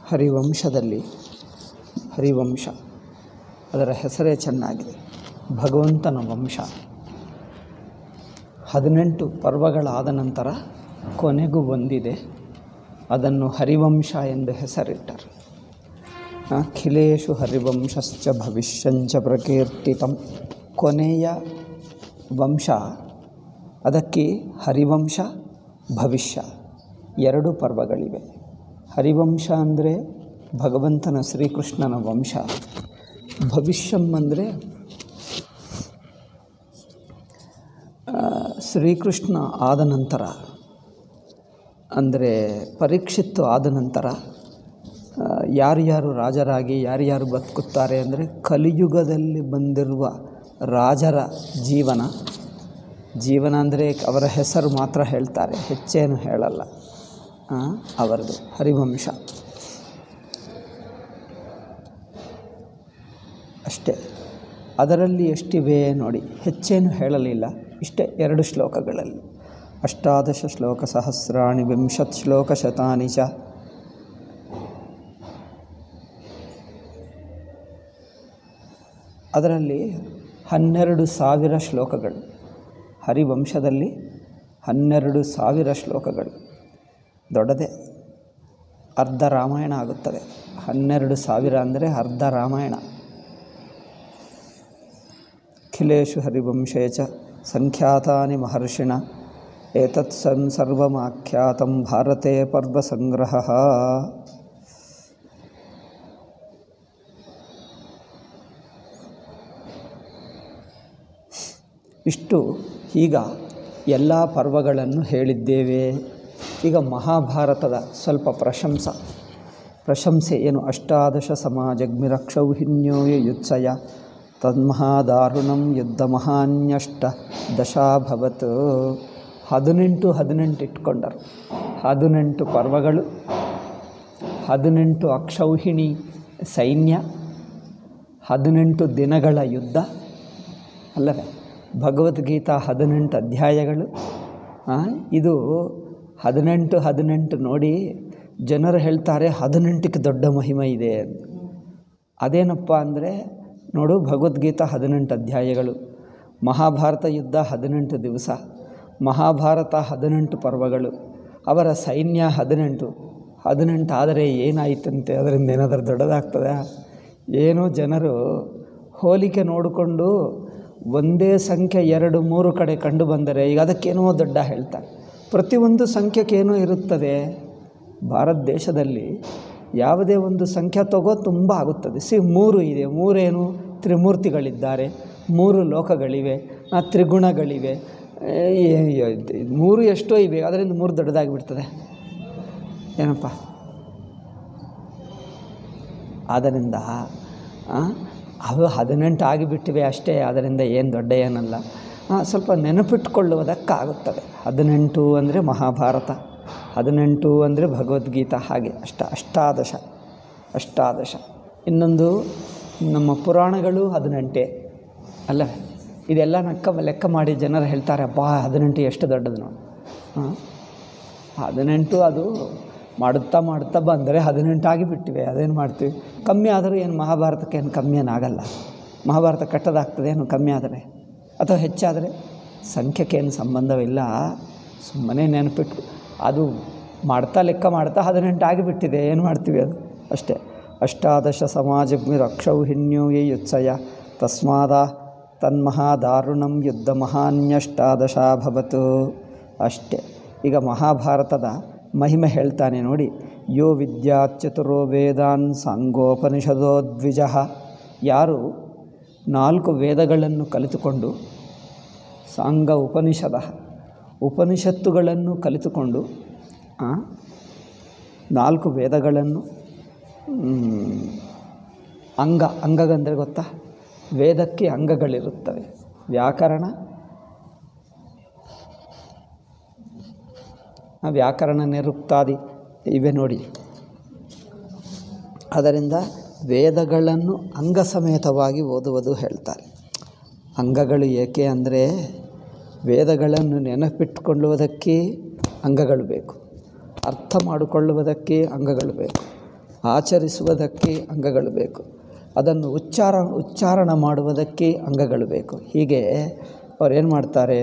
ಹರಿವಂಶದಲ್ಲಿ ಹರಿವಂಶ ಅದರ ಹೆಸರೇ ಚೆನ್ನಾಗಿದೆ ಭಗವಂತನ ವಂಶ ಹದಿನೆಂಟು ಪರ್ವಗಳಾದ ನಂತರ ಕೊನೆಗೂ ಬಂದಿದೆ ಅದನ್ನು ಹರಿವಂಶ ಎಂದು ಹೆಸರಿಟ್ಟರು ಅಖಿಲೇಶು ಹರಿವಂಶಶ್ಚ ಭವಿಷ್ಯಂಚ ಪ್ರಕೀರ್ತಿತಂ ಕೊನೆಯ ವಂಶ ಅದಕ್ಕೆ ಹರಿವಂಶ ಭವಿಷ್ಯ ಎರಡು ಪರ್ವಗಳಿವೆ ಹರಿವಂಶ ಅಂದರೆ ಭಗವಂತನ ಶ್ರೀಕೃಷ್ಣನ ವಂಶ ಭವಿಷ್ಯಂ ಅಂದರೆ ಶ್ರೀಕೃಷ್ಣ ಆದ ನಂತರ ಅಂದರೆ ಪರೀಕ್ಷಿತ್ತು ಆದ ನಂತರ ಯಾರ್ಯಾರು ರಾಜರಾಗಿ ಯಾರ್ಯಾರು ಬದುಕುತ್ತಾರೆ ಅಂದರೆ ಕಲಿಯುಗದಲ್ಲಿ ಬಂದಿರುವ ರಾಜರ ಜೀವನ ಜೀವನ ಅಂದರೆ ಅವರ ಹೆಸರು ಮಾತ್ರ ಹೇಳ್ತಾರೆ ಹೆಚ್ಚೇನು ಹೇಳಲ್ಲ ಅವರದು ಹರಿವಂಶ ಅಷ್ಟೇ ಅದರಲ್ಲಿ ಎಷ್ಟಿವೆ ನೋಡಿ ಹೆಚ್ಚೇನು ಹೇಳಲಿಲ್ಲ ಇಷ್ಟೇ ಎರಡು ಶ್ಲೋಕಗಳಲ್ಲಿ ಅಷ್ಟಾದಶ ಶ್ಲೋಕ ಸಹಸ್ರಾಣಿ ವಿಂಶತ್ ಶ್ಲೋಕ ಶತಾನಿ ಚ ಅದರಲ್ಲಿ ಹನ್ನೆರಡು ಸಾವಿರ ಶ್ಲೋಕಗಳು ಹರಿವಂಶದಲ್ಲಿ ಹನ್ನೆರಡು ಸಾವಿರ ಶ್ಲೋಕಗಳು ದೊಡ್ಡದೇ ಅರ್ಧ ರಾಮಾಯಣ ಆಗುತ್ತದೆ ಹನ್ನೆರಡು ಸಾವಿರ ಅಂದರೆ ಅರ್ಧ ರಾಮಾಯಣ ಅಖಿಲೇಶು ಹರಿವಂಶೇ ಚ ಸಂಖ್ಯಾತಾನಿ ಮಹರ್ಷಿಣ ಏತತ್ ಸನ್ ಸರ್ವಮಾಖ್ಯಾತಂ ಭಾರತೆ ಪರ್ವಸಂಗ್ರಹ ಇಷ್ಟು ಈಗ ಎಲ್ಲ ಪರ್ವಗಳನ್ನು ಹೇಳಿದ್ದೇವೆ ಈಗ ಮಹಾಭಾರತದ ಸ್ವಲ್ಪ ಪ್ರಶಂಸ ಪ್ರಶಂಸೆ ಏನು ಅಷ್ಟಾದಶ ಸಮಾಜಗ್ಮಿರಕ್ಷೌಹಿನ್ಯೋಯ ಯುತ್ಸಯ ತನ್ಮಹಾದಾರುಣಂ ಯುದ್ಧ ಮಹಾನ್ಯಷ್ಟ ದಶಾಭವತ್ ಹದಿನೆಂಟು ಹದಿನೆಂಟು ಇಟ್ಕೊಂಡರು ಹದಿನೆಂಟು ಪರ್ವಗಳು ಹದಿನೆಂಟು ಅಕ್ಷೌಹಿಣಿ ಸೈನ್ಯ ಹದಿನೆಂಟು ದಿನಗಳ ಯುದ್ಧ ಅಲ್ಲವೇ ಭಗವದ್ಗೀತಾ ಹದಿನೆಂಟು ಅಧ್ಯಾಯಗಳು ಇದು ಹದಿನೆಂಟು ಹದಿನೆಂಟು ನೋಡಿ ಜನರು ಹೇಳ್ತಾರೆ ಹದಿನೆಂಟಕ್ಕೆ ದೊಡ್ಡ ಮಹಿಮೆ ಇದೆ ಅದೇನಪ್ಪ ಅಂದರೆ ನೋಡು ಭಗವದ್ಗೀತಾ ಹದಿನೆಂಟು ಅಧ್ಯಾಯಗಳು ಮಹಾಭಾರತ ಯುದ್ಧ ಹದಿನೆಂಟು ದಿವಸ ಮಹಾಭಾರತ ಹದಿನೆಂಟು ಪರ್ವಗಳು ಅವರ ಸೈನ್ಯ ಹದಿನೆಂಟು ಹದಿನೆಂಟು ಆದರೆ ಏನಾಯಿತಂತೆ ಅದರಿಂದ ಏನಾದರೂ ದೊಡ್ಡದಾಗ್ತದೆ ಏನೋ ಜನರು ಹೋಲಿಕೆ ನೋಡಿಕೊಂಡು ಒಂದೇ ಸಂಖ್ಯೆ ಎರಡು ಮೂರು ಕಡೆ ಕಂಡು ಬಂದರೆ ಈಗ ಅದಕ್ಕೇನೋ ದೊಡ್ಡ ಹೇಳ್ತಾರೆ ಪ್ರತಿಯೊಂದು ಸಂಖ್ಯೆಗೇನೋ ಇರುತ್ತದೆ ಭಾರತ ದೇಶದಲ್ಲಿ ಯಾವುದೇ ಒಂದು ಸಂಖ್ಯೆ ತಗೋ ತುಂಬ ಆಗುತ್ತದೆ ಸಿ ಮೂರು ಇದೆ ಮೂರೇನು ತ್ರಿಮೂರ್ತಿಗಳಿದ್ದಾರೆ ಮೂರು ಲೋಕಗಳಿವೆ ತ್ರಿಗುಣಗಳಿವೆ ಮೂರು ಎಷ್ಟೋ ಇವೆ ಅದರಿಂದ ಮೂರು ದೊಡ್ಡದಾಗಿ ಬಿಡ್ತದೆ ಏನಪ್ಪ ಆದ್ದರಿಂದ ಅವು ಹದಿನೆಂಟು ಆಗಿಬಿಟ್ಟಿವೆ ಅಷ್ಟೇ ಅದರಿಂದ ಏನು ದೊಡ್ಡ ಏನಲ್ಲ ಸ್ವಲ್ಪ ನೆನಪಿಟ್ಕೊಳ್ಳುವುದಕ್ಕಾಗುತ್ತದೆ ಹದಿನೆಂಟು ಅಂದರೆ ಮಹಾಭಾರತ ಹದಿನೆಂಟು ಅಂದರೆ ಭಗವದ್ಗೀತಾ ಹಾಗೆ ಅಷ್ಟ ಅಷ್ಟಾದಶ ಅಷ್ಟಾದಶ ಇನ್ನೊಂದು ನಮ್ಮ ಪುರಾಣಗಳು ಹದಿನೆಂಟೇ ಅಲ್ಲವೇ ಇದೆಲ್ಲ ನಕ್ಕ ಲೆಕ್ಕ ಮಾಡಿ ಜನರು ಹೇಳ್ತಾರೆ ಅಬ್ಬಾ ಹದಿನೆಂಟು ಎಷ್ಟು ದೊಡ್ಡದು ನೋಡಿ ಹಾಂ ಹದಿನೆಂಟು ಅದು ಮಾಡುತ್ತಾ ಮಾಡುತ್ತಾ ಬಂದರೆ ಹದಿನೆಂಟು ಆಗಿಬಿಟ್ಟಿವೆ ಅದೇನು ಮಾಡ್ತೀವಿ ಕಮ್ಮಿ ಆದರೂ ಏನು ಮಹಾಭಾರತಕ್ಕೆ ಏನು ಕಮ್ಮಿ ಏನಾಗಲ್ಲ ಮಹಾಭಾರತ ಕಟ್ಟೋದಾಗ್ತದೆ ಏನು ಕಮ್ಮಿ ಆದರೆ ಅಥವಾ ಹೆಚ್ಚಾದರೆ ಸಂಖ್ಯೆಗೇನು ಸಂಬಂಧವಿಲ್ಲ ಸುಮ್ಮನೆ ನೆನಪಿಟ್ಟು ಅದು ಮಾಡ್ತಾ ಲೆಕ್ಕ ಮಾಡ್ತಾ ಹದಿನೆಂಟು ಆಗಿಬಿಟ್ಟಿದೆ ಏನು ಮಾಡ್ತೀವಿ ಅದು ಅಷ್ಟೇ ಅಷ್ಟಾದಶ ಸಮಾಜಗ್ಮಿರ್ ಅಕ್ಷೌಹಿಣ್ಯೂಯೇ ಯುತ್ಸಯ ತಸ್ಮಾದ ತನ್ಮಹಾದಾರುಣಂ ಯುದ್ಧ ಮಹಾನ್ಯಷ್ಟಾದಶಾಭವತು ಅಷ್ಟೇ ಈಗ ಮಹಾಭಾರತದ ಮಹಿಮೆ ಹೇಳ್ತಾನೆ ನೋಡಿ ಯೋ ವಿದ್ಯಾಚ್ಯುತರೋ ವೇದಾನ್ ಸಾಂಗೋಪನಿಷದೋ ದ್ವಿಜ ಯಾರು ನಾಲ್ಕು ವೇದಗಳನ್ನು ಕಲಿತುಕೊಂಡು ಸಾಂಗ ಉಪನಿಷದ ಉಪನಿಷತ್ತುಗಳನ್ನು ಕಲಿತುಕೊಂಡು ನಾಲ್ಕು ವೇದಗಳನ್ನು ಅಂಗ ಅಂಗಗಂದರೆ ಗೊತ್ತಾ ವೇದಕ್ಕೆ ಅಂಗಗಳಿರುತ್ತವೆ ವ್ಯಾಕರಣ ವ್ಯಾಕರಣ ನಿರುಕ್ತಾದಿ ಇವೆ ನೋಡಿ ಅದರಿಂದ ವೇದಗಳನ್ನು ಅಂಗ ಸಮೇತವಾಗಿ ಓದುವುದು ಹೇಳ್ತಾರೆ ಅಂಗಗಳು ಏಕೆ ಅಂದರೆ ವೇದಗಳನ್ನು ನೆನಪಿಟ್ಟುಕೊಳ್ಳುವುದಕ್ಕೆ ಅಂಗಗಳು ಬೇಕು ಅರ್ಥ ಮಾಡಿಕೊಳ್ಳುವುದಕ್ಕೆ ಅಂಗಗಳು ಬೇಕು ಆಚರಿಸುವುದಕ್ಕೆ ಅಂಗಗಳು ಬೇಕು ಅದನ್ನು ಉಚ್ಚಾರ ಉಚ್ಚಾರಣ ಮಾಡುವುದಕ್ಕೆ ಅಂಗಗಳು ಬೇಕು ಹೀಗೆ ಅವ್ರು ಏನು ಮಾಡ್ತಾರೆ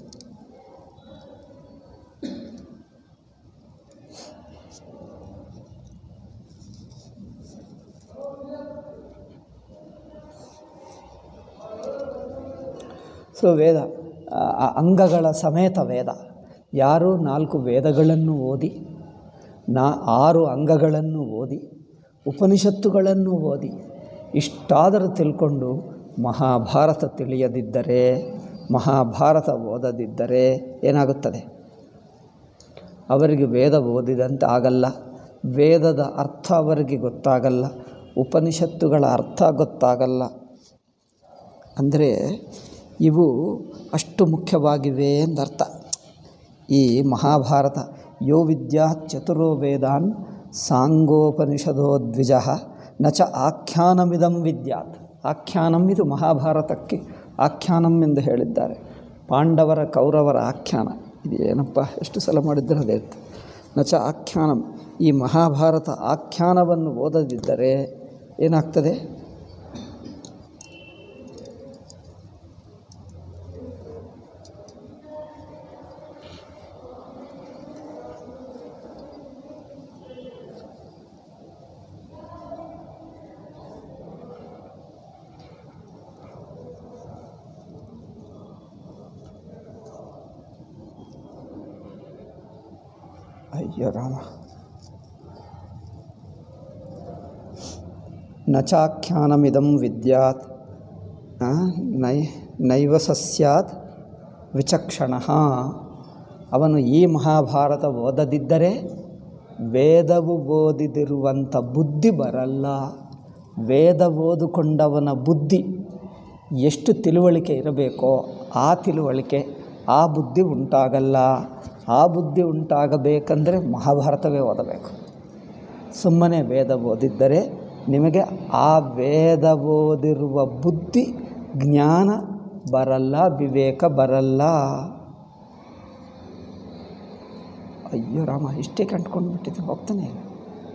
ಸೊ ವೇದ ಆ ಅಂಗಗಳ ಸಮೇತ ವೇದ ಯಾರು ನಾಲ್ಕು ವೇದಗಳನ್ನು ಓದಿ ನಾ ಆರು ಅಂಗಗಳನ್ನು ಓದಿ ಉಪನಿಷತ್ತುಗಳನ್ನು ಓದಿ ಇಷ್ಟಾದರೂ ತಿಳ್ಕೊಂಡು ಮಹಾಭಾರತ ತಿಳಿಯದಿದ್ದರೆ ಮಹಾಭಾರತ ಓದದಿದ್ದರೆ ಏನಾಗುತ್ತದೆ ಅವರಿಗೆ ವೇದ ಓದಿದಂತೆ ಆಗಲ್ಲ ವೇದದ ಅರ್ಥ ಅವರಿಗೆ ಗೊತ್ತಾಗಲ್ಲ ಉಪನಿಷತ್ತುಗಳ ಅರ್ಥ ಗೊತ್ತಾಗಲ್ಲ ಅಂದರೆ ಇವು ಅಷ್ಟು ಮುಖ್ಯವಾಗಿವೆ ಎಂದರ್ಥ ಈ ಮಹಾಭಾರತ ಯೋ ವಿದ್ಯಾ ಚತುರೋ ವೇದಾನ್ ಸಾಂಗೋಪನಿಷದೋ ದ್ವಿಜ ನ ಚ ಆಖ್ಯಾನಮಿದಂ ವಿದ್ಯಾತ್ ಆಖ್ಯಾನಂ ಇದು ಮಹಾಭಾರತಕ್ಕೆ ಆಖ್ಯಾನಂ ಎಂದು ಹೇಳಿದ್ದಾರೆ ಪಾಂಡವರ ಕೌರವರ ಆಖ್ಯಾನ ಇದು ಏನಪ್ಪ ಎಷ್ಟು ಸಲ ಮಾಡಿದ್ರೆ ಅದೇ ಇರ್ತದೆ ನ ಚ ಆಖ್ಯಾನಂ ಈ ಮಹಾಭಾರತ ಆಖ್ಯಾನವನ್ನು ಓದದಿದ್ದರೆ ಏನಾಗ್ತದೆ ಅಯ್ಯೋ ರಾಮ ನ ಚಾಖ್ಯಾನಮಿದಂ ವಿದ್ಯಾತ್ ಆ, ನೈ ನೈವ ಸಸ್ಯಾತ್ ವಿಚಕ್ಷಣ ಅವನು ಈ ಮಹಾಭಾರತ ಓದದಿದ್ದರೆ ವೇದವು ಓದಿದಿರುವಂಥ ಬುದ್ಧಿ ಬರಲ್ಲ ವೇದ ಓದಿಕೊಂಡವನ ಬುದ್ಧಿ ಎಷ್ಟು ತಿಳುವಳಿಕೆ ಇರಬೇಕೋ ಆ ತಿಳುವಳಿಕೆ ಆ ಬುದ್ಧಿ ಉಂಟಾಗಲ್ಲ ಆ ಬುದ್ಧಿ ಉಂಟಾಗಬೇಕಂದರೆ ಮಹಾಭಾರತವೇ ಓದಬೇಕು ಸುಮ್ಮನೆ ವೇದ ಓದಿದ್ದರೆ ನಿಮಗೆ ಆ ವೇದ ಓದಿರುವ ಬುದ್ಧಿ ಜ್ಞಾನ ಬರಲ್ಲ ವಿವೇಕ ಬರಲ್ಲ ಅಯ್ಯೋ ರಾಮ ಇಷ್ಟೇ ಕಂಡ್ಕೊಂಡು ಬಿಟ್ಟಿದ್ದೆ ಹೋಗ್ತಾನೆ ಇಲ್ಲ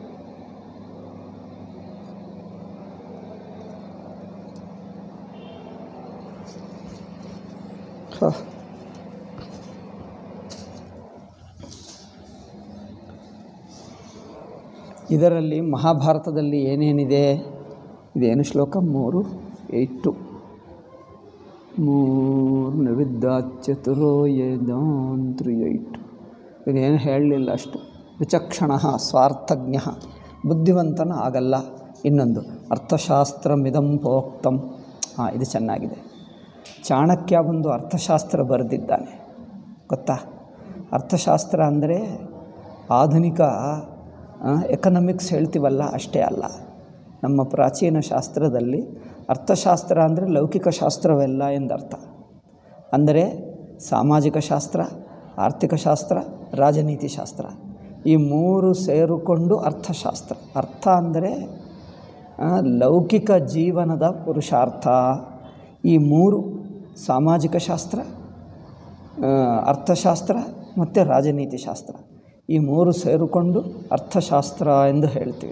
ಹ. ಇದರಲ್ಲಿ ಮಹಾಭಾರತದಲ್ಲಿ ಏನೇನಿದೆ ಇದೇನು ಶ್ಲೋಕ ಮೂರು ಏಯ್ಟು ಮೂರು ನವಿದ್ದಾಚತುರೋ ಯದಾಂತ್ರಿ ಏಯ್ಟು ಇದೇನು ಹೇಳಲಿಲ್ಲ ಅಷ್ಟು ವಿಚಕ್ಷಣ ಸ್ವಾರ್ಥಜ್ಞ ಬುದ್ಧಿವಂತನ ಆಗಲ್ಲ ಇನ್ನೊಂದು ಅರ್ಥಶಾಸ್ತ್ರಮಿದಂ ಪ್ರೋಕ್ತಂ ಹಾಂ ಇದು ಚೆನ್ನಾಗಿದೆ ಚಾಣಕ್ಯ ಒಂದು ಅರ್ಥಶಾಸ್ತ್ರ ಬರೆದಿದ್ದಾನೆ ಗೊತ್ತಾ ಅರ್ಥಶಾಸ್ತ್ರ ಅಂದರೆ ಆಧುನಿಕ ಎಕನಾಮಿಕ್ಸ್ ಹೇಳ್ತೀವಲ್ಲ ಅಷ್ಟೇ ಅಲ್ಲ ನಮ್ಮ ಪ್ರಾಚೀನ ಶಾಸ್ತ್ರದಲ್ಲಿ ಅರ್ಥಶಾಸ್ತ್ರ ಅಂದರೆ ಲೌಕಿಕ ಶಾಸ್ತ್ರವೆಲ್ಲ ಎಂದರ್ಥ ಅಂದರೆ ಸಾಮಾಜಿಕ ಶಾಸ್ತ್ರ ಆರ್ಥಿಕ ಶಾಸ್ತ್ರ ರಾಜನೀತಿ ಶಾಸ್ತ್ರ ಈ ಮೂರು ಸೇರಿಕೊಂಡು ಅರ್ಥಶಾಸ್ತ್ರ ಅರ್ಥ ಅಂದರೆ ಆ, ಲೌಕಿಕ ಜೀವನದ ಪುರುಷಾರ್ಥ ಈ ಮೂರು ಸಾಮಾಜಿಕ ಶಾಸ್ತ್ರ ಆ, ಅರ್ಥಶಾಸ್ತ್ರ ಮತ್ತು ರಾಜನೀತಿ ಶಾಸ್ತ್ರ ಈ ಮೂರು ಸೇರಿಕೊಂಡು ಅರ್ಥಶಾಸ್ತ್ರ ಎಂದು ಹೇಳ್ತೀವಿ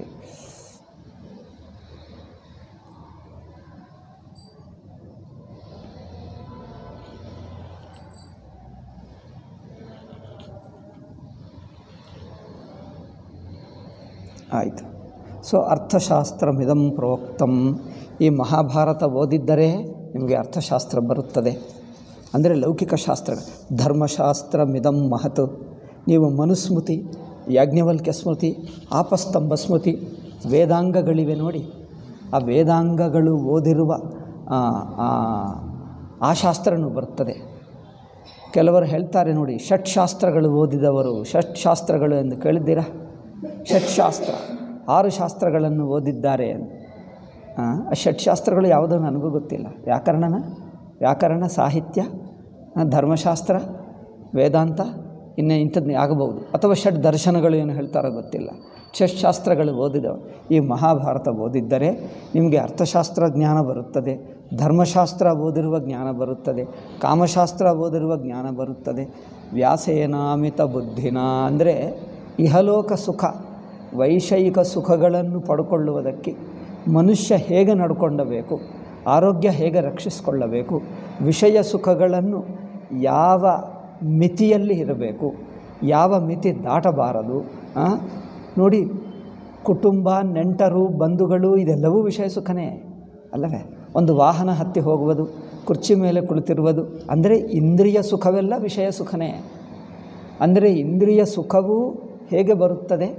ಆಯಿತು ಸೊ ಅರ್ಥಶಾಸ್ತ್ರಮಿದಂ ಪ್ರೋಕ್ತಂ ಈ ಮಹಾಭಾರತ ಓದಿದ್ದರೆ ನಿಮಗೆ ಅರ್ಥಶಾಸ್ತ್ರ ಬರುತ್ತದೆ ಅಂದರೆ ಲೌಕಿಕ ಶಾಸ್ತ್ರ ಧರ್ಮಶಾಸ್ತ್ರ ಮಿದಂ ಮಹತ್ ನೀವು ಮನುಸ್ಮೃತಿ ಯಾಜ್ಞವಲ್ಕ್ಯ ಸ್ಮೃತಿ ಆಪಸ್ತಂಭ ಸ್ಮೃತಿ ವೇದಾಂಗಗಳಿವೆ ನೋಡಿ ಆ ವೇದಾಂಗಗಳು ಓದಿರುವ ಆ, ಆ, ಆ ಶಾಸ್ತ್ರನೂ ಬರುತ್ತದೆ ಕೆಲವರು ಹೇಳ್ತಾರೆ ನೋಡಿ ಷಟ್ಶಾಸ್ತ್ರಗಳು ಓದಿದವರು ಷಟ್ಶಾಸ್ತ್ರಗಳು ಎಂದು ಕೇಳಿದ್ದೀರಾ ಷಟ್ಶಾಸ್ತ್ರ ಆರು ಶಾಸ್ತ್ರಗಳನ್ನು ಓದಿದ್ದಾರೆ ಎಂದು ಆ ಆ ಷಟ್ಶಾಸ್ತ್ರಗಳು ಯಾವುದೋ ನನಗೂ ಗೊತ್ತಿಲ್ಲ ವ್ಯಾಕರಣನ ವ್ಯಾಕರಣ ಸಾಹಿತ್ಯ ಆ, ಧರ್ಮಶಾಸ್ತ್ರ ವೇದಾಂತ ಇನ್ನೇ ಇಂಥದ್ದು ಆಗಬಹುದು ಅಥವಾ ಷಟ್ ದರ್ಶನಗಳು ಏನು ಹೇಳ್ತಾರೋ ಗೊತ್ತಿಲ್ಲ ಷಟ್ಶಾಸ್ತ್ರಗಳು ಓದಿದವರು ಈ ಮಹಾಭಾರತ ಓದಿದ್ದರೆ ನಿಮಗೆ ಅರ್ಥಶಾಸ್ತ್ರ ಜ್ಞಾನ ಬರುತ್ತದೆ ಧರ್ಮಶಾಸ್ತ್ರ ಓದಿರುವ ಜ್ಞಾನ ಬರುತ್ತದೆ ಕಾಮಶಾಸ್ತ್ರ ಓದಿರುವ ಜ್ಞಾನ ಬರುತ್ತದೆ ವ್ಯಾಸೇನಾಮಿತ ಬುದ್ಧಿನ ಅಂದರೆ ಇಹಲೋಕ ಸುಖ ವೈಷಯಿಕ ಸುಖಗಳನ್ನು ಪಡ್ಕೊಳ್ಳುವುದಕ್ಕೆ ಮನುಷ್ಯ ಹೇಗೆ ನಡ್ಕೊಂಡಬೇಕು ಆರೋಗ್ಯ ಹೇಗೆ ರಕ್ಷಿಸಿಕೊಳ್ಳಬೇಕು ವಿಷಯ ಸುಖಗಳನ್ನು ಯಾವ ಮಿತಿಯಲ್ಲಿ ಇರಬೇಕು ಯಾವ ಮಿತಿ ದಾಟಬಾರದು ಆ? ನೋಡಿ ಕುಟುಂಬ ನೆಂಟರು ಬಂಧುಗಳು ಇದೆಲ್ಲವೂ ವಿಷಯ ಸುಖನೇ ಅಲ್ಲವೇ ಒಂದು ವಾಹನ ಹತ್ತಿ ಹೋಗುವುದು ಕುರ್ಚಿ ಮೇಲೆ ಕುಳಿತಿರುವುದು ಅಂದರೆ ಇಂದ್ರಿಯ ಸುಖವೆಲ್ಲ ವಿಷಯ ಸುಖನೇ ಅಂದರೆ ಇಂದ್ರಿಯ ಸುಖವು ಹೇಗೆ ಬರುತ್ತದೆ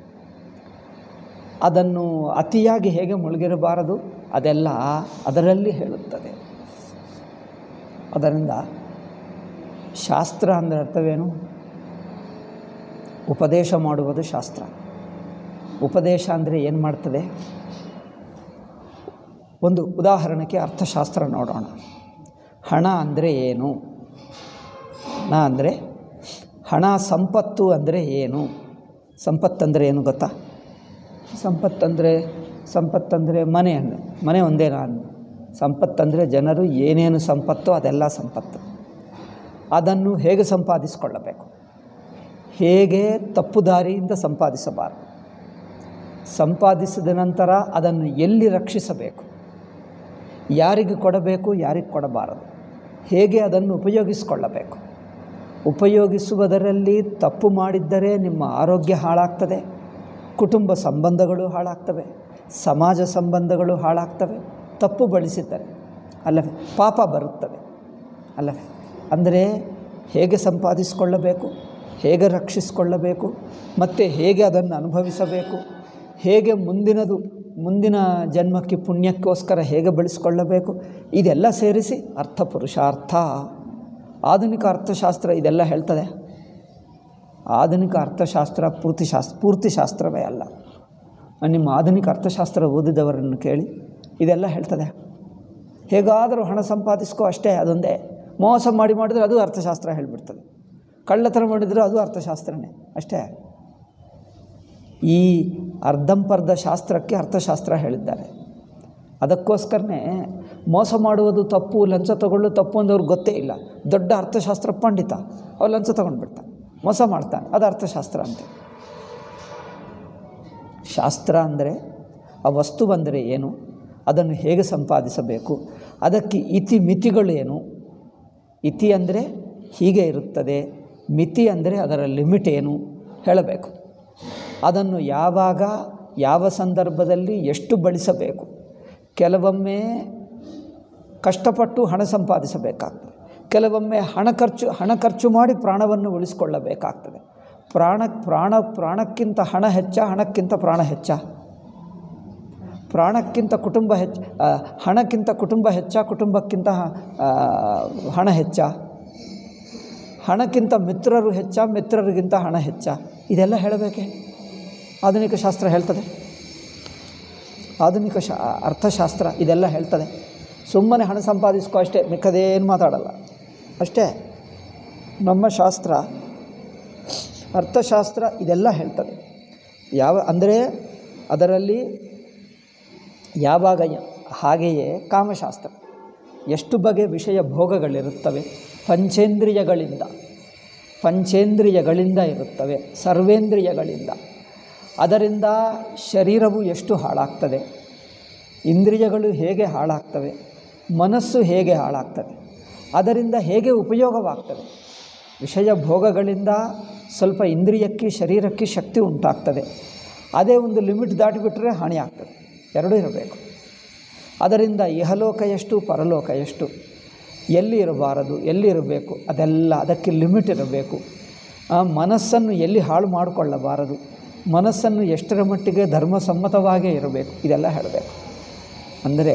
ಅದನ್ನು ಅತಿಯಾಗಿ ಹೇಗೆ ಮುಳುಗಿರಬಾರದು ಅದೆಲ್ಲ ಅದರಲ್ಲಿ ಹೇಳುತ್ತದೆ ಅದರಿಂದ ಶಾಸ್ತ್ರ ಅಂದರೆ ಅರ್ಥವೇನು ಉಪದೇಶ ಮಾಡುವುದು ಶಾಸ್ತ್ರ ಉಪದೇಶ ಅಂದರೆ ಏನು ಮಾಡ್ತದೆ ಒಂದು ಉದಾಹರಣೆಗೆ ಅರ್ಥಶಾಸ್ತ್ರ ನೋಡೋಣ ಹಣ ಅಂದರೆ ಏನು ಹಣ ಅಂದರೆ ಹಣ ಸಂಪತ್ತು ಅಂದರೆ ಏನು ಸಂಪತ್ತಂದರೆ ಏನು ಗೊತ್ತಾ ಸಂಪತ್ತಂದರೆ ಸಂಪತ್ತಂದರೆ ಮನೆ ಅಂದರೆ ಮನೆ ಒಂದೇ ನಾನು ಸಂಪತ್ತಂದರೆ ಜನರು ಏನೇನು ಸಂಪತ್ತೋ ಅದೆಲ್ಲ ಸಂಪತ್ತು ಅದನ್ನು ಹೇಗೆ ಸಂಪಾದಿಸಿಕೊಳ್ಳಬೇಕು ಹೇಗೆ ತಪ್ಪು ದಾರಿಯಿಂದ ಸಂಪಾದಿಸಬಾರದು ಸಂಪಾದಿಸಿದ ನಂತರ ಅದನ್ನು ಎಲ್ಲಿ ರಕ್ಷಿಸಬೇಕು ಯಾರಿಗೆ ಕೊಡಬೇಕು ಯಾರಿಗೆ ಕೊಡಬಾರದು ಹೇಗೆ ಅದನ್ನು ಉಪಯೋಗಿಸಿಕೊಳ್ಳಬೇಕು ಉಪಯೋಗಿಸುವುದರಲ್ಲಿ ತಪ್ಪು ಮಾಡಿದ್ದರೆ ನಿಮ್ಮ ಆರೋಗ್ಯ ಹಾಳಾಗ್ತದೆ ಕುಟುಂಬ ಸಂಬಂಧಗಳು ಹಾಳಾಗ್ತವೆ ಸಮಾಜ ಸಂಬಂಧಗಳು ಹಾಳಾಗ್ತವೆ ತಪ್ಪು ಬಳಸಿದ್ದರೆ ಅಲ್ಲವೇ ಪಾಪ ಬರುತ್ತದೆ ಅಲ್ಲವೇ ಅಂದರೆ ಹೇಗೆ ಸಂಪಾದಿಸಿಕೊಳ್ಳಬೇಕು ಹೇಗೆ ರಕ್ಷಿಸಿಕೊಳ್ಳಬೇಕು ಮತ್ತು ಹೇಗೆ ಅದನ್ನು ಅನುಭವಿಸಬೇಕು ಹೇಗೆ ಮುಂದಿನದು ಮುಂದಿನ ಜನ್ಮಕ್ಕೆ ಪುಣ್ಯಕ್ಕೋಸ್ಕರ ಹೇಗೆ ಬಳಸಿಕೊಳ್ಳಬೇಕು ಇದೆಲ್ಲ ಸೇರಿಸಿ ಅರ್ಥ ಪುರುಷಾರ್ಥ ಆಧುನಿಕ ಅರ್ಥಶಾಸ್ತ್ರ ಇದೆಲ್ಲ ಹೇಳ್ತದೆ ಆಧುನಿಕ ಅರ್ಥಶಾಸ್ತ್ರ ಪೂರ್ತಿ ಶಾಸ್ತ್ರ ಪೂರ್ತಿ ಶಾಸ್ತ್ರವೇ ಅಲ್ಲ ನಿಮ್ಮ ಆಧುನಿಕ ಅರ್ಥಶಾಸ್ತ್ರ ಓದಿದವರನ್ನು ಕೇಳಿ ಇದೆಲ್ಲ ಹೇಳ್ತದೆ ಹೇಗಾದರೂ ಹಣ ಸಂಪಾದಿಸ್ಕೋ ಅಷ್ಟೇ ಅದೊಂದೇ ಮೋಸ ಮಾಡಿ ಮಾಡಿದರೆ ಅದು ಅರ್ಥಶಾಸ್ತ್ರ ಹೇಳಿಬಿಡ್ತದೆ ಕಳ್ಳತನ ಮಾಡಿದರೆ ಅದು ಅರ್ಥಶಾಸ್ತ್ರನೇ ಅಷ್ಟೇ ಈ ಅರ್ಧಂಪರ್ಧ ಶಾಸ್ತ್ರಕ್ಕೆ ಅರ್ಥಶಾಸ್ತ್ರ ಹೇಳಿದ್ದಾರೆ ಅದಕ್ಕೋಸ್ಕರನೇ ಮೋಸ ಮಾಡುವುದು ತಪ್ಪು ಲಂಚ ತಗೊಳ್ಳೋದು ತಪ್ಪು ಅಂದವ್ರಿಗೆ ಗೊತ್ತೇ ಇಲ್ಲ ದೊಡ್ಡ ಅರ್ಥಶಾಸ್ತ್ರ ಪಂಡಿತ ಅವ್ರು ಲಂಚ ತೊಗೊಂಡ್ಬಿಡ್ತಾನೆ ಮೋಸ ಮಾಡ್ತಾನೆ ಅದು ಅರ್ಥಶಾಸ್ತ್ರ ಅಂತ ಶಾಸ್ತ್ರ ಅಂದರೆ ಆ ವಸ್ತು ಬಂದರೆ ಏನು ಅದನ್ನು ಹೇಗೆ ಸಂಪಾದಿಸಬೇಕು ಅದಕ್ಕೆ ಇತಿ ಮಿತಿಗಳೇನು ಇತಿ ಅಂದರೆ ಹೀಗೆ ಇರುತ್ತದೆ ಮಿತಿ ಅಂದರೆ ಅದರ ಲಿಮಿಟ್ ಏನು ಹೇಳಬೇಕು ಅದನ್ನು ಯಾವಾಗ ಯಾವ ಸಂದರ್ಭದಲ್ಲಿ ಎಷ್ಟು ಬಳಸಬೇಕು ಕೆಲವೊಮ್ಮೆ ಕಷ್ಟಪಟ್ಟು ಹಣ ಸಂಪಾದಿಸಬೇಕಾಗ್ತದೆ ಕೆಲವೊಮ್ಮೆ ಹಣ ಖರ್ಚು ಹಣ ಖರ್ಚು ಮಾಡಿ ಪ್ರಾಣವನ್ನು ಉಳಿಸಿಕೊಳ್ಳಬೇಕಾಗ್ತದೆ ಪ್ರಾಣ ಪ್ರಾಣ ಪ್ರಾಣಕ್ಕಿಂತ ಹಣ ಹೆಚ್ಚ ಹಣಕ್ಕಿಂತ ಪ್ರಾಣ ಹೆಚ್ಚ ಪ್ರಾಣಕ್ಕಿಂತ ಕುಟುಂಬ ಹೆಚ್ಚು ಹಣಕ್ಕಿಂತ ಕುಟುಂಬ ಹೆಚ್ಚ ಕುಟುಂಬಕ್ಕಿಂತ ಆ, ಹಣ ಹೆಚ್ಚ ಹಣಕ್ಕಿಂತ ಮಿತ್ರರು ಹೆಚ್ಚ ಮಿತ್ರರಿಗಿಂತ ಹಣ ಹೆಚ್ಚ ಇದೆಲ್ಲ ಹೇಳಬೇಕೆ ಆಧುನಿಕ ಶಾಸ್ತ್ರ ಹೇಳ್ತದೆ ಆಧುನಿಕ ಶಾ ಅರ್ಥಶಾಸ್ತ್ರ ಇದೆಲ್ಲ ಹೇಳ್ತದೆ ಸುಮ್ಮನೆ ಹಣ ಸಂಪಾದಿಸ್ಕೋ ಅಷ್ಟೇ ಮಿಕ್ಕದೇನು ಮಾತಾಡಲ್ಲ ಅಷ್ಟೇ ನಮ್ಮ ಶಾಸ್ತ್ರ ಅರ್ಥಶಾಸ್ತ್ರ ಇದೆಲ್ಲ ಹೇಳ್ತದೆ ಯಾವ ಅಂದರೆ ಅದರಲ್ಲಿ ಯಾವಾಗ ಯ- ಹಾಗೆಯೇ ಕಾಮಶಾಸ್ತ್ರ ಎಷ್ಟು ಬಗೆ ವಿಷಯ ಭೋಗಗಳಿರುತ್ತವೆ ಪಂಚೇಂದ್ರಿಯಗಳಿಂದ ಪಂಚೇಂದ್ರಿಯಗಳಿಂದ ಇರುತ್ತವೆ ಸರ್ವೇಂದ್ರಿಯಗಳಿಂದ ಅದರಿಂದ ಶರೀರವು ಎಷ್ಟು ಹಾಳಾಗ್ತದೆ ಇಂದ್ರಿಯಗಳು ಹೇಗೆ ಹಾಳಾಗ್ತವೆ ಮನಸ್ಸು ಹೇಗೆ ಹಾಳಾಗ್ತದೆ ಅದರಿಂದ ಹೇಗೆ ಉಪಯೋಗವಾಗ್ತದೆ ವಿಷಯ ಭೋಗಗಳಿಂದ ಸ್ವಲ್ಪ ಇಂದ್ರಿಯಕ್ಕೆ ಶರೀರಕ್ಕೆ ಶಕ್ತಿ ಉಂಟಾಗ್ತದೆ ಅದೇ ಒಂದು ಲಿಮಿಟ್ ದಾಟಿಬಿಟ್ರೆ ಹಾನಿ ಆಗ್ತದೆ ಎರಡೂ ಇರಬೇಕು ಅದರಿಂದ ಇಹಲೋಕ ಎಷ್ಟು ಪರಲೋಕ ಎಷ್ಟು ಎಲ್ಲಿ ಇರಬಾರದು ಎಲ್ಲಿ ಇರಬೇಕು ಅದೆಲ್ಲ ಅದಕ್ಕೆ ಲಿಮಿಟ್ ಇರಬೇಕು ಆ ಮನಸ್ಸನ್ನು ಎಲ್ಲಿ ಹಾಳು ಮಾಡಿಕೊಳ್ಳಬಾರದು ಮನಸ್ಸನ್ನು ಎಷ್ಟರ ಮಟ್ಟಿಗೆ ಧರ್ಮಸಮ್ಮತವಾಗೇ ಇರಬೇಕು ಇದೆಲ್ಲ ಹೇಳಬೇಕು ಅಂದರೆ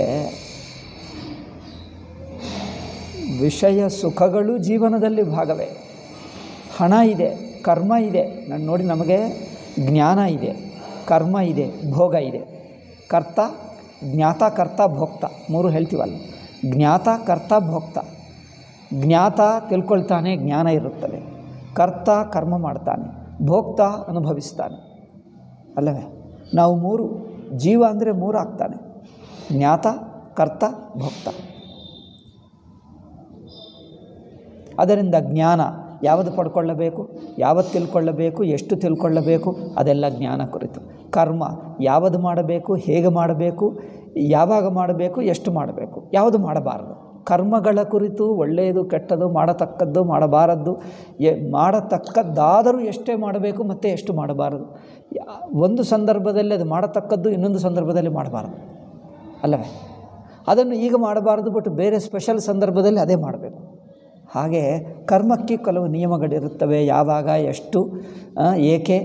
ವಿಷಯ ಸುಖಗಳು ಜೀವನದಲ್ಲಿ ಭಾಗವೇ ಹಣ ಇದೆ ಕರ್ಮ ಇದೆ ನಾನು ನೋಡಿ ನಮಗೆ ಜ್ಞಾನ ಇದೆ ಕರ್ಮ ಇದೆ ಭೋಗ ಇದೆ ಕರ್ತ ಜ್ಞಾತ ಕರ್ತ ಭೋಕ್ತ ಮೂರು ಹೇಳ್ತೀವಲ್ಲ ಜ್ಞಾತ ಕರ್ತ ಭೋಕ್ತ ಜ್ಞಾತ ತಿಳ್ಕೊಳ್ತಾನೆ ಜ್ಞಾನ ಇರುತ್ತದೆ ಕರ್ತ ಕರ್ಮ ಮಾಡ್ತಾನೆ ಭೋಕ್ತ ಅನುಭವಿಸ್ತಾನೆ ಅಲ್ಲವೇ ನಾವು ಮೂರು ಜೀವ ಅಂದರೆ ಮೂರು ಆಗ್ತಾನೆ ಜ್ಞಾತ ಕರ್ತ ಭೋಕ್ತ ಅದರಿಂದ ಜ್ಞಾನ ಯಾವುದು ಪಡ್ಕೊಳ್ಳಬೇಕು ಯಾವತ್ತು ತಿಳ್ಕೊಳ್ಳಬೇಕು ಎಷ್ಟು ತಿಳ್ಕೊಳ್ಳಬೇಕು ಅದೆಲ್ಲ ಜ್ಞಾನ ಕುರಿತು ಕರ್ಮ ಯಾವುದು ಮಾಡಬೇಕು ಹೇಗೆ ಮಾಡಬೇಕು ಯಾವಾಗ ಮಾಡಬೇಕು ಎಷ್ಟು ಮಾಡಬೇಕು ಯಾವುದು ಮಾಡಬಾರದು ಕರ್ಮಗಳ ಕುರಿತು ಒಳ್ಳೆಯದು ಕೆಟ್ಟದು ಮಾಡತಕ್ಕದ್ದು ಮಾಡಬಾರದ್ದು ಎ ಮಾಡತಕ್ಕದ್ದಾದರೂ ಎಷ್ಟೇ ಮಾಡಬೇಕು ಮತ್ತು ಎಷ್ಟು ಮಾಡಬಾರದು ಯಾ- ಒಂದು ಸಂದರ್ಭದಲ್ಲಿ ಅದು ಮಾಡತಕ್ಕದ್ದು ಇನ್ನೊಂದು ಸಂದರ್ಭದಲ್ಲಿ ಮಾಡಬಾರದು ಅಲ್ಲವೇ ಅದನ್ನು ಈಗ ಮಾಡಬಾರದು ಬಟ್ ಬೇರೆ ಸ್ಪೆಷಲ್ ಸಂದರ್ಭದಲ್ಲಿ ಅದೇ ಮಾಡಬೇಕು ಹಾಗೆ ಕರ್ಮಕ್ಕೆ ಕೆಲವು ನಿಯಮಗಳಿರುತ್ತವೆ ಯಾವಾಗ ಎಷ್ಟು ಆ, ಏಕೆ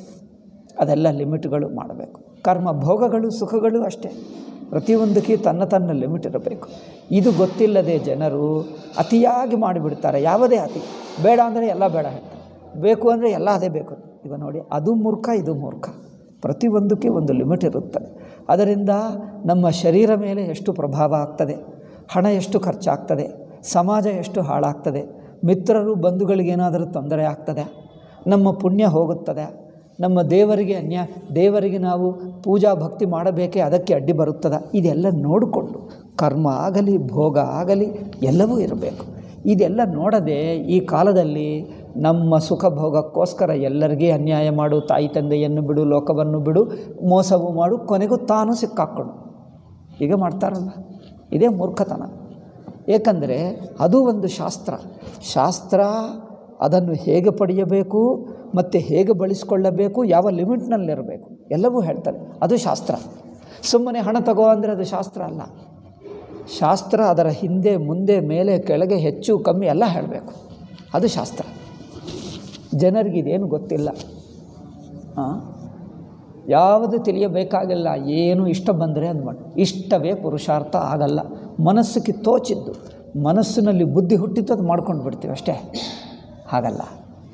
ಅದೆಲ್ಲ ಲಿಮಿಟ್ಗಳು ಮಾಡಬೇಕು ಕರ್ಮ ಭೋಗಗಳು ಸುಖಗಳು ಅಷ್ಟೇ ಪ್ರತಿಯೊಂದಕ್ಕೆ ತನ್ನ ತನ್ನ ಲಿಮಿಟ್ ಇರಬೇಕು ಇದು ಗೊತ್ತಿಲ್ಲದೆ ಜನರು ಅತಿಯಾಗಿ ಮಾಡಿಬಿಡ್ತಾರೆ ಯಾವುದೇ ಅತಿ ಬೇಡ ಅಂದರೆ ಎಲ್ಲ ಬೇಡ ಹೇಳ್ತಾರೆ ಬೇಕು ಅಂದರೆ ಎಲ್ಲ ಅದೇ ಬೇಕು ಈಗ ನೋಡಿ ಅದು ಮೂರ್ಖ ಇದು ಮೂರ್ಖ ಪ್ರತಿಯೊಂದಕ್ಕೆ ಒಂದು ಲಿಮಿಟ್ ಇರುತ್ತದೆ ಅದರಿಂದ ನಮ್ಮ ಶರೀರ ಮೇಲೆ ಎಷ್ಟು ಪ್ರಭಾವ ಆಗ್ತದೆ ಹಣ ಎಷ್ಟು ಖರ್ಚಾಗ್ತದೆ ಸಮಾಜ ಎಷ್ಟು ಹಾಳಾಗ್ತದೆ ಮಿತ್ರರು ಬಂಧುಗಳಿಗೇನಾದರೂ ತೊಂದರೆ ಆಗ್ತದೆ ನಮ್ಮ ಪುಣ್ಯ ಹೋಗುತ್ತದೆ ನಮ್ಮ ದೇವರಿಗೆ ಅನ್ಯ ದೇವರಿಗೆ ನಾವು ಪೂಜಾ ಭಕ್ತಿ ಮಾಡಬೇಕೇ ಅದಕ್ಕೆ ಅಡ್ಡಿ ಬರುತ್ತದೆ ಇದೆಲ್ಲ ನೋಡಿಕೊಂಡು ಕರ್ಮ ಆಗಲಿ ಭೋಗ ಆಗಲಿ ಎಲ್ಲವೂ ಇರಬೇಕು ಇದೆಲ್ಲ ನೋಡದೆ ಈ ಕಾಲದಲ್ಲಿ ನಮ್ಮ ಸುಖ ಭೋಗಕ್ಕೋಸ್ಕರ ಎಲ್ಲರಿಗೂ ಅನ್ಯಾಯ ಮಾಡು ತಾಯಿ ತಂದೆಯನ್ನು ಬಿಡು ಲೋಕವನ್ನು ಬಿಡು ಮೋಸವು ಮಾಡು ಕೊನೆಗೂ ತಾನು ಸಿಕ್ಕಾಕ್ಕೊಂಡು ಈಗ ಮಾಡ್ತಾರಲ್ಲ ಇದೇ ಮೂರ್ಖತನ ಏಕೆಂದರೆ ಅದು ಒಂದು ಶಾಸ್ತ್ರ ಶಾಸ್ತ್ರ ಅದನ್ನು ಹೇಗೆ ಪಡೆಯಬೇಕು ಮತ್ತು ಹೇಗೆ ಬಳಸಿಕೊಳ್ಳಬೇಕು ಯಾವ ಲಿಮಿಟ್ನಲ್ಲಿರಬೇಕು ಎಲ್ಲವೂ ಹೇಳ್ತಾರೆ ಅದು ಶಾಸ್ತ್ರ ಸುಮ್ಮನೆ ಹಣ ತಗೋ ಅಂದರೆ ಅದು ಶಾಸ್ತ್ರ ಅಲ್ಲ ಶಾಸ್ತ್ರ ಅದರ ಹಿಂದೆ ಮುಂದೆ ಮೇಲೆ ಕೆಳಗೆ ಹೆಚ್ಚು ಕಮ್ಮಿ ಎಲ್ಲ ಹೇಳಬೇಕು ಅದು ಶಾಸ್ತ್ರ ಜನರಿಗೆ ಇದೇನು ಗೊತ್ತಿಲ್ಲ ಆ? ಯಾವುದು ತಿಳಿಯಬೇಕಾಗಿಲ್ಲ ಏನು ಇಷ್ಟ ಬಂದರೆ ಅದು ಮಾಡಿ ಇಷ್ಟವೇ ಪುರುಷಾರ್ಥ ಆಗಲ್ಲ ಮನಸ್ಸಿಗೆ ತೋಚಿದ್ದು ಮನಸ್ಸಿನಲ್ಲಿ ಬುದ್ಧಿ ಹುಟ್ಟಿದ್ದು ಅದು ಮಾಡ್ಕೊಂಡು ಬಿಡ್ತೀವಿ ಅಷ್ಟೇ ಹಾಗಲ್ಲ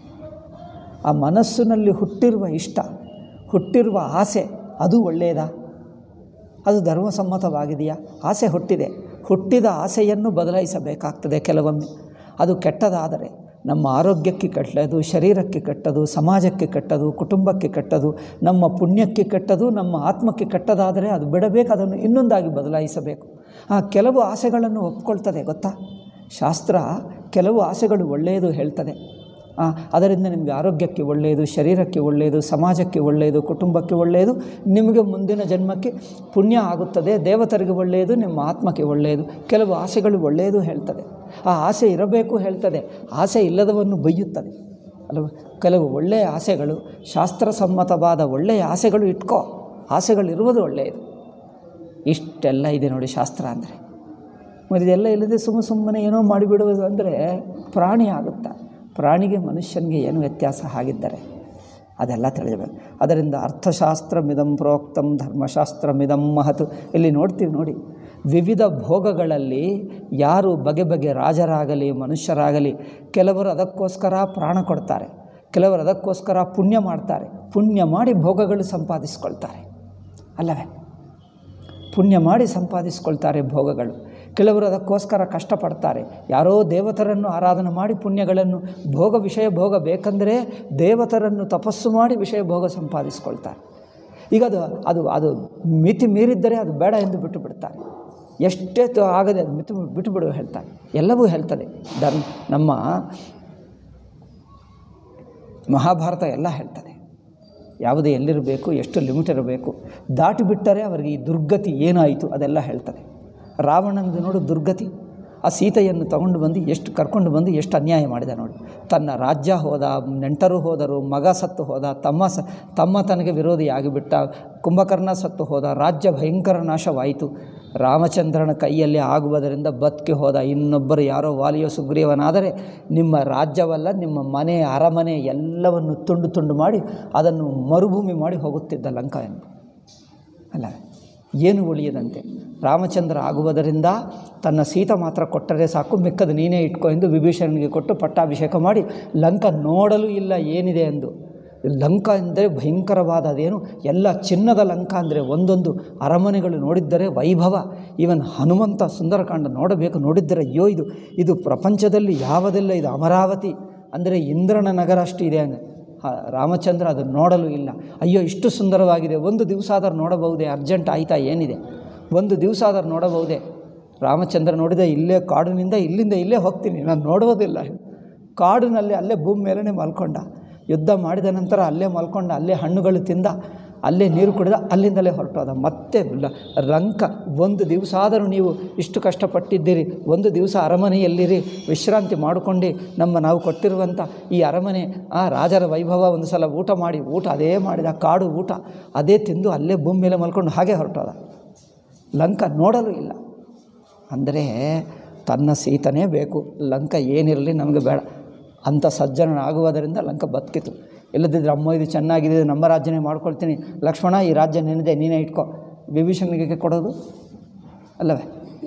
ಆ ಮನಸ್ಸಿನಲ್ಲಿ ಹುಟ್ಟಿರುವ ಇಷ್ಟ ಹುಟ್ಟಿರುವ ಆಸೆ ಅದು ಒಳ್ಳೆಯದಾ ಅದು ಧರ್ಮಸಮ್ಮತವಾಗಿದೆಯಾ ಆಸೆ ಹುಟ್ಟಿದೆ ಹುಟ್ಟಿದ ಆಸೆಯನ್ನು ಬದಲಾಯಿಸಬೇಕಾಗ್ತದೆ ಕೆಲವೊಮ್ಮೆ ಅದು ಕೆಟ್ಟದಾದರೆ ನಮ್ಮ ಆರೋಗ್ಯಕ್ಕೆ ಕೆಟ್ಟದು ಶರೀರಕ್ಕೆ ಕೆಟ್ಟದು ಸಮಾಜಕ್ಕೆ ಕೆಟ್ಟದು ಕುಟುಂಬಕ್ಕೆ ಕೆಟ್ಟದು ನಮ್ಮ ಪುಣ್ಯಕ್ಕೆ ಕೆಟ್ಟದು ನಮ್ಮ ಆತ್ಮಕ್ಕೆ ಕೆಟ್ಟದಾದರೆ ಅದು ಬಿಡಬೇಕು ಅದನ್ನು ಇನ್ನೊಂದಾಗಿ ಬದಲಾಯಿಸಬೇಕು ಆ ಕೆಲವು ಆಸೆಗಳನ್ನು ಒಪ್ಕೊಳ್ತದೆ ಗೊತ್ತಾ ಶಾಸ್ತ್ರ ಕೆಲವು ಆಸೆಗಳು ಒಳ್ಳೆಯದು ಹೇಳ್ತದೆ ಆ, ಅದರಿಂದ ನಿಮಗೆ ಆರೋಗ್ಯಕ್ಕೆ ಒಳ್ಳೆಯದು ಶರೀರಕ್ಕೆ ಒಳ್ಳೆಯದು ಸಮಾಜಕ್ಕೆ ಒಳ್ಳೆಯದು ಕುಟುಂಬಕ್ಕೆ ಒಳ್ಳೆಯದು ನಿಮಗೆ ಮುಂದಿನ ಜನ್ಮಕ್ಕೆ ಪುಣ್ಯ ಆಗುತ್ತದೆ ದೇವತರಿಗೆ ಒಳ್ಳೆಯದು ನಿಮ್ಮ ಆತ್ಮಕ್ಕೆ ಒಳ್ಳೆಯದು ಕೆಲವು ಆಸೆಗಳು ಒಳ್ಳೆಯದು ಹೇಳ್ತದೆ ಆ ಆಸೆ ಇರಬೇಕು ಹೇಳ್ತದೆ ಆಸೆ ಇಲ್ಲದವನ್ನು ಬೈಯುತ್ತದೆ ಅಲ್ವ ಕೆಲವು ಒಳ್ಳೆಯ ಆಸೆಗಳು ಶಾಸ್ತ್ರಸಮ್ಮತವಾದ ಒಳ್ಳೆಯ ಆಸೆಗಳು ಇಟ್ಕೋ ಆಸೆಗಳಿರುವುದು ಒಳ್ಳೆಯದು ಇಷ್ಟೆಲ್ಲ ಇದೆ ನೋಡಿ ಶಾಸ್ತ್ರ ಅಂದರೆ ಮತ್ತು ಇದೆಲ್ಲ ಇಲ್ಲದೆ ಸುಮ್ಮ ಸುಮ್ಮನೆ ಏನೋ ಮಾಡಿಬಿಡುವುದು ಅಂದರೆ ಪ್ರಾಣಿ ಆಗುತ್ತಾ ಪ್ರಾಣಿಗೆ ಮನುಷ್ಯನಿಗೆ ಏನು ವ್ಯತ್ಯಾಸ ಆಗಿದ್ದರೆ ಅದೆಲ್ಲ ತಿಳಿಯಬೇಕು ಅದರಿಂದ ಅರ್ಥಶಾಸ್ತ್ರ ಮಿದಂ ಪ್ರೋಕ್ತಂ ಧರ್ಮಶಾಸ್ತ್ರ ಮಿದಂ ಮಹತ್ ಇಲ್ಲಿ ನೋಡ್ತೀವಿ ನೋಡಿ ವಿವಿಧ ಭೋಗಗಳಲ್ಲಿ ಯಾರು ಬಗೆ ಬಗೆ ರಾಜರಾಗಲಿ ಮನುಷ್ಯರಾಗಲಿ ಕೆಲವರು ಅದಕ್ಕೋಸ್ಕರ ಪ್ರಾಣ ಕೊಡ್ತಾರೆ ಕೆಲವರು ಅದಕ್ಕೋಸ್ಕರ ಪುಣ್ಯ ಮಾಡ್ತಾರೆ ಪುಣ್ಯ ಮಾಡಿ ಭೋಗಗಳು ಸಂಪಾದಿಸ್ಕೊಳ್ತಾರೆ ಅಲ್ಲವೇ ಪುಣ್ಯ ಮಾಡಿ ಸಂಪಾದಿಸ್ಕೊಳ್ತಾರೆ ಭೋಗಗಳು ಕೆಲವರು ಅದಕ್ಕೋಸ್ಕರ ಕಷ್ಟಪಡ್ತಾರೆ ಯಾರೋ ದೇವತರನ್ನು ಆರಾಧನೆ ಮಾಡಿ ಪುಣ್ಯಗಳನ್ನು ಭೋಗ ವಿಷಯ ಭೋಗ ಬೇಕಂದರೆ ದೇವತರನ್ನು ತಪಸ್ಸು ಮಾಡಿ ವಿಷಯ ಭೋಗ ಸಂಪಾದಿಸ್ಕೊಳ್ತಾರೆ ಈಗ ಅದು ಅದು ಅದು ಮಿತಿ ಮೀರಿದ್ದರೆ ಅದು ಬೇಡ ಎಂದು ಬಿಟ್ಟು ಬಿಡ್ತಾರೆ ಎಷ್ಟೇ ತ- ಆಗದೆ ಅದು ಮಿತಿ ಬಿಟ್ಟು ಬಿಡು ಹೇಳ್ತಾರೆ ಎಲ್ಲವೂ ಹೇಳ್ತದೆ ಧರ್ಮ ನಮ್ಮ ಮಹಾಭಾರತ ಎಲ್ಲ ಹೇಳ್ತದೆ ಯಾವುದು ಎಲ್ಲಿರಬೇಕು ಎಷ್ಟು ಲಿಮಿಟ್ ಇರಬೇಕು ದಾಟಿ ಬಿಟ್ಟರೆ ಅವರಿಗೆ ಈ ದುರ್ಗತಿ ಏನಾಯಿತು ಅದೆಲ್ಲ ಹೇಳ್ತದೆ ರಾವಣನಿಗೆ ನೋಡು ದುರ್ಗತಿ ಆ ಸೀತೆಯನ್ನು ತಗೊಂಡು ಬಂದು ಎಷ್ಟು ಕರ್ಕೊಂಡು ಬಂದು ಎಷ್ಟು ಅನ್ಯಾಯ ಮಾಡಿದ ನೋಡಿ ತನ್ನ ರಾಜ್ಯ ಹೋದ ನೆಂಟರು ಹೋದರು ಮಗ ಸತ್ತು ಹೋದ ತಮ್ಮ ಸ ತಮ್ಮ ತನಗೆ ವಿರೋಧಿ ಆಗಿಬಿಟ್ಟ ಕುಂಭಕರ್ಣ ಸತ್ತು ಹೋದ ರಾಜ್ಯ ಭಯಂಕರ ನಾಶವಾಯಿತು ರಾಮಚಂದ್ರನ ಕೈಯಲ್ಲಿ ಆಗುವುದರಿಂದ ಬದುಕಿ ಹೋದ ಇನ್ನೊಬ್ಬರು ಯಾರೋ ವಾಲಿಯೋ ಸುಗ್ರೀವನಾದರೆ ನಿಮ್ಮ ರಾಜ್ಯವಲ್ಲ ನಿಮ್ಮ ಮನೆ ಅರಮನೆ ಎಲ್ಲವನ್ನು ತುಂಡು ತುಂಡು ಮಾಡಿ ಅದನ್ನು ಮರುಭೂಮಿ ಮಾಡಿ ಹೋಗುತ್ತಿದ್ದ ಲಂಕಾಯನ್ನು ಅಲ್ಲ ಏನು ಉಳಿಯದಂತೆ ರಾಮಚಂದ್ರ ಆಗುವುದರಿಂದ ತನ್ನ ಸೀತ ಮಾತ್ರ ಕೊಟ್ಟರೆ ಸಾಕು ಮಿಕ್ಕದು ನೀನೇ ಇಟ್ಕೊ ಎಂದು ವಿಭೀಷಣನಿಗೆ ಕೊಟ್ಟು ಪಟ್ಟಾಭಿಷೇಕ ಮಾಡಿ ಲಂಕ ನೋಡಲು ಇಲ್ಲ ಏನಿದೆ ಎಂದು ಲಂಕ ಎಂದರೆ ಭಯಂಕರವಾದ ಅದೇನು ಎಲ್ಲ ಚಿನ್ನದ ಲಂಕ ಅಂದರೆ ಒಂದೊಂದು ಅರಮನೆಗಳು ನೋಡಿದ್ದರೆ ವೈಭವ ಇವನ್ ಹನುಮಂತ ಸುಂದರಕಾಂಡ ನೋಡಬೇಕು ನೋಡಿದ್ದರೆ ಅಯ್ಯೋ ಇದು ಇದು ಪ್ರಪಂಚದಲ್ಲಿ ಯಾವುದೆಲ್ಲ ಇದು ಅಮರಾವತಿ ಅಂದರೆ ಇಂದ್ರನ ನಗರ ಅಷ್ಟು ಇದೆ ಅಂದರೆ ಆ ರಾಮಚಂದ್ರ ಅದನ್ನು ನೋಡಲು ಇಲ್ಲ ಅಯ್ಯೋ ಇಷ್ಟು ಸುಂದರವಾಗಿದೆ ಒಂದು ದಿವಸ ಆದರೂ ನೋಡಬಹುದೇ ಅರ್ಜೆಂಟ್ ಆಯಿತಾ ಏನಿದೆ ಒಂದು ದಿವಸ ಆದರೂ ನೋಡಬಹುದೇ ರಾಮಚಂದ್ರ ನೋಡಿದ ಇಲ್ಲೇ ಕಾಡಿನಿಂದ ಇಲ್ಲಿಂದ ಇಲ್ಲೇ ಹೋಗ್ತೀನಿ ನಾನು ನೋಡುವುದಿಲ್ಲ ಕಾಡಿನಲ್ಲಿ ಅಲ್ಲೇ ಭೂಮಿ ಮೇಲೇ ಮಲ್ಕೊಂಡ ಯುದ್ಧ ಮಾಡಿದ ನಂತರ ಅಲ್ಲೇ ಮಲ್ಕೊಂಡ ಅಲ್ಲೇ ಹಣ್ಣುಗಳು ತಿಂದ ಅಲ್ಲೇ ನೀರು ಕುಡಿದ ಅಲ್ಲಿಂದಲೇ ಹೊರಟೋದ ಮತ್ತೆ ಲ- ಲಂಕ ಒಂದು ದಿವಸ ಆದರೂ ನೀವು ಇಷ್ಟು ಕಷ್ಟಪಟ್ಟಿದ್ದೀರಿ ಒಂದು ದಿವಸ ಅರಮನೆಯಲ್ಲಿರಿ ವಿಶ್ರಾಂತಿ ಮಾಡಿಕೊಂಡು ನಮ್ಮ ನಾವು ಕೊಟ್ಟಿರುವಂಥ ಈ ಅರಮನೆ ಆ ರಾಜರ ವೈಭವ ಒಂದು ಸಲ ಊಟ ಮಾಡಿ ಊಟ ಅದೇ ಮಾಡಿದ ಕಾಡು ಊಟ ಅದೇ ತಿಂದು ಅಲ್ಲೇ ಭೂಮಿ ಮೇಲೆ ಮಲ್ಕೊಂಡು ಹಾಗೆ ಹೊರಟೋದ ಲಂಕ ನೋಡಲು ಇಲ್ಲ ಅಂದರೆ ತನ್ನ ಸೀತನೇ ಬೇಕು ಲಂಕ ಏನಿರಲಿ ನಮಗೆ ಬೇಡ ಅಂಥ ಸಜ್ಜನನಾಗುವುದರಿಂದ ಲಂಕ ಬದುಕಿತು ಇಲ್ಲದಿದ್ದರೆ ಅಮ್ಮ ಇದು ಚೆನ್ನಾಗಿದೆ ಇದು ನಮ್ಮ ರಾಜ್ಯನೇ ಮಾಡ್ಕೊಳ್ತೀನಿ ಲಕ್ಷ್ಮಣ ಈ ರಾಜ್ಯ ನಿನ್ನದೇ ನೀನೇ ಇಟ್ಕೋ ವಿಭೀಷಣಿಗೆ ಕೊಡೋದು ಅಲ್ಲವೇ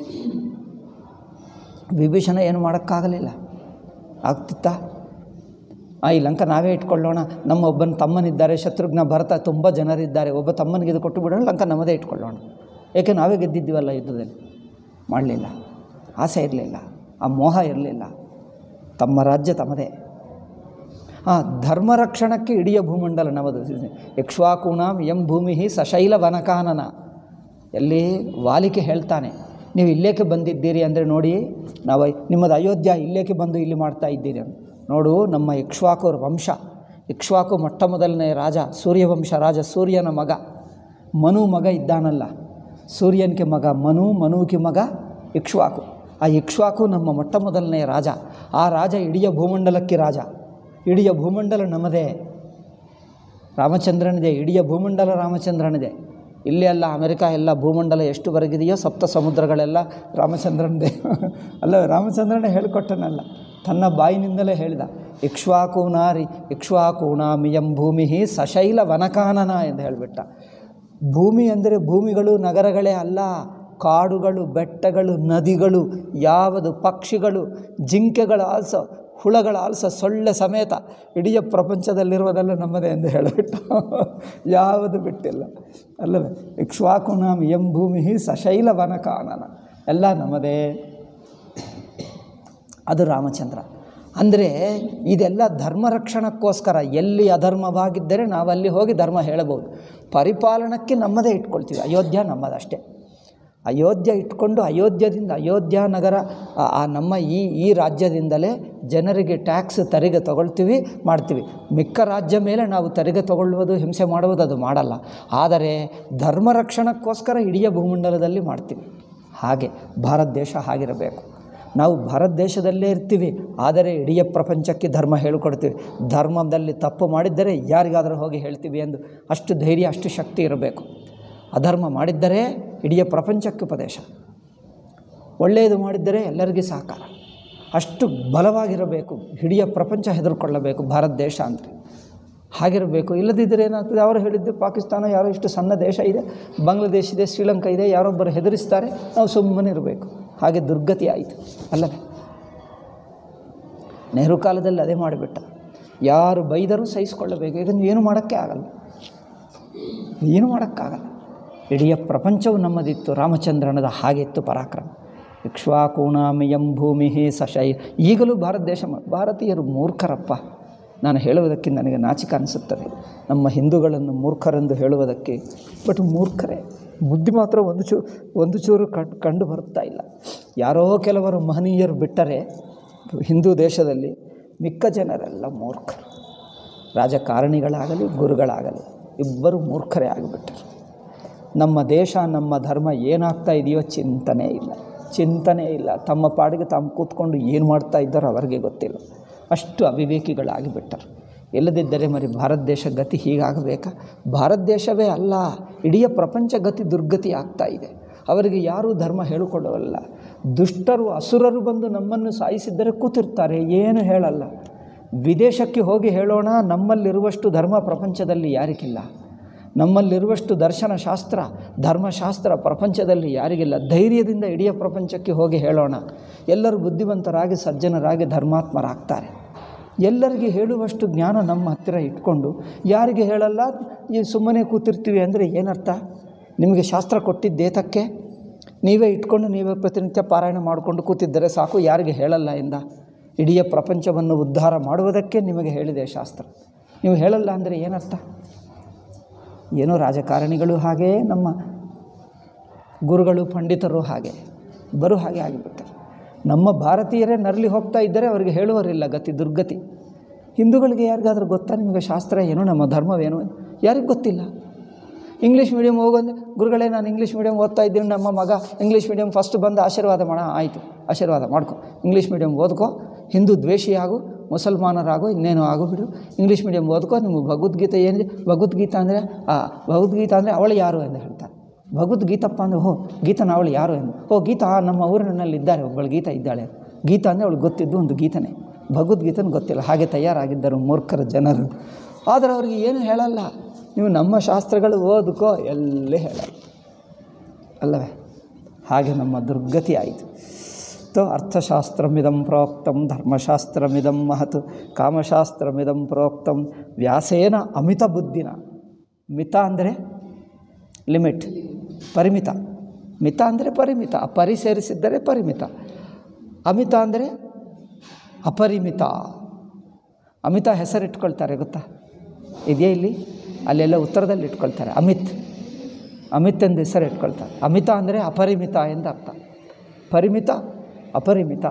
ವಿಭೀಷಣ ಏನು ಮಾಡೋಕ್ಕಾಗಲಿಲ್ಲ ಆಗ್ತಿತ್ತಾ ಆ ಈ ಲಂಕ ನಾವೇ ಇಟ್ಕೊಳ್ಳೋಣ ನಮ್ಮ ಒಬ್ಬನ ತಮ್ಮನಿದ್ದಾರೆ ಶತ್ರುಘ್ನ ಭರತ ತುಂಬ ಜನರಿದ್ದಾರೆ ಒಬ್ಬ ತಮ್ಮನಿಗೆ ಇದು ಕೊಟ್ಟು ಬಿಡೋಣ ಲಂಕ ನಮ್ಮದೇ ಇಟ್ಕೊಳ್ಳೋಣ ಏಕೆ ನಾವೇ ಗೆದ್ದಿದ್ದೀವಲ್ಲ ಯುದ್ಧದಲ್ಲಿ ಮಾಡಲಿಲ್ಲ ಆಸೆ ಇರಲಿಲ್ಲ ಆ ಮೋಹ ಇರಲಿಲ್ಲ ತಮ್ಮ ರಾಜ್ಯ ತಮ್ಮದೇ ಆ ಧರ್ಮ ರಕ್ಷಣಕ್ಕೆ ಇಡೀ ಭೂಮಂಡಲ ನಮ್ಮದು ಇಕ್ಷ್ವಾಕುಣಾಂ ಎಂ ಭೂಮಿ ಸಶೈಲ ವನಕಾನನ ಎಲ್ಲಿ ವಾಲಿಕೆ ಹೇಳ್ತಾನೆ ನೀವು ಇಲ್ಲೇಕೆ ಬಂದಿದ್ದೀರಿ ಅಂದರೆ ನೋಡಿ ನಾವು ನಿಮ್ಮದು ಅಯೋಧ್ಯ ಇಲ್ಲೇಕೆ ಬಂದು ಇಲ್ಲಿ ಮಾಡ್ತಾ ಇದ್ದೀರಿ ಅಂತ ನೋಡು ನಮ್ಮ ಇಕ್ಷ್ವಾಕು ವಂಶ ಇಕ್ಷ್ವಾಕು ಮೊಟ್ಟ ಮೊದಲನೇ ರಾಜ ಸೂರ್ಯವಂಶ ರಾಜ ಸೂರ್ಯನ ಮಗ ಮನು ಮಗ ಇದ್ದಾನಲ್ಲ ಸೂರ್ಯನಿಗೆ ಮಗ ಮನು ಮನುವಿಗೆ ಮಗ ಇಕ್ಷ್ವಾಕು ಆ ಇಕ್ಷ್ವಾಕು ನಮ್ಮ ಮೊಟ್ಟ ಮೊದಲನೇ ರಾಜ ಆ ರಾಜ ಇಡೀ ಭೂಮಂಡಲಕ್ಕೆ ರಾಜ ಇಡೀ ಭೂಮಂಡಲ ನಮ್ಮದೇ ರಾಮಚಂದ್ರನಿದೆ ಇಡೀ ಭೂಮಂಡಲ ರಾಮಚಂದ್ರನಿದೆ ಇಲ್ಲಿ ಎಲ್ಲ ಅಮೆರಿಕ ಎಲ್ಲ ಭೂಮಂಡಲ ಎಷ್ಟುವರೆಗಿದೆಯೋ ಸಪ್ತ ಸಮುದ್ರಗಳೆಲ್ಲ ರಾಮಚಂದ್ರನದೇ ಅಲ್ಲ ರಾಮಚಂದ್ರನೇ ಹೇಳಿಕೊಟ್ಟನಲ್ಲ ತನ್ನ ಬಾಯಿನಿಂದಲೇ ಹೇಳಿದ ಇಕ್ಷ್ವಾಕೂನಾರಿ ಇಕ್ಷ್ವಾಕೂಣಾಮಿಯಂ ಭೂಮಿ ಸಶೈಲ ವನಕಾನನ ಎಂದು ಹೇಳಿಬಿಟ್ಟ ಭೂಮಿ ಅಂದರೆ ಭೂಮಿಗಳು ನಗರಗಳೇ ಅಲ್ಲ ಕಾಡುಗಳು ಬೆಟ್ಟಗಳು ನದಿಗಳು ಯಾವುದು ಪಕ್ಷಿಗಳು ಜಿಂಕೆಗಳ ಆಲ್ಸ ಹುಳಗಳ ಆಲ್ಸ ಸೊಳ್ಳೆ ಸಮೇತ ಇಡೀ ಪ್ರಪಂಚದಲ್ಲಿರುವುದೆಲ್ಲ ನಮ್ಮದೇ ಎಂದು ಹೇಳಿಬಿಟ್ಟು ಯಾವುದು ಬಿಟ್ಟಿಲ್ಲ ಅಲ್ಲವೇ ಇಕ್ಷ್ವಾಕುನಾಮ್ ಎಂ ಭೂಮಿ ಸಶೈಲ ವನಕಾನನ ಎಲ್ಲ ನಮ್ಮದೇ ಅದು ರಾಮಚಂದ್ರ ಅಂದರೆ ಇದೆಲ್ಲ ಧರ್ಮ ರಕ್ಷಣಕ್ಕೋಸ್ಕರ ಎಲ್ಲಿ ಅಧರ್ಮವಾಗಿದ್ದರೆ ನಾವಲ್ಲಿ ಹೋಗಿ ಧರ್ಮ ಹೇಳಬಹುದು ಪರಿಪಾಲನಕ್ಕೆ ನಮ್ಮದೇ ಇಟ್ಕೊಳ್ತೀವಿ ಅಯೋಧ್ಯ ನಮ್ಮದಷ್ಟೇ ಅಯೋಧ್ಯ ಇಟ್ಕೊಂಡು ಅಯೋಧ್ಯದಿಂದ ಅಯೋಧ್ಯ ನಗರ ಆ- ಆ ನಮ್ಮ ಈ ಈ ರಾಜ್ಯದಿಂದಲೇ ಜನರಿಗೆ ಟ್ಯಾಕ್ಸ್ ತೆರಿಗೆ ತಗೊಳ್ತೀವಿ ಮಾಡ್ತೀವಿ ಮಿಕ್ಕ ರಾಜ್ಯ ಮೇಲೆ ನಾವು ತೆರಿಗೆ ತಗೊಳ್ಳುವುದು ಹಿಂಸೆ ಮಾಡುವುದು ಅದು ಮಾಡಲ್ಲ ಆದರೆ ಧರ್ಮ ರಕ್ಷಣಕ್ಕೋಸ್ಕರ ಇಡೀ ಭೂಮಂಡಲದಲ್ಲಿ ಮಾಡ್ತೀವಿ ಹಾಗೆ ಭಾರತ ದೇಶ ಹಾಗಿರಬೇಕು ನಾವು ಭಾರತ ದೇಶದಲ್ಲೇ ಇರ್ತೀವಿ ಆದರೆ ಇಡೀ ಪ್ರಪಂಚಕ್ಕೆ ಧರ್ಮ ಹೇಳಿಕೊಡ್ತೀವಿ ಧರ್ಮದಲ್ಲಿ ತಪ್ಪು ಮಾಡಿದ್ದರೆ ಯಾರಿಗಾದರೂ ಹೋಗಿ ಹೇಳ್ತೀವಿ ಎಂದು ಅಷ್ಟು ಧೈರ್ಯ ಅಷ್ಟು ಶಕ್ತಿ ಇರಬೇಕು ಅಧರ್ಮ ಮಾಡಿದ್ದರೆ ಇಡೀ ಪ್ರಪಂಚಕ್ಕೆ ಉಪದೇಶ ಒಳ್ಳೆಯದು ಮಾಡಿದ್ದರೆ ಎಲ್ಲರಿಗೂ ಸಹಕಾರ ಅಷ್ಟು ಬಲವಾಗಿರಬೇಕು ಇಡೀ ಪ್ರಪಂಚ ಹೆದರ್ಕೊಳ್ಳಬೇಕು ಭಾರತ ದೇಶ ಅಂದರೆ ಹಾಗಿರಬೇಕು ಇಲ್ಲದಿದ್ದರೆ ಏನಾಗ್ತದೆ ಅವರು ಹೇಳಿದ್ದು ಪಾಕಿಸ್ತಾನ ಯಾರೋ ಇಷ್ಟು ಸಣ್ಣ ದೇಶ ಇದೆ ಬಾಂಗ್ಲಾದೇಶ ಇದೆ ಶ್ರೀಲಂಕಾ ಇದೆ ಯಾರೊಬ್ಬರು ಹೆದರಿಸ್ತಾರೆ ನಾವು ಸುಮ್ಮನೆ ಇರಬೇಕು ಹಾಗೆ ದುರ್ಗತಿ ಆಯಿತು ಅಲ್ಲವೇ ನೆಹರು ಕಾಲದಲ್ಲಿ ಅದೇ ಮಾಡಿಬಿಟ್ಟ ಯಾರು ಬೈದರೂ ಸಹಿಸ್ಕೊಳ್ಳಬೇಕು ಈಗ ಏನು ಮಾಡೋಕ್ಕೆ ಆಗಲ್ಲ ಏನು ಮಾಡೋಕ್ಕಾಗಲ್ಲ ಇಡೀ ಪ್ರಪಂಚವು ನಮ್ಮದಿತ್ತು ರಾಮಚಂದ್ರನದ ಹಾಗಿತ್ತು ಪರಾಕ್ರಮ ಇಕ್ಷ್ವಾಕೂಣಾಮಿಯಂ ಭೂಮಿ ಸಶೈ ಈಗಲೂ ಭಾರತ ದೇಶ ಮ- ಭಾರತೀಯರು ಮೂರ್ಖರಪ್ಪ ನಾನು ಹೇಳುವುದಕ್ಕೆ ನನಗೆ ನಾಚಿಕೆ ಅನಿಸುತ್ತದೆ ನಮ್ಮ ಹಿಂದೂಗಳನ್ನು ಮೂರ್ಖರೆಂದು ಹೇಳುವುದಕ್ಕೆ ಬಟ್ ಮೂರ್ಖರೇ ಬುದ್ಧಿ ಮಾತ್ರ ಒಂದು ಚೂ ಒಂದು ಚೂರು ಕಂಡು ಕಂಡು ಬರುತ್ತಾ ಇಲ್ಲ ಯಾರೋ ಕೆಲವರು ಮಹನೀಯರು ಬಿಟ್ಟರೆ ಹಿಂದೂ ದೇಶದಲ್ಲಿ ಮಿಕ್ಕ ಜನರೆಲ್ಲ ಮೂರ್ಖರು ರಾಜಕಾರಣಿಗಳಾಗಲಿ ಗುರುಗಳಾಗಲಿ ಇಬ್ಬರು ಮೂರ್ಖರೇ ಆಗಿಬಿಟ್ಟರು ನಮ್ಮ ದೇಶ ನಮ್ಮ ಧರ್ಮ ಏನಾಗ್ತಾ ಇದೆಯೋ ಚಿಂತನೆ ಇಲ್ಲ ಚಿಂತನೆ ಇಲ್ಲ ತಮ್ಮ ಪಾಡಿಗೆ ತಾವು ಕೂತ್ಕೊಂಡು ಏನು ಮಾಡ್ತಾ ಇದ್ದಾರೋ ಅವರಿಗೆ ಗೊತ್ತಿಲ್ಲ ಅಷ್ಟು ಅವಿವೇಕಿಗಳಾಗಿಬಿಟ್ಟರು ಇಲ್ಲದಿದ್ದರೆ ಮರಿ ಭಾರತ ದೇಶ ಗತಿ ಹೀಗಾಗಬೇಕಾ ಭಾರತ ದೇಶವೇ ಅಲ್ಲ ಇಡೀ ಪ್ರಪಂಚ ಗತಿ ದುರ್ಗತಿ ಆಗ್ತಾ ಇದೆ ಅವರಿಗೆ ಯಾರೂ ಧರ್ಮ ಹೇಳಿಕೊಳ್ಳೋಲ್ಲ ದುಷ್ಟರು ಅಸುರರು ಬಂದು ನಮ್ಮನ್ನು ಸಾಯಿಸಿದ್ದರೆ ಕೂತಿರ್ತಾರೆ ಏನು ಹೇಳಲ್ಲ ವಿದೇಶಕ್ಕೆ ಹೋಗಿ ಹೇಳೋಣ ನಮ್ಮಲ್ಲಿರುವಷ್ಟು ಧರ್ಮ ಪ್ರಪಂಚದಲ್ಲಿ ಯಾರಿಗಿಲ್ಲ ನಮ್ಮಲ್ಲಿರುವಷ್ಟು ದರ್ಶನ ಶಾಸ್ತ್ರ ಧರ್ಮಶಾಸ್ತ್ರ ಪ್ರಪಂಚದಲ್ಲಿ ಯಾರಿಗಿಲ್ಲ ಧೈರ್ಯದಿಂದ ಇಡೀ ಪ್ರಪಂಚಕ್ಕೆ ಹೋಗಿ ಹೇಳೋಣ ಎಲ್ಲರೂ ಬುದ್ಧಿವಂತರಾಗಿ ಸಜ್ಜನರಾಗಿ ಧರ್ಮಾತ್ಮರಾಗ್ತಾರೆ ಎಲ್ಲರಿಗೆ ಹೇಳುವಷ್ಟು ಜ್ಞಾನ ನಮ್ಮ ಹತ್ತಿರ ಇಟ್ಕೊಂಡು ಯಾರಿಗೆ ಹೇಳಲ್ಲ ಈ ಸುಮ್ಮನೆ ಕೂತಿರ್ತೀವಿ ಅಂದರೆ ಏನರ್ಥ ನಿಮಗೆ ಶಾಸ್ತ್ರ ಕೊಟ್ಟಿದ್ದೇತಕ್ಕೆ ನೀವೇ ಇಟ್ಕೊಂಡು ನೀವೇ ಪ್ರತಿನಿತ್ಯ ಪಾರಾಯಣ ಮಾಡಿಕೊಂಡು ಕೂತಿದ್ದರೆ ಸಾಕು ಯಾರಿಗೆ ಹೇಳಲ್ಲ ಎಂದ ಇಡೀ ಪ್ರಪಂಚವನ್ನು ಉದ್ಧಾರ ಮಾಡುವುದಕ್ಕೆ ನಿಮಗೆ ಹೇಳಿದೆ ಶಾಸ್ತ್ರ ನೀವು ಹೇಳಲ್ಲ ಅಂದರೆ ಏನರ್ಥ ಏನೋ ರಾಜಕಾರಣಿಗಳು ಹಾಗೆ ನಮ್ಮ ಗುರುಗಳು ಪಂಡಿತರು ಹಾಗೆ ಬರು ಹಾಗೆ ಆಗಿಬಿಟ್ಟರು ನಮ್ಮ ಭಾರತೀಯರೇ ನರಳಿ ಹೋಗ್ತಾ ಇದ್ದರೆ ಅವರಿಗೆ ಹೇಳುವರಿಲ್ಲ ಗತಿ ದುರ್ಗತಿ ಹಿಂದೂಗಳಿಗೆ ಯಾರಿಗಾದ್ರೂ ಗೊತ್ತಾ ನಿಮಗೆ ಶಾಸ್ತ್ರ ಏನು ನಮ್ಮ ಧರ್ಮವೇನು ಯಾರಿಗೆ ಗೊತ್ತಿಲ್ಲ ಇಂಗ್ಲೀಷ್ ಮೀಡಿಯಮ್ ಹೋಗೋಂದ್ರೆ ಗುರುಗಳೇ ನಾನು ಇಂಗ್ಲೀಷ್ ಮೀಡಿಯಮ್ ಓದ್ತಾ ಇದ್ದೀನಿ ನಮ್ಮ ಮಗ ಇಂಗ್ಲೀಷ್ ಮೀಡಿಯಮ್ ಫಸ್ಟ್ ಬಂದು ಆಶೀರ್ವಾದ ಮಾಡ ಆಯಿತು ಆಶೀರ್ವಾದ ಮಾಡ್ಕೊ ಇಂಗ್ಲೀಷ್ ಮೀಡಿಯಮ್ ಓದ್ಕೊ ಹಿಂದೂ ದ್ವೇಷಿ ಆಗು ಮುಸಲ್ಮಾನರಾಗು ಇನ್ನೇನು ಆಗು ಬಿಡು ಇಂಗ್ಲೀಷ್ ಮೀಡಿಯಮ್ ಓದ್ಕೊ ನಿಮಗೆ ಭಗವದ್ಗೀತೆ ಏನಿದೆ ಭಗವದ್ಗೀತಾ ಅಂದರೆ ಆ ಭಗವದ್ಗೀತಾ ಅಂದರೆ ಅವಳು ಯಾರು ಎಂದು ಹೇಳ್ತಾರೆ ಭಗವದ್ಗೀತಪ್ಪ ಅಂದರೆ ಹೋ ಗೀತನ ಅವಳು ಯಾರು ಎಂದು ಓ ಗೀತಾ ನಮ್ಮ ಊರಿನಲ್ಲಿ ಇದ್ದಾರೆ ಒಬ್ಬಳು ಗೀತಾ ಇದ್ದಾಳೆ ಗೀತಾ ಅಂದರೆ ಅವಳಿಗೆ ಗೊತ್ತಿದ್ದು ಒಂದು ಗೀತನೇ ಭಗವದ್ಗೀತನ ಗೊತ್ತಿಲ್ಲ ಹಾಗೆ ತಯಾರಾಗಿದ್ದರು ಮೂರ್ಖರ ಜನರು ಆದರೆ ಅವ್ರಿಗೆ ಏನು ಹೇಳಲ್ಲ ನೀವು ನಮ್ಮ ಶಾಸ್ತ್ರಗಳು ಓದ್ಕೋ ಎಲ್ಲೇ ಹೇಳಲ್ಲ ಅಲ್ಲವೇ ಹಾಗೆ ನಮ್ಮ ದುರ್ಗತಿ ಆಯಿತು ತೋ ಅರ್ಥಶಾಸ್ತ್ರಮಿದಂ ಪ್ರೋಕ್ತಂ ಧರ್ಮಶಾಸ್ತ್ರಮಿದಂ ಮಹತ್ ಕಾಮಶಾಸ್ತ್ರಮಿದಂ ಪ್ರೋಕ್ತಂ ವ್ಯಾಸೇನ ಅಮಿತ ಬುದ್ಧಿನ ಮಿತ ಅಂದರೆ ಲಿಮಿಟ್ ಪರಿಮಿತ ಮಿತ ಅಂದರೆ ಪರಿಮಿತ ಪರಿ ಸೇರಿಸಿದ್ದರೆ ಪರಿಮಿತ ಅಮಿತ ಅಂದರೆ ಅಪರಿಮಿತ ಅಮಿತ ಹೆಸರಿಟ್ಕೊಳ್ತಾರೆ ಗೊತ್ತಾ ಇದೆಯಾ ಇಲ್ಲಿ ಅಲ್ಲೆಲ್ಲ ಉತ್ತರದಲ್ಲಿ ಇಟ್ಕೊಳ್ತಾರೆ ಅಮಿತ್ ಅಮಿತ್ ಎಂದು ಹೆಸರು ಇಟ್ಕೊಳ್ತಾರೆ ಅಮಿತ ಅಂದರೆ ಅಪರಿಮಿತ ಎಂದು ಅರ್ಥ ಪರಿಮಿತ ಅಪರಿಮಿತ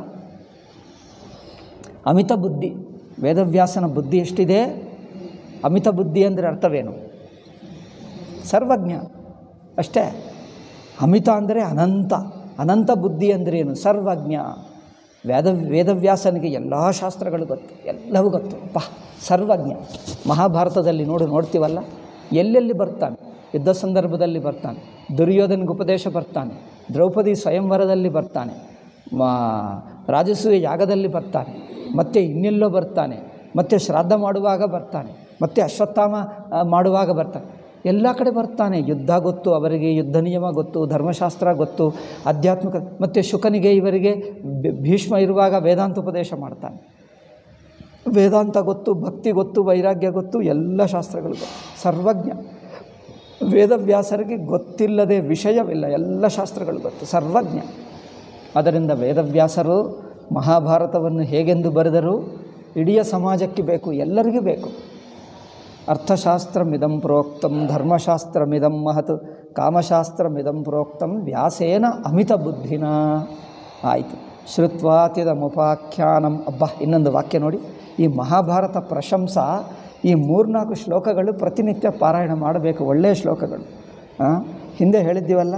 ಅಮಿತ ಬುದ್ಧಿ ವೇದವ್ಯಾಸನ ಬುದ್ಧಿ ಎಷ್ಟಿದೆ ಅಮಿತ ಬುದ್ಧಿ ಅಂದರೆ ಅರ್ಥವೇನು ಸರ್ವಜ್ಞ ಅಷ್ಟೇ ಅಮಿತ ಅಂದರೆ ಅನಂತ ಅನಂತ ಬುದ್ಧಿ ಅಂದ್ರೇನು ಸರ್ವಜ್ಞ ವೇದ ವೇದವ್ಯಾಸನಿಗೆ ಎಲ್ಲ ಶಾಸ್ತ್ರಗಳು ಗೊತ್ತು ಎಲ್ಲವೂ ಗೊತ್ತು ಪಾ ಸರ್ವಜ್ಞ ಮಹಾಭಾರತದಲ್ಲಿ ನೋಡು ನೋಡ್ತೀವಲ್ಲ ಎಲ್ಲೆಲ್ಲಿ ಬರ್ತಾನೆ ಯುದ್ಧ ಸಂದರ್ಭದಲ್ಲಿ ಬರ್ತಾನೆ ದುರ್ಯೋಧನಿಗೆ ಉಪದೇಶ ಬರ್ತಾನೆ ದ್ರೌಪದಿ ಸ್ವಯಂವರದಲ್ಲಿ ಬರ್ತಾನೆ ಮಾ ರಾಜಸೂಯ ಯಾಗದಲ್ಲಿ ಬರ್ತಾನೆ ಮತ್ತು ಇನ್ನೆಲ್ಲೋ ಬರ್ತಾನೆ ಮತ್ತು ಶ್ರಾದ್ದ ಮಾಡುವಾಗ ಬರ್ತಾನೆ ಮತ್ತು ಅಶ್ವತ್ಥಾಮ ಆ, ಮಾಡುವಾಗ ಬರ್ತಾನೆ ಎಲ್ಲ ಕಡೆ ಬರ್ತಾನೆ ಯುದ್ಧ ಗೊತ್ತು ಅವರಿಗೆ ಯುದ್ಧ ನಿಯಮ ಗೊತ್ತು ಧರ್ಮಶಾಸ್ತ್ರ ಗೊತ್ತು ಆಧ್ಯಾತ್ಮಿಕ ಮತ್ತು ಶುಕನಿಗೆ ಇವರಿಗೆ ಭೀ- ಭೀಷ್ಮ ಇರುವಾಗ ವೇದಾಂತ ಉಪದೇಶ ಮಾಡ್ತಾನೆ ವೇದಾಂತ ಗೊತ್ತು ಭಕ್ತಿ ಗೊತ್ತು ವೈರಾಗ್ಯ ಗೊತ್ತು ಎಲ್ಲ ಶಾಸ್ತ್ರಗಳು ಗೊತ್ತು ಸರ್ವಜ್ಞ ವೇದವ್ಯಾಸರಿಗೆ ಗೊತ್ತಿಲ್ಲದೆ ವಿಷಯವಿಲ್ಲ ಎಲ್ಲ ಶಾಸ್ತ್ರಗಳು ಗೊತ್ತು ಸರ್ವಜ್ಞ ಅದರಿಂದ ವೇದವ್ಯಾಸರು ಮಹಾಭಾರತವನ್ನು ಹೇಗೆಂದು ಬರೆದರು ಇಡೀ ಸಮಾಜಕ್ಕೆ ಬೇಕು ಎಲ್ಲರಿಗೂ ಬೇಕು ಅರ್ಥಶಾಸ್ತ್ರಮಿದಂ ಪ್ರೋಕ್ತಂ ಧರ್ಮಶಾಸ್ತ್ರಮಿದಂ ಮಹತ್ ಕಾಮಶಾಸ್ತ್ರಮಿದಂ ಪ್ರೋಕ್ತಂ ವ್ಯಾಸೇನ ಅಮಿತ ಬುದ್ಧಿನ ಆಯಿತು ಶ್ರುತ್ವಾತಿದಮುಪಾಖ್ಯಾನಂ ಅಬ್ಬಾ ಇನ್ನೊಂದು ವಾಕ್ಯ ನೋಡಿ ಈ ಮಹಾಭಾರತ ಪ್ರಶಂಸ ಈ ಮೂರ್ನಾಲ್ಕು ಶ್ಲೋಕಗಳು ಪ್ರತಿನಿತ್ಯ ಪಾರಾಯಣ ಮಾಡಬೇಕು ಒಳ್ಳೆಯ ಶ್ಲೋಕಗಳು ಆ, ಹಿಂದೆ ಹೇಳಿದ್ದೀವಲ್ಲ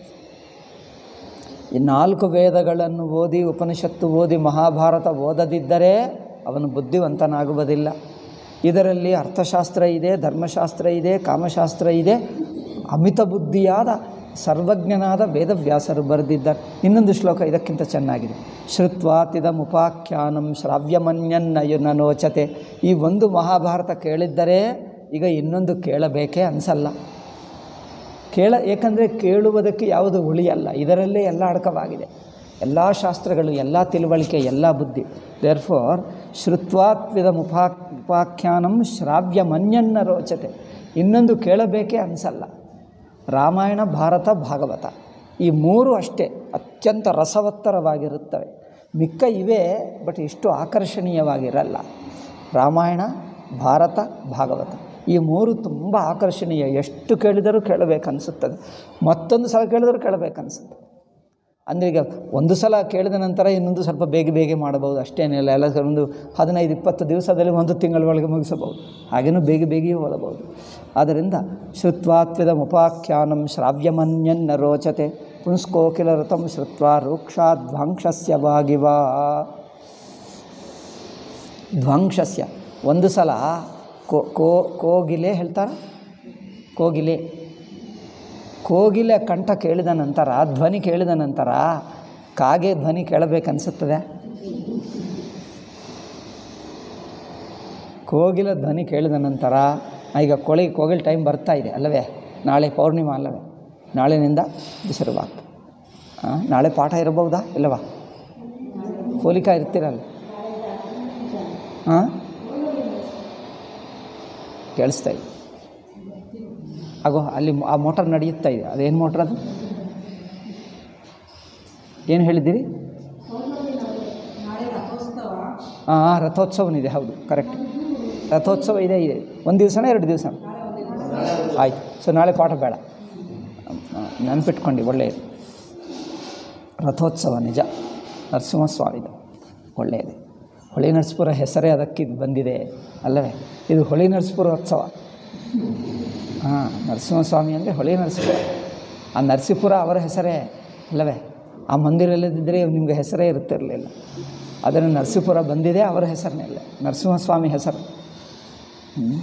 ಈ ನಾಲ್ಕು ವೇದಗಳನ್ನು ಓದಿ ಉಪನಿಷತ್ತು ಓದಿ ಮಹಾಭಾರತ ಓದದಿದ್ದರೆ ಅವನು ಬುದ್ಧಿವಂತನಾಗುವುದಿಲ್ಲ ಇದರಲ್ಲಿ ಅರ್ಥಶಾಸ್ತ್ರ ಇದೆ ಧರ್ಮಶಾಸ್ತ್ರ ಇದೆ ಕಾಮಶಾಸ್ತ್ರ ಇದೆ ಅಮಿತ ಬುದ್ಧಿಯಾದ ಸರ್ವಜ್ಞನಾದ ವೇದವ್ಯಾಸರು ಬರೆದಿದ್ದಾರೆ ಇನ್ನೊಂದು ಶ್ಲೋಕ ಇದಕ್ಕಿಂತ ಚೆನ್ನಾಗಿದೆ ಶ್ರುತ್ವಾತಿದಮುಪಾಖ್ಯಾನಂ ಶ್ರಾವ್ಯಮನ್ಯನ್ನಯುನನೋಚತೆ ಈ ಒಂದು ಮಹಾಭಾರತ ಕೇಳಿದ್ದರೆ ಈಗ ಇನ್ನೊಂದು ಕೇಳಬೇಕೇ ಅನಿಸಲ್ಲ ಕೇಳ ಏಕೆಂದರೆ ಕೇಳುವುದಕ್ಕೆ ಯಾವುದು ಉಳಿಯಲ್ಲ ಇದರಲ್ಲೇ ಎಲ್ಲ ಅಡಕವಾಗಿದೆ ಎಲ್ಲ ಶಾಸ್ತ್ರಗಳು ಎಲ್ಲ ತಿಳುವಳಿಕೆ ಎಲ್ಲ ಬುದ್ಧಿ ದೇರ್ ಫಾರ್ ಶ್ರುತ್ವಾತ್ವಿದ ಮುಪಾ ಉಪಾಖ್ಯಾನಂ ಶ್ರಾವ್ಯ ಮನ್ಯನ್ನ ರೋಚತೆ ಇನ್ನೊಂದು ಕೇಳಬೇಕೇ ಅನಿಸಲ್ಲ ರಾಮಾಯಣ ಭಾರತ ಭಾಗವತ ಈ ಮೂರು ಅಷ್ಟೇ ಅತ್ಯಂತ ರಸವತ್ತರವಾಗಿರುತ್ತವೆ ಮಿಕ್ಕ ಇವೆ ಬಟ್ ಇಷ್ಟು ಆಕರ್ಷಣೀಯವಾಗಿರಲ್ಲ ರಾಮಾಯಣ ಭಾರತ ಭಾಗವತ ಈ ಮೂರು ತುಂಬ ಆಕರ್ಷಣೀಯ ಎಷ್ಟು ಕೇಳಿದರೂ ಕೇಳಬೇಕನ್ನಿಸುತ್ತದೆ ಮತ್ತೊಂದು ಸಲ ಕೇಳಿದರೂ ಕೇಳಬೇಕನ್ನಿಸುತ್ತೆ ಅಂದರೆ ಈಗ ಒಂದು ಸಲ ಕೇಳಿದ ನಂತರ ಇನ್ನೊಂದು ಸ್ವಲ್ಪ ಬೇಗ ಬೇಗ ಮಾಡಬಹುದು ಅಷ್ಟೇನಿಲ್ಲ ಎಲ್ಲ ಒಂದು ಹದಿನೈದು ಇಪ್ಪತ್ತು ದಿವಸದಲ್ಲಿ ಒಂದು ತಿಂಗಳ ಒಳಗೆ ಮುಗಿಸಬಹುದು ಹಾಗೇನೂ ಬೇಗ ಬೇಗ ಓದಬಹುದು ಆದ್ದರಿಂದ ಶ್ರುತ್ವಾತ್ವಿದ ಮುಪಾಖ್ಯಾನಂ ಶ್ರಾವ್ಯಮನ್ಯನ್ನ ರೋಚತೆ ಪುಂಸ್ಕೋಕಿಲ ರಥಂ ಶ್ರುತ್ವ ರೂಕ್ಷಾಧ್ವಾಂಕ್ಷಸ್ಯ ವಾಗಿವಾ ಧ್ವಂಕ್ಷಸ್ಯ ಒಂದು ಸಲ ಕೋ ಕೋ ಕೋಗಿಲೆ ಹೇಳ್ತಾರೆ ಕೋಗಿಲೆ ಕೋಗಿಲೆ ಕಂಠ ಕೇಳಿದ ನಂತರ ಧ್ವನಿ ಕೇಳಿದ ನಂತರ ಕಾಗೆ ಧ್ವನಿ ಕೇಳಬೇಕನ್ನಿಸುತ್ತದೆ ಕೋಗಿಲ ಧ್ವನಿ ಕೇಳಿದ ನಂತರ ಈಗ ಕೋಳಿ ಕೋಗಿಲ್ ಟೈಮ್ ಬರ್ತಾ ಇದೆ ಅಲ್ಲವೇ ನಾಳೆ ಪೌರ್ಣಿಮಾ ಅಲ್ಲವೇ ನಾಳೆನಿಂದ ಶುರುವಾಗ್ತದೆ ಹಾಂ ನಾಳೆ ಪಾಠ ಇರಬಹುದಾ ಇಲ್ಲವಾ ಹೋಲಿಕಾ ಇರ್ತೀರಲ್ಲ ಹಾಂ ಕೇಳಿಸ್ತಾ ಇದೆ ಆಗೋ ಅಲ್ಲಿ ಆ ಮೋಟರ್ ನಡೆಯುತ್ತಾ ಇದೆ ಅದೇನು ಮೋಟ್ರ್ ಅದು ಏನು ಹೇಳಿದ್ದೀರಿ ಹಾಂ ರಥೋತ್ಸವನಿದೆ ಹೌದು ಕರೆಕ್ಟ್ ರಥೋತ್ಸವ ಇದೆ ಇದೆ ಒಂದು ದಿವಸನ ಎರಡು ದಿವಸ ಆಯಿತು ಸೊ ನಾಳೆ ಪಾಠ ಬೇಡ ನೆನಪಿಟ್ಕೊಂಡು ಒಳ್ಳೆಯದು ರಥೋತ್ಸವ ನಿಜ ನರಸಿಂಹಸ್ವಾಮಿದು ಒಳ್ಳೆಯದು ಹೊಳೆ ನರಸೀಪುರ ಹೆಸರೇ ಅದಕ್ಕೆ ಇದು ಬಂದಿದೆ ಅಲ್ಲವೇ ಇದು ಹೊಳೆ ನರಸೀಪುರ ಉತ್ಸವ ಹಾಂ ನರಸಿಂಹಸ್ವಾಮಿ ಅಂದರೆ ಹೊಳೆ ನರಸೀಪುರ ಆ ನರಸೀಪುರ ಅವರ ಹೆಸರೇ ಅಲ್ಲವೇ ಆ ಮಂದಿರ ಇಲ್ಲದಿದ್ದರೆ ನಿಮಗೆ ಹೆಸರೇ ಇರುತ್ತಿರಲಿಲ್ಲ ಅದನ್ನು ನರಸೀಪುರ ಬಂದಿದೆ ಅವರ ಹೆಸರಿನಲ್ಲೇ ನರಸಿಂಹಸ್ವಾಮಿ ಹೆಸರು ಹ್ಮ್.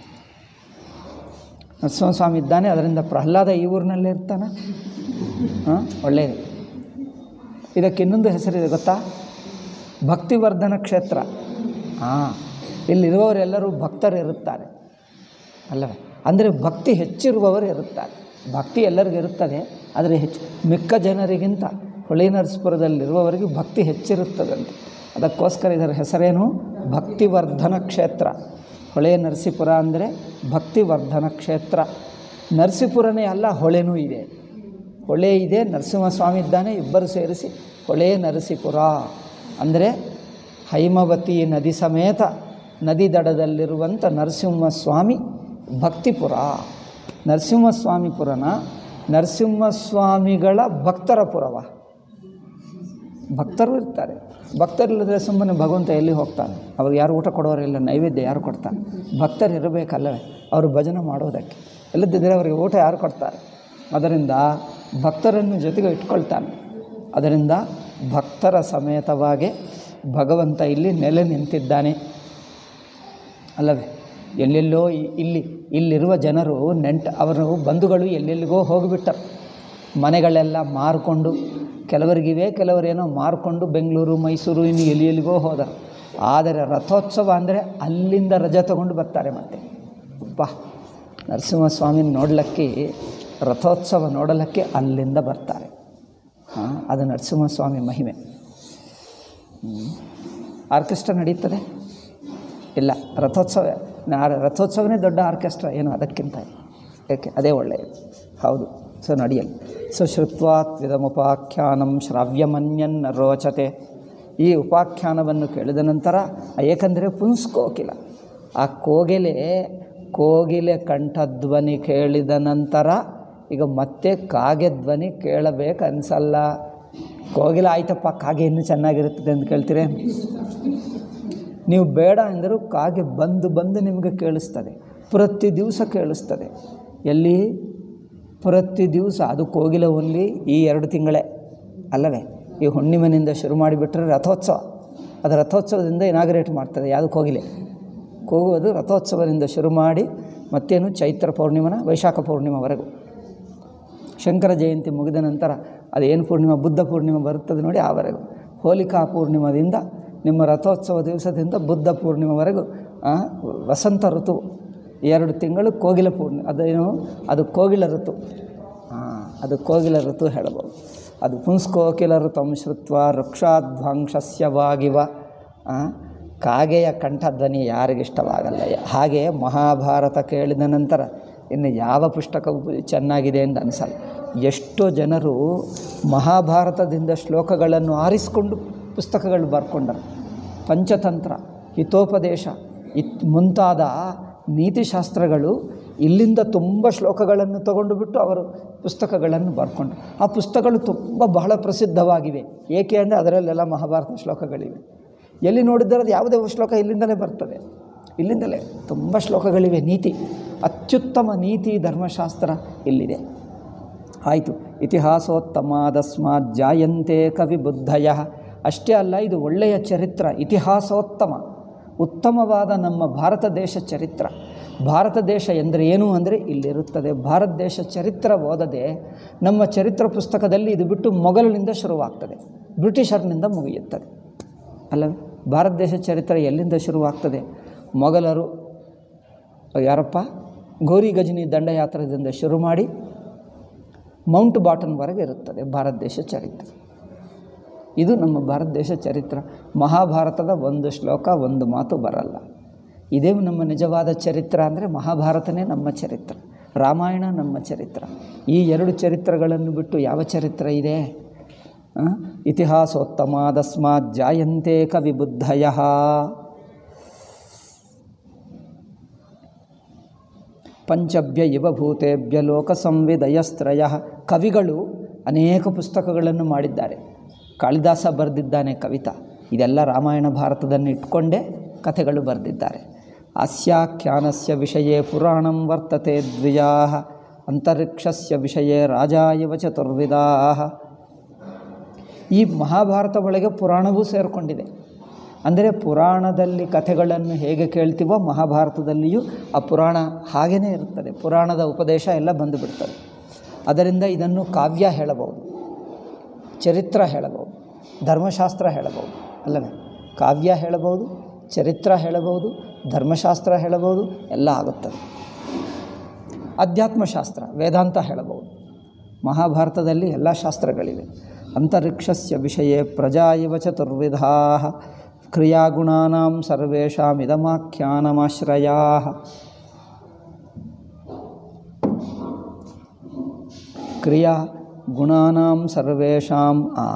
ನರಸಿಂಹಸ್ವಾಮಿ ಇದ್ದಾನೆ ಅದರಿಂದ ಪ್ರಹ್ಲಾದ ಈ ಊರಿನಲ್ಲೇ ಇರ್ತಾನ ಹಾಂ ಒಳ್ಳೆಯದು ಇದಕ್ಕೆ ಇನ್ನೊಂದು ಹೆಸರಿದೆ ಗೊತ್ತಾ ಭಕ್ತಿವರ್ಧನ ಕ್ಷೇತ್ರ ಹಾಂ ಇಲ್ಲಿರುವವರೆಲ್ಲರೂ ಭಕ್ತರು ಇರುತ್ತಾರೆ ಅಲ್ಲವೇ ಅಂದರೆ ಭಕ್ತಿ ಹೆಚ್ಚಿರುವವರು ಇರುತ್ತಾರೆ ಭಕ್ತಿ ಎಲ್ಲರಿಗೂ ಇರುತ್ತದೆ ಆದರೆ ಹೆಚ್ಚು ಮಿಕ್ಕ ಜನರಿಗಿಂತ ಹೊಳೆ ನರಸೀಪುರದಲ್ಲಿರುವವರಿಗೆ ಭಕ್ತಿ ಹೆಚ್ಚಿರುತ್ತದಂತೆ ಅದಕ್ಕೋಸ್ಕರ ಇದರ ಹೆಸರೇನು ಭಕ್ತಿವರ್ಧನ ಕ್ಷೇತ್ರ ಹೊಳೆ ನರಸೀಪುರ ಅಂದರೆ ಭಕ್ತಿವರ್ಧನ ಕ್ಷೇತ್ರ ನರಸೀಪುರನೇ ಅಲ್ಲ ಹೊಳೆನೂ ಇದೆ ಹೊಳೆ ಇದೆ ನರಸಿಂಹಸ್ವಾಮಿ ಇದ್ದಾನೆ ಇಬ್ಬರು ಸೇರಿಸಿ ಹೊಳೆ ನರಸೀಪುರ ಅಂದರೆ ಹೈಮವತಿ ನದಿ ಸಮೇತ ನದಿ ದಡದಲ್ಲಿರುವಂಥ ನರಸಿಂಹಸ್ವಾಮಿ ಭಕ್ತಿಪುರ ನರಸಿಂಹಸ್ವಾಮಿಪುರನ ನರಸಿಂಹಸ್ವಾಮಿಗಳ ಭಕ್ತರ ಪುರವ ಭಕ್ತರು ಇರ್ತಾರೆ ಭಕ್ತರಿಲ್ಲದ್ರೆ ಸುಮ್ಮನೆ ಭಗವಂತ ಎಲ್ಲಿ ಹೋಗ್ತಾನೆ ಅವ್ರಿಗೆ ಯಾರು ಊಟ ಕೊಡೋರಿಲ್ಲ ನೈವೇದ್ಯ ಯಾರು ಕೊಡ್ತಾರೆ ಭಕ್ತರು ಇರಬೇಕಲ್ಲವೇ ಅವರು ಭಜನೆ ಮಾಡೋದಕ್ಕೆ ಇಲ್ಲದಿದ್ದರೆ ಅವರಿಗೆ ಊಟ ಯಾರು ಕೊಡ್ತಾರೆ ಅದರಿಂದ ಭಕ್ತರನ್ನು ಜೊತೆಗೆ ಇಟ್ಕೊಳ್ತಾನೆ ಅದರಿಂದ ಭಕ್ತರ ಸಮೇತವಾಗಿ ಭಗವಂತ ಇಲ್ಲಿ ನೆಲೆ ನಿಂತಿದ್ದಾನೆ ಅಲ್ಲವೇ ಎಲ್ಲೆಲ್ಲೋ ಇ- ಇಲ್ಲಿ ಇಲ್ಲಿರುವ ಜನರು ನೆಂಟ ಅವರು ಬಂಧುಗಳು ಎಲ್ಲೆಲ್ಲಿಗೋ ಹೋಗಿಬಿಟ್ಟರು ಮನೆಗಳೆಲ್ಲ ಮಾರಿಕೊಂಡು ಕೆಲವರಿಗಿವೆ ಕೆಲವರೇನೋ ಮಾರಿಕೊಂಡು ಬೆಂಗಳೂರು ಮೈಸೂರು ಇನ್ನು ಎಲ್ಲಿ ಎಲ್ಲಿಗೋ ಹೋದರು ಆದರೆ ರಥೋತ್ಸವ ಅಂದರೆ ಅಲ್ಲಿಂದ ರಜೆ ತಗೊಂಡು ಬರ್ತಾರೆ ಮತ್ತೆ ಬಾ ನರಸಿಂಹಸ್ವಾಮಿ ನೋಡಲಿಕ್ಕೆ ರಥೋತ್ಸವ ನೋಡಲಿಕ್ಕೆ ಅಲ್ಲಿಂದ ಬರ್ತಾರೆ ಹಾಂ ಅದು ನರಸಿಂಹಸ್ವಾಮಿ ಮಹಿಮೆ ಹ್ಮ್. ಆರ್ಕೆಸ್ಟ್ರಾ ನಡೀತದೆ ಇಲ್ಲ ರಥೋತ್ಸವ ನಾ- ರಥೋತ್ಸವನೇ ದೊಡ್ಡ ಆರ್ಕೆಸ್ಟ್ರಾ ಏನು ಅದಕ್ಕಿಂತ ಏಕೆ ಅದೇ ಒಳ್ಳೆಯದು ಹೌದು ಸೊ ನಡೆಯಲಿ ಸೊ ಶ್ರುತ್ವಾತ್ವಿದಮುಪಾಖ್ಯಾನಂ ಶ್ರಾವ್ಯಮನ್ಯನ್ನ ರೋಚತೆ ಈ ಉಪಾಖ್ಯಾನವನ್ನು ಕೇಳಿದ ನಂತರ ಏಕೆಂದರೆ ಪುಂಸ್ಕೋಕಿಲ ಆ ಕೋಗಿಲೆ ಕೋಗಿಲೆ ಕಂಠಧ್ವನಿ ಕೇಳಿದ ನಂತರ ಈಗ ಮತ್ತೆ ಕಾಗೆ ಧ್ವನಿ ಕೇಳಬೇಕು ಅನ್ಸಲ್ಲ ಕೋಗಿಲೆ ಆಯ್ತಪ್ಪ ಕಾಗೆ ಇನ್ನೂ ಚೆನ್ನಾಗಿರುತ್ತದೆ ಅಂತ ಕೇಳ್ತೀರೇ ನೀವು ಬೇಡ ಎಂದರೂ ಕಾಗೆ ಬಂದು ಬಂದು ನಿಮಗೆ ಕೇಳಿಸ್ತದೆ ಪ್ರತಿ ದಿವಸ ಕೇಳಿಸ್ತದೆ ಎಲ್ಲಿ ಪ್ರತಿ ದಿವಸ ಅದು ಕೋಗಿಲೆ ಓನ್ಲಿ ಈ ಎರಡು ತಿಂಗಳೇ ಅಲ್ಲವೇ ಈ ಹುಣ್ಣಿಮೆನಿಂದ ಶುರು ಮಾಡಿಬಿಟ್ರೆ ರಥೋತ್ಸವ ಅದು ರಥೋತ್ಸವದಿಂದ ಇನಾಗ್ರೇಟ್ ಮಾಡ್ತದೆ ಯಾವುದು ಕೋಗಿಲೆ ಕೂಗುವುದು ರಥೋತ್ಸವದಿಂದ ಶುರು ಮಾಡಿ ಮತ್ತೇನು ಚೈತ್ರ ಪೌರ್ಣಿಮನ ವೈಶಾಖ ಪೌರ್ಣಿಮೆವರೆಗೂ ಶಂಕರ ಜಯಂತಿ ಮುಗಿದ ನಂತರ ಅದೇನು ಪೂರ್ಣಿಮಾ ಬುದ್ಧ ಪೂರ್ಣಿಮೆ ಬರುತ್ತದೆ ನೋಡಿ ಆವರೆಗೂ ಹೋಲಿಕಾ ಪೂರ್ಣಿಮದಿಂದ ನಿಮ್ಮ ರಥೋತ್ಸವ ದಿವಸದಿಂದ ಬುದ್ಧ ಪೂರ್ಣಿಮೆವರೆಗೂ ಆ, ವಸಂತ ಋತು ಎರಡು ತಿಂಗಳು ಕೋಗಿಲ ಪೂರ್ಣಿ ಅದೇನು ಅದು ಕೋಗಿಲ ಋತು ಹಾಂ ಅದು ಕೋಗಿಲ ಋತು ಹೇಳಬಹುದು ಅದು ಪುಂಸ್ಕೋಕಿಲ ಋತಂ ಶ್ರುತ್ವ ವೃಕ್ಷಾಧ್ವಾಂಶಸ್ಯವಾಗಿವ ಆ, ಕಾಗೆಯ ಕಂಠಧ್ವನಿ ಯಾರಿಗಿಷ್ಟವಾಗಲ್ಲ ಹಾಗೆ ಮಹಾಭಾರತ ಕೇಳಿದ ನಂತರ ಇನ್ನು ಯಾವ ಪುಸ್ತಕವು ಚೆನ್ನಾಗಿದೆ ಎಂದು ಅನಿಸಲ್ಲ ಎಷ್ಟೋ ಜನರು ಮಹಾಭಾರತದಿಂದ ಶ್ಲೋಕಗಳನ್ನು ಆರಿಸಿಕೊಂಡು ಪುಸ್ತಕಗಳು ಬರ್ಕೊಂಡರು ಪಂಚತಂತ್ರ ಹಿತೋಪದೇಶ ಇತ್ ಮುಂತಾದ ನೀತಿಶಾಸ್ತ್ರಗಳು ಇಲ್ಲಿಂದ ತುಂಬ ಶ್ಲೋಕಗಳನ್ನು ತಗೊಂಡು ಬಿಟ್ಟು ಅವರು ಪುಸ್ತಕಗಳನ್ನು ಬರ್ಕೊಂಡ್ರು ಆ ಪುಸ್ತಕಗಳು ತುಂಬ ಬಹಳ ಪ್ರಸಿದ್ಧವಾಗಿವೆ ಏಕೆ ಅಂದರೆ ಅದರಲ್ಲೆಲ್ಲ ಮಹಾಭಾರತ ಶ್ಲೋಕಗಳಿವೆ ಎಲ್ಲಿ ನೋಡಿದರೆ ಅದು ಯಾವುದೇ ಶ್ಲೋಕ ಇಲ್ಲಿಂದಲೇ ಬರ್ತದೆ ಇಲ್ಲಿಂದಲೇ ತುಂಬ ಶ್ಲೋಕಗಳಿವೆ ನೀತಿ ಅತ್ಯುತ್ತಮ ನೀತಿ ಧರ್ಮಶಾಸ್ತ್ರ ಇಲ್ಲಿದೆ ಆಯಿತು ಇತಿಹಾಸೋತ್ತಮಾದಸ್ಮಾತ್ ಜಾಯಂತೆ ಕವಿ ಬುದ್ಧಯ ಅಷ್ಟೇ ಅಲ್ಲ ಇದು ಒಳ್ಳೆಯ ಚರಿತ್ರ ಇತಿಹಾಸೋತ್ತಮ ಉತ್ತಮವಾದ ನಮ್ಮ ಭಾರತ ದೇಶ ಚರಿತ್ರ ಭಾರತ ದೇಶ ಎಂದರೆ ಏನು ಅಂದರೆ ಇಲ್ಲಿರುತ್ತದೆ ಭಾರತ ದೇಶ ಚರಿತ್ರ ಓದದೆ ನಮ್ಮ ಚರಿತ್ರ ಪುಸ್ತಕದಲ್ಲಿ ಇದು ಬಿಟ್ಟು ಮೊಘಲನಿಂದ ಶುರುವಾಗ್ತದೆ ಬ್ರಿಟಿಷರ್ನಿಂದ ಮುಗಿಯುತ್ತದೆ ಅಲ್ಲವೇ ಭಾರತ ದೇಶ ಚರಿತ್ರೆ ಎಲ್ಲಿಂದ ಶುರುವಾಗ್ತದೆ ಮೊಘಲರು ಯಾರಪ್ಪ ಗೋರಿ ಗಜನಿ ದಂಡಯಾತ್ರೆಯಿಂದ ಶುರು ಮಾಡಿ ಮೌಂಟ್ ಬಾಟನ್ವರೆಗೆ ಇರುತ್ತದೆ ಭಾರತ ದೇಶ ಚರಿತ್ರೆ ಇದು ನಮ್ಮ ಭಾರತ ದೇಶ ಚರಿತ್ರೆ ಮಹಾಭಾರತದ ಒಂದು ಶ್ಲೋಕ ಒಂದು ಮಾತು ಬರಲ್ಲ ಇದೇ ನಮ್ಮ ನಿಜವಾದ ಚರಿತ್ರೆ ಅಂದರೆ ಮಹಾಭಾರತನೇ ನಮ್ಮ ಚರಿತ್ರೆ ರಾಮಾಯಣ ನಮ್ಮ ಚರಿತ್ರೆ ಈ ಎರಡು ಚರಿತ್ರೆಗಳನ್ನು ಬಿಟ್ಟು ಯಾವ ಚರಿತ್ರೆ ಇದೆ ಆ? ಇತಿಹಾಸೋತ್ತಮಾದಸ್ಮಾತ್ ಜಾಯಂತೆ ಕವಿ ಬುದ್ಧಯ ಪಂಚಭ್ಯ ಇವ ಭೂತೇಭ್ಯ ಲೋಕ ಸಂವಿದಯಸ್ತ್ರಯ ಕವಿಗಳು ಅನೇಕ ಪುಸ್ತಕಗಳನ್ನು ಮಾಡಿದ್ದಾರೆ ಕಾಳಿದಾಸ ಬರೆದಿದ್ದಾನೆ ಕವಿತಾ ಇದೆಲ್ಲ ರಾಮಾಯಣ ಭಾರತದನ್ನು ಇಟ್ಕೊಂಡೇ ಕಥೆಗಳು ಬರೆದಿದ್ದಾರೆ ಆಸ್ಯಾಖ್ಯಾನಸ್ಯ ವಿಷಯೇ ಪುರಾಣಂ ವರ್ತತೆ ದ್ವಿಜಾ ಅಂತರಿಕ್ಷಸ್ಯ ವಿಷಯೇ ರಾಜ ಇವ ಚತುರ್ವಿಧಾ ಈ ಮಹಾಭಾರತ ಒಳಗೆ ಪುರಾಣವೂ ಸೇರಿಕೊಂಡಿದೆ ಅಂದರೆ ಪುರಾಣದಲ್ಲಿ ಕಥೆಗಳನ್ನು ಹೇಗೆ ಕೇಳ್ತೀವೋ ಮಹಾಭಾರತದಲ್ಲಿಯೂ ಆ ಪುರಾಣ ಹಾಗೇ ಇರುತ್ತದೆ ಪುರಾಣದ ಉಪದೇಶ ಎಲ್ಲ ಬಂದುಬಿಡ್ತದೆ ಅದರಿಂದ ಇದನ್ನು ಕಾವ್ಯ ಹೇಳಬಹುದು ಚರಿತ್ರ ಹೇಳಬಹುದು ಧರ್ಮಶಾಸ್ತ್ರ ಹೇಳಬಹುದು ಅಲ್ಲವೇ ಕಾವ್ಯ ಹೇಳಬಹುದು ಚರಿತ್ರ ಹೇಳಬಹುದು ಧರ್ಮಶಾಸ್ತ್ರ ಹೇಳಬಹುದು ಎಲ್ಲ ಆಗುತ್ತದೆ ಅಧ್ಯಾತ್ಮಶಾಸ್ತ್ರ ವೇದಾಂತ ಹೇಳಬಹುದು ಮಹಾಭಾರತದಲ್ಲಿ ಎಲ್ಲ ಶಾಸ್ತ್ರಗಳಿವೆ ಅಂತರಿಕ್ಷಸ್ಯ ವಿಷಯೇ ಪ್ರಜಾ ಇವ ಚತುರ್ವಿಧಾ ಕ್ರಿಯಾಗುಣಾನಾಂ ಸರ್ವೇಷಾಂ ಇದಮಾಖ್ಯಾನಮಾಶ್ರಯಾ ಕ್ರಿಯಾ ಗುಣಾನಾಂ ಸರ್ವೇಷಾಂ ಆ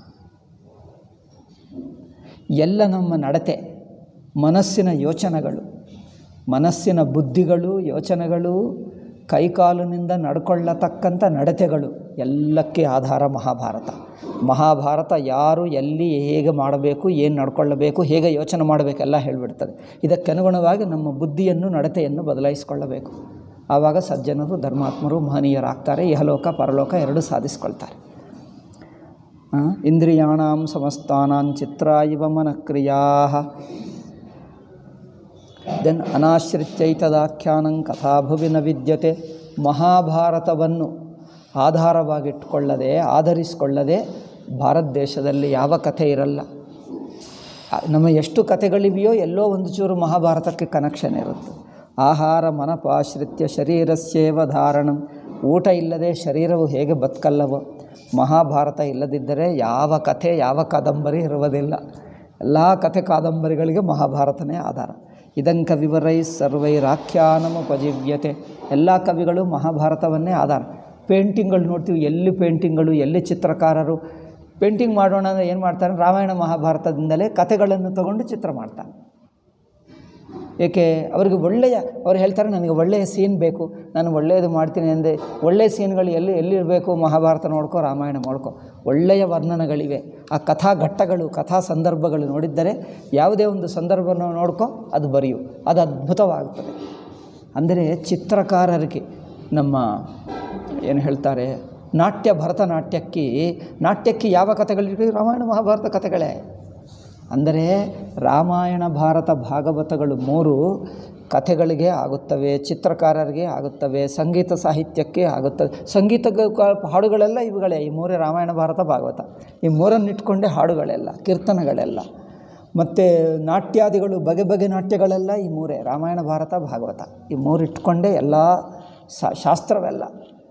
ಎಲ್ಲ ನಮ್ಮ ನಡತೆ ಮನಸ್ಸಿನ ಯೋಚನೆಗಳು ಮನಸ್ಸಿನ ಬುದ್ಧಿಗಳು ಯೋಚನೆಗಳು ಕೈಕಾಲಿನಿಂದ ನಡ್ಕೊಳ್ಳತಕ್ಕಂಥ ನಡತೆಗಳು ಎಲ್ಲಕ್ಕೆ ಆಧಾರ ಮಹಾಭಾರತ ಮಹಾಭಾರತ ಯಾರು ಎಲ್ಲಿ ಹೇಗೆ ಮಾಡಬೇಕು ಏನು ನಡ್ಕೊಳ್ಳಬೇಕು ಹೇಗೆ ಯೋಚನೆ ಮಾಡಬೇಕು ಎಲ್ಲ ಹೇಳಿಬಿಡ್ತದೆ ಇದಕ್ಕನುಗುಣವಾಗಿ ನಮ್ಮ ಬುದ್ಧಿಯನ್ನು ನಡತೆಯನ್ನು ಬದಲಾಯಿಸಿಕೊಳ್ಳಬೇಕು ಆವಾಗ ಸಜ್ಜನರು ಧರ್ಮಾತ್ಮರು ಮಹನೀಯರಾಗ್ತಾರೆ ಇಹಲೋಕ ಪರಲೋಕ ಎರಡೂ ಸಾಧಿಸ್ಕೊಳ್ತಾರೆ ಆ, ಇಂದ್ರಿಯಾಣಾಂ ಸಮಸ್ತಾನಾಂ ಚಿತ್ರ ಇವ ಮನಕ್ರಿಯಾ ದೆನ್ ಅನಾಶ್ರಿತ್ಯೈತದಾಖ್ಯಾನಂ ಕಥಾಭುವಿ ನ ವಿದ್ಯತೆ ಮಹಾಭಾರತವನ್ನು ಆಧಾರವಾಗಿಟ್ಟುಕೊಳ್ಳದೆ ಆಧರಿಸಿಕೊಳ್ಳದೆ ಭಾರತ ದೇಶದಲ್ಲಿ ಯಾವ ಕಥೆ ಇರಲ್ಲ ಆ, ನಮ್ಮ ಎಷ್ಟು ಕಥೆಗಳಿವೆಯೋ ಎಲ್ಲೋ ಒಂದು ಚೂರು ಮಹಾಭಾರತಕ್ಕೆ ಕನೆಕ್ಷನ್ ಇರುತ್ತೆ ಆಹಾರ ಮನಪಾಶ್ರಿತ್ಯ ಶರೀರಸ್ಯೇವ ಧಾರಣಂ ಊಟ ಇಲ್ಲದೆ ಶರೀರವು ಹೇಗೆ ಬದುಕಲ್ಲವೋ ಮಹಾಭಾರತ ಇಲ್ಲದಿದ್ದರೆ ಯಾವ ಕಥೆ ಯಾವ ಕಾದಂಬರಿ ಇರುವುದಿಲ್ಲ ಎಲ್ಲ ಕಥೆ ಕಾದಂಬರಿಗಳಿಗೆ ಮಹಾಭಾರತನೇ ಆಧಾರ ಇದಂಕ ವಿವರೈ ಸರ್ವೈರಾಖ್ಯಾನಮುಪಜೀವ್ಯತೆ ಎಲ್ಲ ಕವಿಗಳು ಮಹಾಭಾರತವನ್ನೇ ಆಧಾರ ಪೇಂಟಿಂಗ್ಗಳು ನೋಡ್ತೀವಿ ಎಲ್ಲಿ ಪೇಂಟಿಂಗ್ಗಳು ಎಲ್ಲಿ ಚಿತ್ರಕಾರರು ಪೇಂಟಿಂಗ್ ಮಾಡೋಣ ಅಂದರೆ ಏನು ಮಾಡ್ತಾರೆ ರಾಮಾಯಣ ಮಹಾಭಾರತದಿಂದಲೇ ಕಥೆಗಳನ್ನು ತಗೊಂಡು ಚಿತ್ರ ಮಾಡ್ತಾನೆ ಏಕೆ ಅವರಿಗೆ ಒಳ್ಳೆಯ ಅವ್ರು ಹೇಳ್ತಾರೆ ನನಗೆ ಒಳ್ಳೆಯ ಸೀನ್ ಬೇಕು ನಾನು ಒಳ್ಳೆಯದು ಮಾಡ್ತೀನಿ ಅಂದೆ ಒಳ್ಳೆಯ ಸೀನ್ಗಳು ಎಲ್ಲಿ ಎಲ್ಲಿರಬೇಕು ಮಹಾಭಾರತ ನೋಡ್ಕೋ ರಾಮಾಯಣ ನೋಡ್ಕೋ ಒಳ್ಳೆಯ ವರ್ಣನಗಳಿವೆ ಆ ಕಥಾ ಘಟ್ಟಗಳು ಕಥಾ ಸಂದರ್ಭಗಳು ನೋಡಿದ್ದರೆ ಯಾವುದೇ ಒಂದು ಸಂದರ್ಭವನ್ನು ನೋಡ್ಕೋ ಅದು ಬರೆಯು ಅದು ಅದ್ಭುತವಾಗುತ್ತದೆ ಅಂದರೆ ಚಿತ್ರಕಾರರಿಗೆ ನಮ್ಮ ಏನು ಹೇಳ್ತಾರೆ ನಾಟ್ಯ ಭರತನಾಟ್ಯಕ್ಕೆ ನಾಟ್ಯಕ್ಕೆ ಯಾವ ಕಥೆಗಳಿವೆ ರಾಮಾಯಣ ಮಹಾಭಾರತ ಕಥೆಗಳೇ ಅಂದರೆ ರಾಮಾಯಣ ಭಾರತ ಭಾಗವತಗಳು ಮೂರು ಕಥೆಗಳಿಗೆ ಆಗುತ್ತವೆ ಚಿತ್ರಕಾರರಿಗೆ ಆಗುತ್ತವೆ ಸಂಗೀತ ಸಾಹಿತ್ಯಕ್ಕೆ ಆಗುತ್ತವೆ ಸಂಗೀತ ಗ- ಹಾಡುಗಳೆಲ್ಲ ಇವುಗಳೇ ಈ ಮೂರೇ ರಾಮಾಯಣ ಭಾರತ ಭಾಗವತ ಈ ಮೂರನ್ನು ಇಟ್ಕೊಂಡೇ ಹಾಡುಗಳೆಲ್ಲ ಕೀರ್ತನೆಗಳೆಲ್ಲ ಮತ್ತು ನಾಟ್ಯಾದಿಗಳು ಬಗೆ ಬಗೆ ನಾಟ್ಯಗಳೆಲ್ಲ ಈ ಮೂರೇ ರಾಮಾಯಣ ಭಾರತ ಭಾಗವತ ಈ ಮೂರು ಇಟ್ಕೊಂಡೇ ಎಲ್ಲ ಶಾ- ಶಾಸ್ತ್ರವೆಲ್ಲ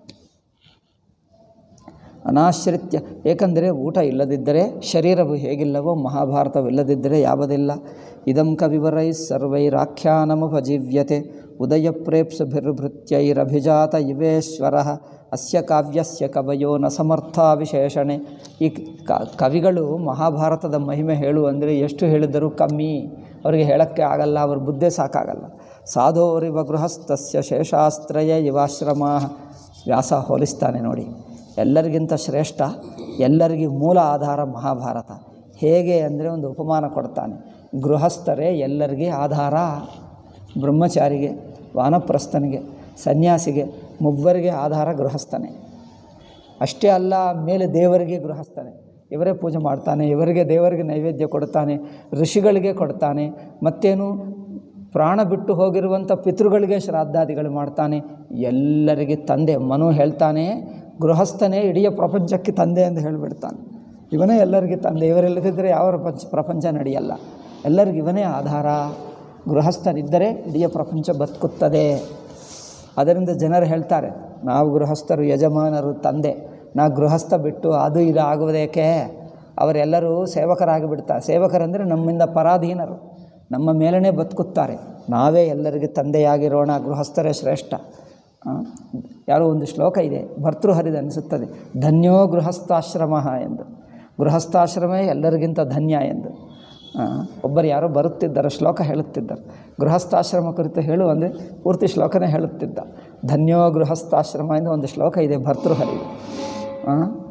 ಅನಾಶ್ರಿತ್ಯ ಏಕೆಂದರೆ ಊಟ ಇಲ್ಲದಿದ್ದರೆ ಶರೀರವು ಹೇಗಿಲ್ಲವೋ ಮಹಾಭಾರತವಿಲ್ಲದಿದ್ದರೆ ಯಾವುದಿಲ್ಲ ಇದಂ ಕವಿವರೈ ಸರ್ವೈರಾಖ್ಯಾನಮುಪಜೀವ್ಯತೆ ಉದಯ ಪ್ರೇಪ್ಸುಭಿರ್ಭೃತ್ಯೈರಭಿಜಾತ ಇವೇಶ್ವರ ಅಸ್ಯ ಕಾವ್ಯಸ್ಯ ಕವಯೋ ನ ಸಮರ್ಥ ವಿಶೇಷಣೆ ಈ ಕ- ಕವಿಗಳು ಮಹಾಭಾರತದ ಮಹಿಮೆ ಹೇಳು ಅಂದರೆ ಎಷ್ಟು ಹೇಳಿದರೂ ಕಮ್ಮಿ ಅವರಿಗೆ ಹೇಳೋಕ್ಕೆ ಆಗಲ್ಲ ಅವ್ರ ಬುದ್ಧಿ ಸಾಕಾಗಲ್ಲ ಸಾಧೋರಿವ ಗೃಹಸ್ಥಸ್ಯ ಶೇಷಾಸ್ತ್ರಯ ಇವಾಶ್ರಮ ವ್ಯಾಸ ಹೋಲಿಸ್ತಾನೆ ನೋಡಿ ಎಲ್ಲರಿಗಿಂತ ಶ್ರೇಷ್ಠ ಎಲ್ಲರಿಗೆ ಮೂಲ ಆಧಾರ ಮಹಾಭಾರತ ಹೇಗೆ ಅಂದರೆ ಒಂದು ಉಪಮಾನ ಕೊಡ್ತಾನೆ ಗೃಹಸ್ಥರೇ ಎಲ್ಲರಿಗೆ ಆಧಾರ ಬ್ರಹ್ಮಚಾರಿಗೆ ವಾನಪ್ರಸ್ಥನಿಗೆ ಸನ್ಯಾಸಿಗೆ ಮೂವರಿಗೆ ಆಧಾರ ಗೃಹಸ್ಥನೇ ಅಷ್ಟೇ ಅಲ್ಲ ಮೇಲೆ ದೇವರಿಗೆ ಗೃಹಸ್ಥನೆ ಇವರೇ ಪೂಜೆ ಮಾಡ್ತಾನೆ ಇವರಿಗೆ ದೇವರಿಗೆ ನೈವೇದ್ಯ ಕೊಡ್ತಾನೆ ಋಷಿಗಳಿಗೆ ಕೊಡ್ತಾನೆ ಮತ್ತೇನು ಪ್ರಾಣ ಬಿಟ್ಟು ಹೋಗಿರುವಂಥ ಪಿತೃಗಳಿಗೆ ಶ್ರಾದ್ದಾದಿಗಳು ಮಾಡ್ತಾನೆ ಎಲ್ಲರಿಗೆ ತಂದೆ ಮನು ಹೇಳ್ತಾನೆ ಗೃಹಸ್ಥನೇ ಇಡೀ ಪ್ರಪಂಚಕ್ಕೆ ತಂದೆ ಎಂದು ಹೇಳಿಬಿಡ್ತಾನೆ ಇವನೇ ಎಲ್ಲರಿಗೆ ತಂದೆ ಇವರಿಲ್ಲದಿದ್ದರೆ ಯಾವ ಪ್ರಪಂಚ ಪ್ರಪಂಚ ನಡೆಯಲ್ಲ ಎಲ್ಲರಿಗೂ ಇವನೇ ಆಧಾರ ಗೃಹಸ್ಥನಿದ್ದರೆ ಇಡೀ ಪ್ರಪಂಚ ಬದುಕುತ್ತದೆ ಅದರಿಂದ ಜನರು ಹೇಳ್ತಾರೆ ನಾವು ಗೃಹಸ್ಥರು ಯಜಮಾನರು ತಂದೆ ನಾ ಗೃಹಸ್ಥ ಬಿಟ್ಟು ಅದು ಇದು ಆಗುವುದೇಕೆ ಅವರೆಲ್ಲರೂ ಸೇವಕರಾಗಿ ಬಿಡ್ತಾರೆ ಸೇವಕರಂದರೆ ನಮ್ಮಿಂದ ಪರಾಧೀನರು ನಮ್ಮ ಮೇಲೇ ಬದುಕುತ್ತಾರೆ ನಾವೇ ಎಲ್ಲರಿಗೆ ತಂದೆಯಾಗಿರೋಣ ಗೃಹಸ್ಥರೇ ಶ್ರೇಷ್ಠ ಆ, ಯಾರೋ ಒಂದು ಶ್ಲೋಕ ಇದೆ ಭರ್ತೃಹರಿದ ಅನಿಸುತ್ತದೆ ಧನ್ಯೋ ಗೃಹಸ್ಥಾಶ್ರಮ ಎಂದು ಗೃಹಸ್ಥಾಶ್ರಮೇ ಎಲ್ಲರಿಗಿಂತ ಧನ್ಯ ಎಂದು ಆ, ಒಬ್ಬರು ಯಾರೋ ಬರುತ್ತಿದ್ದರು ಶ್ಲೋಕ ಹೇಳುತ್ತಿದ್ದರು ಗೃಹಸ್ಥಾಶ್ರಮ ಕುರಿತು ಹೇಳು ಅಂದರೆ ಪೂರ್ತಿ ಶ್ಲೋಕನೇ ಹೇಳುತ್ತಿದ್ದ ಧನ್ಯೋ ಗೃಹಸ್ಥಾಶ್ರಮ ಎಂದು ಒಂದು ಶ್ಲೋಕ ಇದೆ ಭರ್ತೃಹರಿ ಆ,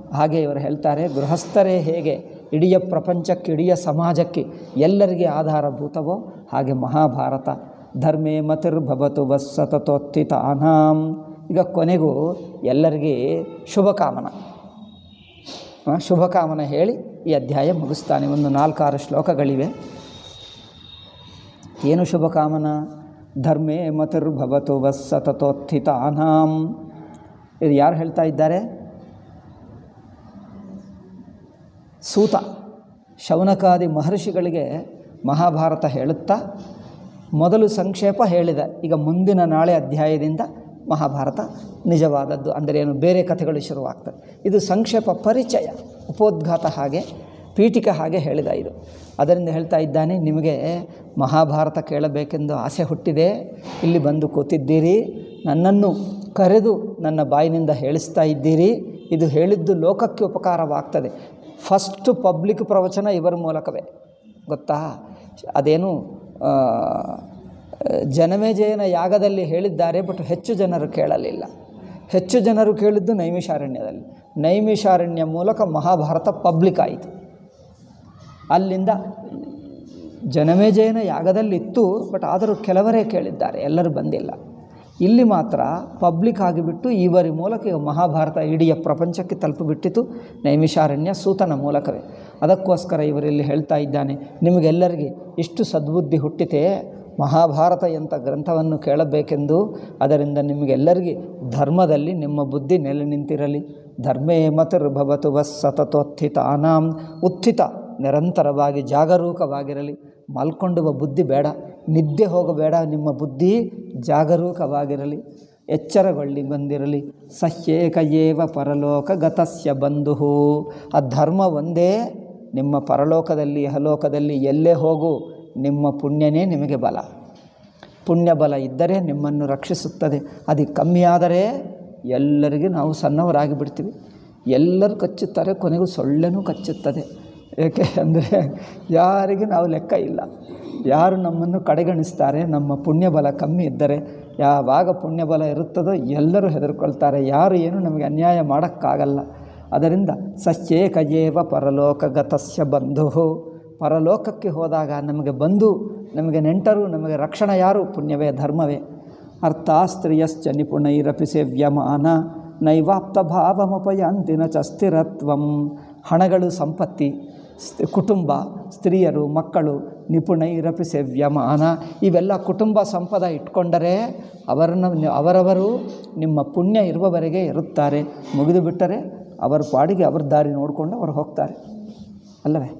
ಹಾಗೆ ಇವರು ಹೇಳ್ತಾರೆ ಗೃಹಸ್ಥರೇ ಹೇಗೆ ಇಡೀ ಪ್ರಪಂಚಕ್ಕೆ ಇಡೀ ಸಮಾಜಕ್ಕೆ ಎಲ್ಲರಿಗೆ ಆಧಾರಭೂತವೋ ಹಾಗೆ ಮಹಾಭಾರತ ಧರ್ಮೇ ಮತಿರ್ಭವತು ವಸ್ಸತತೋತ್ಥಿತ ಅನಾಂ ಈಗ ಕೊನೆಗೂ ಎಲ್ಲರಿಗೆ ಶುಭಕಾಮನ ಆ, ಶುಭಕಾಮನ ಹೇಳಿ ಈ ಅಧ್ಯಾಯ ಮುಗಿಸ್ತಾನೆ ಒಂದು ನಾಲ್ಕಾರು ಶ್ಲೋಕಗಳಿವೆ ಏನು ಶುಭಕಾಮನ ಧರ್ಮೇ ಮತಿರ್ಭವತು ವಸ್ಸತತೋತ್ಥಿತ ಅನಾಂ ಇದು ಯಾರು ಹೇಳ್ತಾ ಇದ್ದಾರೆ ಸೂತ ಶೌನಕಾದಿ ಮಹರ್ಷಿಗಳಿಗೆ ಮಹಾಭಾರತ ಹೇಳುತ್ತಾ ಮೊದಲು ಸಂಕ್ಷೇಪ ಹೇಳಿದೆ ಈಗ ಮುಂದಿನ ನಾಳೆ ಅಧ್ಯಾಯದಿಂದ ಮಹಾಭಾರತ ನಿಜವಾದದ್ದು ಅಂದರೆ ಏನು ಬೇರೆ ಕಥೆಗಳು ಶುರುವಾಗ್ತದೆ ಇದು ಸಂಕ್ಷೇಪ ಪರಿಚಯ ಉಪೋದ್ಘಾತ ಹಾಗೆ ಪೀಠಿಕೆ ಹಾಗೆ ಹೇಳಿದ ಇದು ಅದರಿಂದ ಹೇಳ್ತಾ ಇದ್ದಾನೆ ನಿಮಗೆ ಮಹಾಭಾರತ ಕೇಳಬೇಕೆಂದು ಆಸೆ ಹುಟ್ಟಿದೆ ಇಲ್ಲಿ ಬಂದು ಕೂತಿದ್ದೀರಿ ನನ್ನನ್ನು ಕರೆದು ನನ್ನ ಬಾಯಿನಿಂದ ಹೇಳಿಸ್ತಾ ಇದ್ದೀರಿ ಇದು ಹೇಳಿದ್ದು ಲೋಕಕ್ಕೆ ಉಪಕಾರವಾಗ್ತದೆ ಫಸ್ಟ್ ಪಬ್ಲಿಕ್ ಪ್ರವಚನ ಇವರ ಮೂಲಕವೇ ಗೊತ್ತಾ ಅದೇನು ಆ, ಜನಮೇಜಯನ ಯಾಗದಲ್ಲಿ ಹೇಳಿದ್ದಾರೆ ಬಟ್ ಹೆಚ್ಚು ಜನರು ಕೇಳಲಿಲ್ಲ ಹೆಚ್ಚು ಜನರು ಕೇಳಿದ್ದು ನೈಮಿಷಾರಣ್ಯದಲ್ಲಿ ನೈಮಿಷಾರಣ್ಯ ಮೂಲಕ ಮಹಾಭಾರತ ಪಬ್ಲಿಕ್ ಆಯಿತು ಅಲ್ಲಿಂದ ಜನಮೇಜಯನ ಯಾಗದಲ್ಲಿತ್ತು ಬಟ್ ಆದರೂ ಕೆಲವರೇ ಕೇಳಿದ್ದಾರೆ ಎಲ್ಲರೂ ಬಂದಿಲ್ಲ ಇಲ್ಲಿ ಮಾತ್ರ ಪಬ್ಲಿಕ್ ಆಗಿಬಿಟ್ಟು ಇವರ ಮೂಲಕ ಈಗ ಮಹಾಭಾರತ ಇಡೀ ಪ್ರಪಂಚಕ್ಕೆ ತಲುಪಿಬಿಟ್ಟಿತು ನೈಮಿಷಾರಣ್ಯ ಸೂತನ ಮೂಲಕವೇ ಅದಕ್ಕೋಸ್ಕರ ಇವರಲ್ಲಿ ಹೇಳ್ತಾ ಇದ್ದಾನೆ ನಿಮಗೆಲ್ಲರಿಗೆ ಇಷ್ಟು ಸದ್ಬುದ್ಧಿ ಹುಟ್ಟಿತೆ ಮಹಾಭಾರತ ಎಂಥ ಗ್ರಂಥವನ್ನು ಕೇಳಬೇಕೆಂದು ಅದರಿಂದ ನಿಮಗೆಲ್ಲರಿಗೆ ಧರ್ಮದಲ್ಲಿ ನಿಮ್ಮ ಬುದ್ಧಿ ನೆಲೆ ನಿಂತಿರಲಿ ಧರ್ಮೇ ಮತಿರ್ಭವತು ವಸ್ ಸತತೋತ್ಥಿತ ಅನಾಂ ಉತ್ಥಿತ ನಿರಂತರವಾಗಿ ಜಾಗರೂಕವಾಗಿರಲಿ ಮಲ್ಕೊಂಡುವ ಬುದ್ಧಿ ಬೇಡ ನಿದ್ದೆ ಹೋಗಬೇಡ ನಿಮ್ಮ ಬುದ್ಧಿ ಜಾಗರೂಕವಾಗಿರಲಿ ಎಚ್ಚರಗೊಳ್ಳಿ ಬಂದಿರಲಿ ಸಹ್ಯೇಕ ಏವ ಪರಲೋಕ ಗತಸ್ಯ ಬಂಧು ಆ ಧರ್ಮ ಒಂದೇ ನಿಮ್ಮ ಪರಲೋಕದಲ್ಲಿ ಇಹಲೋಕದಲ್ಲಿ ಎಲ್ಲೇ ಹೋಗು ನಿಮ್ಮ ಪುಣ್ಯನೇ ನಿಮಗೆ ಬಲ ಪುಣ್ಯ ಬಲ ಇದ್ದರೆ ನಿಮ್ಮನ್ನು ರಕ್ಷಿಸುತ್ತದೆ ಅದು ಕಮ್ಮಿಯಾದರೆ ಎಲ್ಲರಿಗೂ ನಾವು ಸಣ್ಣವರಾಗಿ ಬಿಡ್ತೀವಿ ಎಲ್ಲರೂ ಕಚ್ಚುತ್ತಾರೆ ಕೊನೆಗೂ ಸೊಳ್ಳೆನೂ ಕಚ್ಚುತ್ತದೆ ಏಕೆ ಅಂದರೆ ಯಾರಿಗೂ ನಾವು ಲೆಕ್ಕ ಇಲ್ಲ ಯಾರು ನಮ್ಮನ್ನು ಕಡೆಗಣಿಸ್ತಾರೆ ನಮ್ಮ ಪುಣ್ಯಬಲ ಕಮ್ಮಿ ಇದ್ದರೆ ಯಾವಾಗ ಪುಣ್ಯಬಲ ಇರುತ್ತದೋ ಎಲ್ಲರೂ ಹೆದರ್ಕೊಳ್ತಾರೆ ಯಾರು ಏನು ನಮಗೆ ಅನ್ಯಾಯ ಮಾಡೋಕ್ಕಾಗಲ್ಲ ಅದರಿಂದ ಸಸ್ಯೇಕಯೇವ ಪರಲೋಕಗತಸ್ಯ ಬಂಧು ಪರಲೋಕಕ್ಕೆ ಹೋದಾಗ ನಮಗೆ ಬಂಧು ನಮಗೆ ನೆಂಟರು ನಮಗೆ ರಕ್ಷಣೆ ಯಾರು ಪುಣ್ಯವೇ ಧರ್ಮವೇ ಅರ್ಥ ಸ್ತ್ರೀಯಶ್ಚ ನಿಪುಣೈರಪಿ ಸೇವ್ಯಮಾನ ನೈವಾಪ್ತ ಭಾವಮುಪಯಾಂತಿ ನ ಚ ಸ್ಥಿರತ್ವಂ ಹಣಗಳು ಸಂಪತ್ತಿ ಸ್- ಕುಟುಂಬ ಸ್ತ್ರೀಯರು ಮಕ್ಕಳು ನಿಪುಣೈರಪಿ ಸೇವ್ಯಮಾನ ಇವೆಲ್ಲ ಕುಟುಂಬ ಸಂಪದ ಇಟ್ಕೊಂಡರೆ ಅವರನ್ನು ಅವರವರು ನಿಮ್ಮ ಪುಣ್ಯ ಇರುವವರೆಗೆ ಇರುತ್ತಾರೆ ಮುಗಿದು ಬಿಟ್ಟರೆ ಅವರ ಪಾಡಿಗೆ ಅವ್ರ ದಾರಿ ನೋಡಿಕೊಂಡು ಅವರು ಹೋಗ್ತಾರೆ ಅಲ್ಲವೇ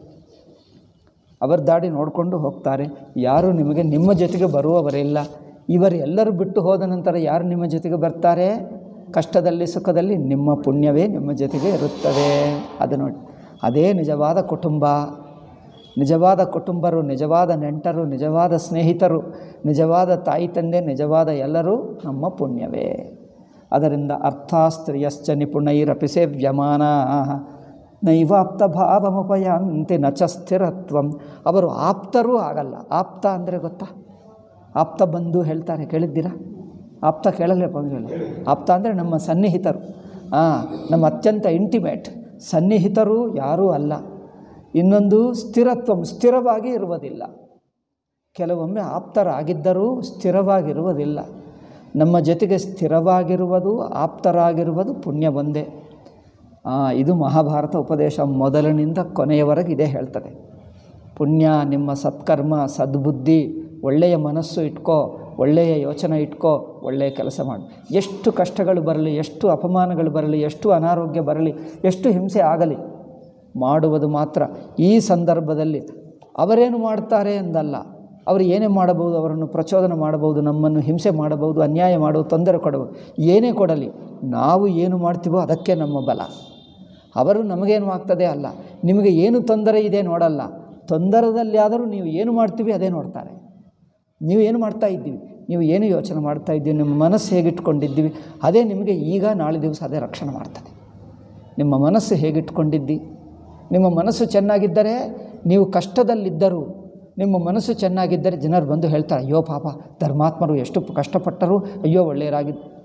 ಅವರ ದಾಡಿ ನೋಡಿಕೊಂಡು ಹೋಗ್ತಾರೆ ಯಾರು ನಿಮಗೆ ನಿಮ್ಮ ಜೊತೆಗೆ ಬರುವವರಿಲ್ಲ ಇವರು ಎಲ್ಲರೂ ಬಿಟ್ಟು ಹೋದ ನಂತರ ಯಾರು ನಿಮ್ಮ ಜೊತೆಗೆ ಬರ್ತಾರೆ ಕಷ್ಟದಲ್ಲಿ ಸುಖದಲ್ಲಿ ನಿಮ್ಮ ಪುಣ್ಯವೇ ನಿಮ್ಮ ಜೊತೆಗೆ ಇರುತ್ತದೆ ಅದು ನೋಡಿ ಅದೇ ನಿಜವಾದ ಕುಟುಂಬ ನಿಜವಾದ ಕುಟುಂಬರು ನಿಜವಾದ ನೆಂಟರು ನಿಜವಾದ ಸ್ನೇಹಿತರು ನಿಜವಾದ ತಾಯಿ ತಂದೆ ನಿಜವಾದ ಎಲ್ಲರೂ ನಮ್ಮ ಪುಣ್ಯವೇ ಅದರಿಂದ ಅರ್ಥಾಸ್ತ್ರೀಯಶ್ಚ ನಿಪುಣೈರಪಿ ಸೇವ್ಯಮಾನ ನೈವಾಪ್ತ ಭಾವಮುಪಯಾಂತಿ ನ ಚ ಸ್ಥಿರತ್ವಂ ಅವರು ಆಪ್ತರೂ ಆಗಲ್ಲ ಆಪ್ತ ಅಂದರೆ ಗೊತ್ತಾ ಆಪ್ತ ಬಂಧು ಹೇಳ್ತಾರೆ ಕೇಳಿದ್ದೀರಾ ಆಪ್ತ ಕೇಳಲೇ ಬಂದಿಲ್ಲ ಆಪ್ತ ಅಂದರೆ ನಮ್ಮ ಸನ್ನಿಹಿತರು ಹಾಂ ನಮ್ಮ ಅತ್ಯಂತ ಇಂಟಿಮೇಟ್ ಸನ್ನಿಹಿತರು ಯಾರೂ ಅಲ್ಲ ಇನ್ನೊಂದು ಸ್ಥಿರತ್ವಂ ಸ್ಥಿರವಾಗಿ ಇರುವುದಿಲ್ಲ ಕೆಲವೊಮ್ಮೆ ಆಪ್ತರಾಗಿದ್ದರೂ ಸ್ಥಿರವಾಗಿರುವುದಿಲ್ಲ ನಮ್ಮ ಜೊತೆಗೆ ಸ್ಥಿರವಾಗಿರುವುದು ಆಪ್ತರಾಗಿರುವುದು ಪುಣ್ಯ ಒಂದೇ ಆ, ಇದು ಮಹಾಭಾರತ ಉಪದೇಶ ಮೊದಲಿನಿಂದ ಕೊನೆಯವರೆಗೆ ಇದೇ ಹೇಳ್ತದೆ ಪುಣ್ಯ ನಿಮ್ಮ ಸತ್ಕರ್ಮ ಸದ್ಬುದ್ಧಿ ಒಳ್ಳೆಯ ಮನಸ್ಸು ಇಟ್ಕೋ ಒಳ್ಳೆಯ ಯೋಚನೆ ಇಟ್ಕೋ ಒಳ್ಳೆಯ ಕೆಲಸ ಮಾಡು ಎಷ್ಟು ಕಷ್ಟಗಳು ಬರಲಿ ಎಷ್ಟು ಅಪಮಾನಗಳು ಬರಲಿ ಎಷ್ಟು ಅನಾರೋಗ್ಯ ಬರಲಿ ಎಷ್ಟು ಹಿಂಸೆ ಆಗಲಿ ಮಾಡುವುದು ಮಾತ್ರ ಈ ಸಂದರ್ಭದಲ್ಲಿ ಅವರೇನು ಮಾಡ್ತಾರೆ ಎಂದಲ್ಲ ಅವರು ಏನೇ ಮಾಡಬಹುದು ಅವರನ್ನು ಪ್ರಚೋದನೆ ಮಾಡಬಹುದು ನಮ್ಮನ್ನು ಹಿಂಸೆ ಮಾಡಬಹುದು ಅನ್ಯಾಯ ಮಾಡಬಹುದು ತೊಂದರೆ ಕೊಡಬಹುದು ಏನೇ ಕೊಡಲಿ ನಾವು ಏನು ಮಾಡ್ತೀವೋ ಅದಕ್ಕೆ ನಮ್ಮ ಬಲ ಅವರು ನಮಗೇನು ಆಗ್ತದೆ ಅಲ್ಲ ನಿಮಗೆ ಏನು ತೊಂದರೆ ಇದೆ ನೋಡಲ್ಲ ತೊಂದರೆದಲ್ಲಿ ಆದರೂ ನೀವು ಏನು ಮಾಡ್ತೀವಿ ಅದೇ ನೋಡ್ತಾರೆ ನೀವು ಏನು ಮಾಡ್ತಾ ಇದ್ದೀವಿ ನೀವು ಏನು ಯೋಚನೆ ಮಾಡ್ತಾ ಇದ್ದೀವಿ ನಿಮ್ಮ ಮನಸ್ಸು ಹೇಗಿಟ್ಕೊಂಡಿದ್ದೀವಿ ಅದೇ ನಿಮಗೆ ಈಗ ನಾಳೆ ದಿವಸ ಅದೇ ರಕ್ಷಣೆ ಮಾಡ್ತದೆ ನಿಮ್ಮ ಮನಸ್ಸು ಹೇಗಿಟ್ಕೊಂಡಿದ್ದಿ ನಿಮ್ಮ ಮನಸ್ಸು ಚೆನ್ನಾಗಿದ್ದರೆ ನೀವು ಕಷ್ಟದಲ್ಲಿದ್ದರೂ ನಿಮ್ಮ ಮನಸ್ಸು ಚೆನ್ನಾಗಿದ್ದರೆ ಜನರು ಬಂದು ಹೇಳ್ತಾರೆ ಅಯ್ಯೋ ಪಾಪ ಧರ್ಮಾತ್ಮರು ಎಷ್ಟು ಕಷ್ಟಪಟ್ಟರು ಅಯ್ಯೋ ಒಳ್ಳೆಯರಾಗಿ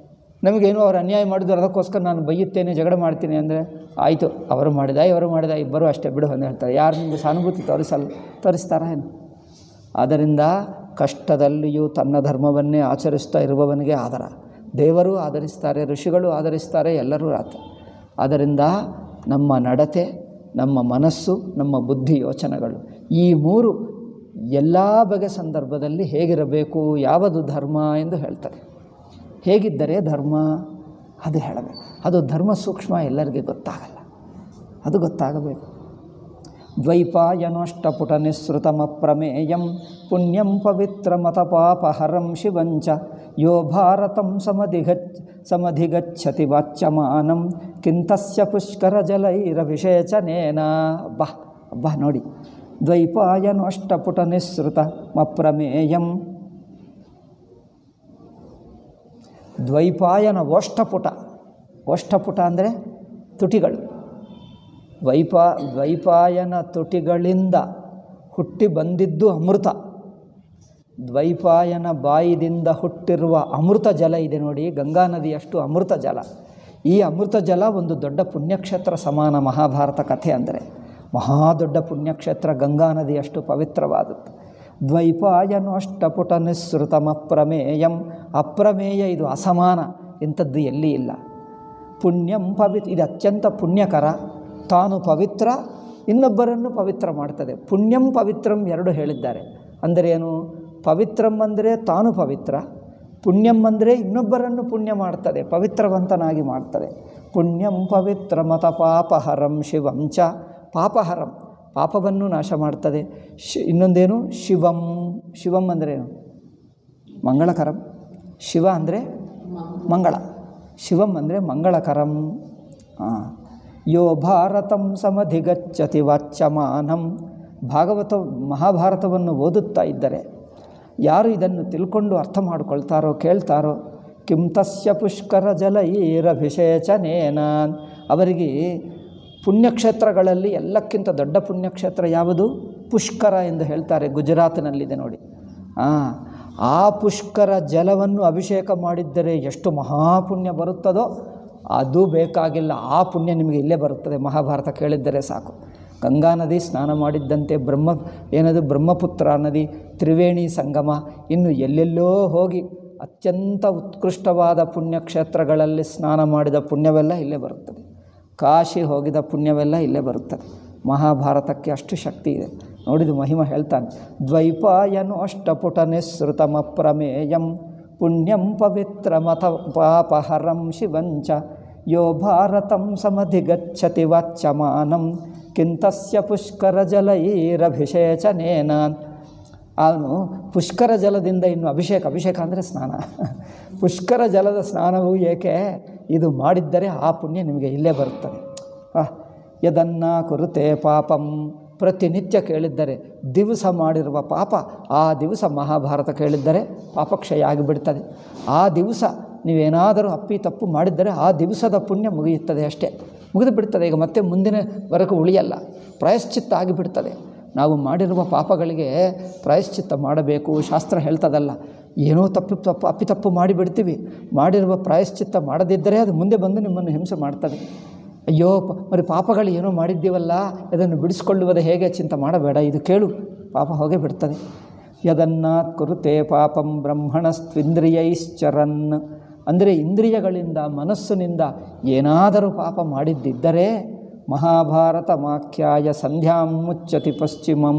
ನಮಗೇನು ಅವ್ರು ಅನ್ಯಾಯ ಮಾಡಿದ್ರು ಅದಕ್ಕೋಸ್ಕರ ನಾನು ಬೈಯುತ್ತೇನೆ ಜಗಳ ಮಾಡ್ತೀನಿ ಅಂದರೆ ಆಯಿತು ಅವರು ಮಾಡಿದ ಇವರು ಮಾಡಿದ ಇಬ್ಬರು ಅಷ್ಟೇ ಬಿಡು ಅಂತ ಹೇಳ್ತಾರೆ ಯಾರು ನಿಮಗೆ ಸಾನುಭೂತಿ ತೋರಿಸಲ್ಲ ತೋರಿಸ್ತಾರ ಏನು ಆದ್ದರಿಂದ ಕಷ್ಟದಲ್ಲಿಯೂ ತನ್ನ ಧರ್ಮವನ್ನೇ ಆಚರಿಸ್ತಾ ಇರುವವನಿಗೆ ಆದರ ದೇವರು ಆಧರಿಸ್ತಾರೆ ಋಷಿಗಳು ಆಧರಿಸ್ತಾರೆ ಎಲ್ಲರೂ ಆತ ಆದ್ದರಿಂದ ನಮ್ಮ ನಡತೆ ನಮ್ಮ ಮನಸ್ಸು ನಮ್ಮ ಬುದ್ಧಿ ಯೋಚನೆಗಳು ಈ ಮೂರು ಎಲ್ಲ ಬಗೆ ಸಂದರ್ಭದಲ್ಲಿ ಹೇಗಿರಬೇಕು ಯಾವುದು ಧರ್ಮ ಎಂದು ಹೇಳ್ತಾರೆ ಹೇಗಿದ್ದರೆ ಧರ್ಮ ಅದು ಹೇಳಬೇಕು ಅದು ಧರ್ಮ ಸೂಕ್ಷ್ಮ ಎಲ್ಲರಿಗೆ ಗೊತ್ತಾಗಲ್ಲ ಅದು ಗೊತ್ತಾಗಬೇಕು ದ್ವೈಪಾಯನೋಷ್ಟಪುಟ ನಿಸ್ಸೃತಮಪ್ರಮೇಯಂ ಪುಣ್ಯಂ ಪವಿತ್ರಮತಪಾಪಹರಂ ಶಿವಂಚ ಯೋ ಭಾರತಂ ಸಮಧಿಗಚ್ ಸಮಧಿಗಚ್ಚತಿ ವಾಚ್ಯಮಾನಂ ಕಿಂತಸ್ಯ ಪುಷ್ಕರಜಲೈರಭಿಷೇಚನೇನ ಅಬ್ಬಾ ಅಬ್ಬಾ ನೋಡಿ ದ್ವೈಪಾಯನೋಷ್ಟಪುಟ ನಿಸ್ಸೃತಮಪ್ರಮೇಯಂ ದ್ವೈಪಾಯನ ಓಷ್ಟಪುಟ ಓಷ್ಟಪುಟ ಅಂದರೆ ತುಟಿಗಳು ದ್ವೈಪಾ ದ್ವೈಪಾಯನ ತುಟಿಗಳಿಂದ ಹುಟ್ಟಿ ಬಂದಿದ್ದು ಅಮೃತ ದ್ವೈಪಾಯನ ಬಾಯಿದಿಂದ ಹುಟ್ಟಿರುವ ಅಮೃತ ಜಲ ಇದೆ ನೋಡಿ ಗಂಗಾ ನದಿಯಷ್ಟು ಅಮೃತ ಜಲ ಈ ಅಮೃತ ಜಲ ಒಂದು ದೊಡ್ಡ ಪುಣ್ಯಕ್ಷೇತ್ರ ಸಮಾನ ಮಹಾಭಾರತ ಕಥೆ ಅಂದರೆ ಮಹಾ ದೊಡ್ಡ ಪುಣ್ಯಕ್ಷೇತ್ರ ಗಂಗಾ ನದಿಯಷ್ಟು ಪವಿತ್ರವಾದದ್ದು ದ್ವೈಪಾಯನೋಷ್ಟಪುಟ ನಿಸ್ಸೃತಮಪ್ರಮೇಯಂ ಅಪ್ರಮೇಯ ಇದು ಅಸಮಾನ ಇಂಥದ್ದು ಎಲ್ಲಿ ಇಲ್ಲ ಪುಣ್ಯಂ ಪವಿತ್ ಇದು ಅತ್ಯಂತ ಪುಣ್ಯಕರ ತಾನು ಪವಿತ್ರ ಇನ್ನೊಬ್ಬರನ್ನು ಪವಿತ್ರ ಮಾಡ್ತದೆ ಪುಣ್ಯಂ ಪವಿತ್ರಂ ಎರಡು ಹೇಳಿದ್ದಾರೆ ಅಂದರೆ ಏನು ಪವಿತ್ರಂ ಅಂದರೆ ತಾನು ಪವಿತ್ರ ಪುಣ್ಯಂ ಅಂದರೆ ಇನ್ನೊಬ್ಬರನ್ನು ಪುಣ್ಯ ಮಾಡ್ತದೆ ಪವಿತ್ರವಂತನಾಗಿ ಮಾಡ್ತದೆ ಪುಣ್ಯಂ ಪವಿತ್ರ ಮತ ಪಾಪಹರಂ ಶಿವಂ ಚ ಪಾಪಹರಂ ಪಾಪವನ್ನು ನಾಶ ಮಾಡ್ತದೆ ಶಿ ಇನ್ನೊಂದೇನು ಶಿವಂ ಶಿವಂ ಅಂದ್ರೇನು ಮಂಗಳಕರಂ ಶಿವ ಅಂದರೆ ಮಂಗಳ ಶಿವಂ ಅಂದರೆ ಮಂಗಳಕರಂ ಹಾಂ ಯೋ ಭಾರತಂ ಸಮಧಿಗಚ್ಚತಿ ವಾಚ್ಯಮಾನಂ ಭಾಗವತ ಮಹಾಭಾರತವನ್ನು ಓದುತ್ತಾ ಇದ್ದರೆ ಯಾರು ಇದನ್ನು ತಿಳ್ಕೊಂಡು ಅರ್ಥ ಮಾಡಿಕೊಳ್ತಾರೋ ಕೇಳ್ತಾರೋ ಕಿಂ ತಸ್ಯ ಪುಷ್ಕರ ಜಲೈರಭಿಷೇಚನೇನ ಅವರಿಗೆ ಪುಣ್ಯಕ್ಷೇತ್ರಗಳಲ್ಲಿ ಎಲ್ಲಕ್ಕಿಂತ ದೊಡ್ಡ ಪುಣ್ಯಕ್ಷೇತ್ರ ಯಾವುದು ಪುಷ್ಕರ ಎಂದು ಹೇಳ್ತಾರೆ ಗುಜರಾತ್ನಲ್ಲಿದೆ ನೋಡಿ ಹಾಂ ಆ ಪುಷ್ಕರ ಜಲವನ್ನು ಅಭಿಷೇಕ ಮಾಡಿದ್ದರೆ ಎಷ್ಟು ಮಹಾಪುಣ್ಯ ಬರುತ್ತದೋ ಅದು ಬೇಕಾಗಿಲ್ಲ ಆ ಪುಣ್ಯ ನಿಮಗೆ ಇಲ್ಲೇ ಬರುತ್ತದೆ ಮಹಾಭಾರತ ಕೇಳಿದ್ದರೆ ಸಾಕು ಗಂಗಾ ನದಿ ಸ್ನಾನ ಮಾಡಿದ್ದಂತೆ ಬ್ರಹ್ಮ ಏನದು ಬ್ರಹ್ಮಪುತ್ರ ನದಿ ತ್ರಿವೇಣಿ ಸಂಗಮ ಇನ್ನು ಎಲ್ಲೆಲ್ಲೋ ಹೋಗಿ ಅತ್ಯಂತ ಉತ್ಕೃಷ್ಟವಾದ ಪುಣ್ಯಕ್ಷೇತ್ರಗಳಲ್ಲಿ ಸ್ನಾನ ಮಾಡಿದ ಪುಣ್ಯವೆಲ್ಲ ಇಲ್ಲೇ ಬರುತ್ತದೆ ಕಾಶಿ ಹೋಗಿದ ಪುಣ್ಯವೆಲ್ಲ ಇಲ್ಲೇ ಬರುತ್ತದೆ ಮಹಾಭಾರತಕ್ಕೆ ಅಷ್ಟು ಶಕ್ತಿ ಇದೆ ನೋಡಿದು ಮಹಿಮ ಹೇಳ್ತಾನೆ ದ್ವೈಪಾಯನು ಅಷ್ಟಪುಟ ನಿಸ್ಸೃತಮಪ್ರಮೇಯಂ ಪುಣ್ಯಂ ಪವಿತ್ರಮಥ ಪಾಪಹರಂ ಶಿವಂಚ ಯೋ ಭಾರತಂ ಸಮಧಿಗಚ್ಚತಿ ವಾಚ್ಯಮಾನಂ ಕಿಂತಸ್ಯ ಪುಷ್ಕರ ಜಲೈರಭಿಷೇಚನೇನ ಅವನು ಪುಷ್ಕರ ಜಲದಿಂದ ಇನ್ನು ಅಭಿಷೇಕ ಅಭಿಷೇಕ ಅಂದರೆ ಸ್ನಾನ ಪುಷ್ಕರ ಜಲದ ಸ್ನಾನವು ಏಕೆ ಇದು ಮಾಡಿದ್ದರೆ ಆ ಪುಣ್ಯ ನಿಮಗೆ ಇಲ್ಲೇ ಬರುತ್ತದೆ ಆಹ್ ಯದನ್ನ ಕುರುತೆ ಪಾಪಂ ಪ್ರತಿನಿತ್ಯ ಕೇಳಿದ್ದರೆ ದಿವಸ ಮಾಡಿರುವ ಪಾಪ ಆ ದಿವಸ ಮಹಾಭಾರತ ಕೇಳಿದ್ದರೆ ಪಾಪಕ್ಷಯ ಆಗಿಬಿಡ್ತದೆ ಆ ದಿವಸ ನೀವೇನಾದರೂ ಅಪ್ಪಿ ತಪ್ಪು ಮಾಡಿದ್ದರೆ ಆ ದಿವಸದ ಪುಣ್ಯ ಮುಗಿಯುತ್ತದೆ ಅಷ್ಟೇ ಮುಗಿದು ಬಿಡ್ತದೆ ಈಗ ಮತ್ತೆ ಮುಂದಿನ ವರೆಗೂ ಉಳಿಯಲ್ಲ ಪ್ರಾಯಶ್ಚಿತ್ತ ಆಗಿಬಿಡ್ತದೆ ನಾವು ಮಾಡಿರುವ ಪಾಪಗಳಿಗೆ ಪ್ರಾಯಶ್ಚಿತ್ತ ಮಾಡಬೇಕು ಶಾಸ್ತ್ರ ಹೇಳ್ತದಲ್ಲ ಏನೋ ತಪ್ಪು ತಪ್ಪು ಅಪ್ಪಿ ತಪ್ಪು ಮಾಡಿಬಿಡ್ತೀವಿ ಮಾಡಿರುವ ಪ್ರಾಯಶ್ಚಿತ್ತ ಮಾಡದಿದ್ದರೆ ಅದು ಮುಂದೆ ಬಂದು ನಿಮ್ಮನ್ನು ಹಿಂಸೆ ಮಾಡ್ತದೆ ಅಯ್ಯೋ ಪ మరి ಪಾಪಗಳು ಏನೋ ಮಾಡಿದ್ದೀವಲ್ಲ ಇದನ್ನು ಬಿಡಿಸ್ಕೊಳ್ಳುವುದು ಹೇಗೆ ಚಿಂತೆ ಮಾಡಬೇಡ ಇದು ಕೇಳು ಪಾಪ ಹೋಗೇ ಬಿಡ್ತದೆ ಯದನ್ನಾತ್ ಕುರುತೆ ಪಾಪಂ ಬ್ರಹ್ಮಣಸ್ತ್ವಿಂದ್ರಿಯೈಶ್ಚರನ್ ಅಂದರೆ ಇಂದ್ರಿಯಗಳಿಂದ ಮನಸ್ಸಿನಿಂದ ಏನಾದರೂ ಪಾಪ ಮಾಡಿದ್ದಿದ್ದರೆ ಮಹಾಭಾರತ ಮಾಖ್ಯಾಯ ಸಂಧ್ಯಾಂ ಮುಚ್ಚತಿ ಪಶ್ಚಿಮಂ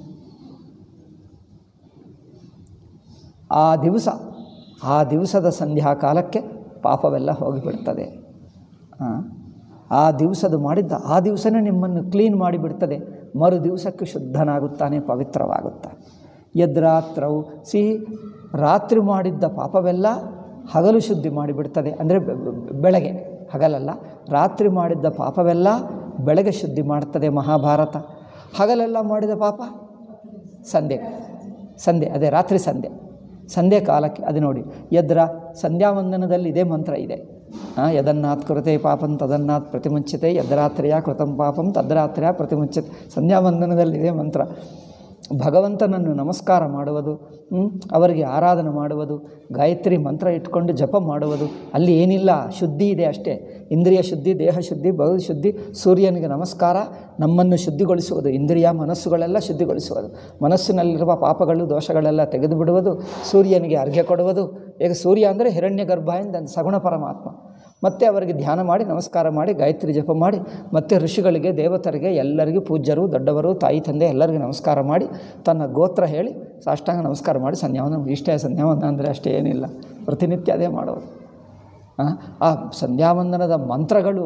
ಆ ದಿವಸ ಆ ದಿವಸದ ಸಂಧ್ಯಾಕಾಲಕ್ಕೆ ಪಾಪವೆಲ್ಲ ಹೋಗಿಬಿಡ್ತದೆ ಹಾಂ ಆ ದಿವಸದ ಮಾಡಿದ್ದ ಆ ದಿವಸನೇ ನಿಮ್ಮನ್ನು ಕ್ಲೀನ್ ಮಾಡಿಬಿಡ್ತದೆ ಮರು ದಿವಸಕ್ಕೆ ಶುದ್ಧನಾಗುತ್ತಾನೆ ಪವಿತ್ರವಾಗುತ್ತಾನೆ ಯದ್ರಾತ್ರವು ಸಿ ರಾತ್ರಿ ಮಾಡಿದ್ದ ಪಾಪವೆಲ್ಲ ಹಗಲು ಶುದ್ಧಿ ಮಾಡಿಬಿಡ್ತದೆ ಅಂದರೆ ಬೆ- ಬೆ- ಬೆಳಗ್ಗೆ ಹಗಲಲ್ಲ ರಾತ್ರಿ ಮಾಡಿದ್ದ ಪಾಪವೆಲ್ಲ ಬೆಳಗ್ಗೆ ಶುದ್ಧಿ ಮಾಡ್ತದೆ ಮಹಾಭಾರತ ಹಗಲೆಲ್ಲ ಮಾಡಿದ ಪಾಪ ಸಂಧ್ಯೆ ಸಂಧ್ಯೆ ಅದೇ ರಾತ್ರಿ ಸಂಧ್ಯೆ ಸಂಧ್ಯೆ ಕಾಲಕ್ಕೆ ಅದು ನೋಡಿ ಯದ್ರ ಸಂಧ್ಯಾವಂದನದಲ್ಲಿ ಇದೇ ಮಂತ್ರ ಇದೆ ಆ, ಯದನ್ನಾತ್ ಕೃತೆ ಪಾಪಂ ತದನ್ನಾತ್ ಪ್ರತಿಮುಚ್ಯತೆ ಯದ್ರಾತ್ರಿಯ ಕೃತಂ ಪಾಪಂ ತದ್ರಾತ್ರಿಯ ಪ್ರತಿಮುಚ್ಯತೆ ಸಂಧ್ಯಾವಂದನದಲ್ಲಿ ಇದೇ ಮಂತ್ರ ಭಗವಂತನನ್ನು ನಮಸ್ಕಾರ ಮಾಡುವುದು ಹ್ಮ್? ಅವರಿಗೆ ಆರಾಧನೆ ಮಾಡುವುದು ಗಾಯತ್ರಿ ಮಂತ್ರ ಇಟ್ಕೊಂಡು ಜಪ ಮಾಡುವುದು ಅಲ್ಲಿ ಏನಿಲ್ಲ ಶುದ್ಧಿ ಇದೆ ಅಷ್ಟೇ ಇಂದ್ರಿಯ ಶುದ್ಧಿ ದೇಹ ಶುದ್ಧಿ ಬಹು ಶುದ್ಧಿ ಸೂರ್ಯನಿಗೆ ನಮಸ್ಕಾರ ನಮ್ಮನ್ನು ಶುದ್ಧಿಗೊಳಿಸುವುದು ಇಂದ್ರಿಯ ಮನಸ್ಸುಗಳೆಲ್ಲ ಶುದ್ಧಿಗೊಳಿಸುವುದು ಮನಸ್ಸಿನಲ್ಲಿರುವ ಪಾಪಗಳು ದೋಷಗಳೆಲ್ಲ ತೆಗೆದು ಬಿಡುವುದು ಸೂರ್ಯನಿಗೆ ಅರ್ಘ್ಯ ಕೊಡುವುದು ಈಗ ಸೂರ್ಯ ಅಂದರೆ ಹಿರಣ್ಯ ಗರ್ಭ ಎಂದ ಸಗುಣ ಪರಮಾತ್ಮ ಮತ್ತೆ ಅವರಿಗೆ ಧ್ಯಾನ ಮಾಡಿ ನಮಸ್ಕಾರ ಮಾಡಿ ಗಾಯತ್ರಿ ಜಪ ಮಾಡಿ ಮತ್ತೆ ಋಷಿಗಳಿಗೆ ದೇವತರಿಗೆ ಎಲ್ಲರಿಗೂ ಪೂಜ್ಯರು ದೊಡ್ಡವರು ತಾಯಿ ತಂದೆ ಎಲ್ಲರಿಗೂ ನಮಸ್ಕಾರ ಮಾಡಿ ತನ್ನ ಗೋತ್ರ ಹೇಳಿ ಸಾಷ್ಟಾಂಗ ನಮಸ್ಕಾರ ಮಾಡಿ ಸಂಧ್ಯಾವಂದನ ಇಷ್ಟೇ ಸಂಧ್ಯಾವಂದನ ಅಂದರೆ ಅಷ್ಟೇ ಏನಿಲ್ಲ ಪ್ರತಿನಿತ್ಯ ಅದೇ ಮಾಡೋದು ಆ, ಆ ಸಂಧ್ಯಾವಂದನದ ಮಂತ್ರಗಳು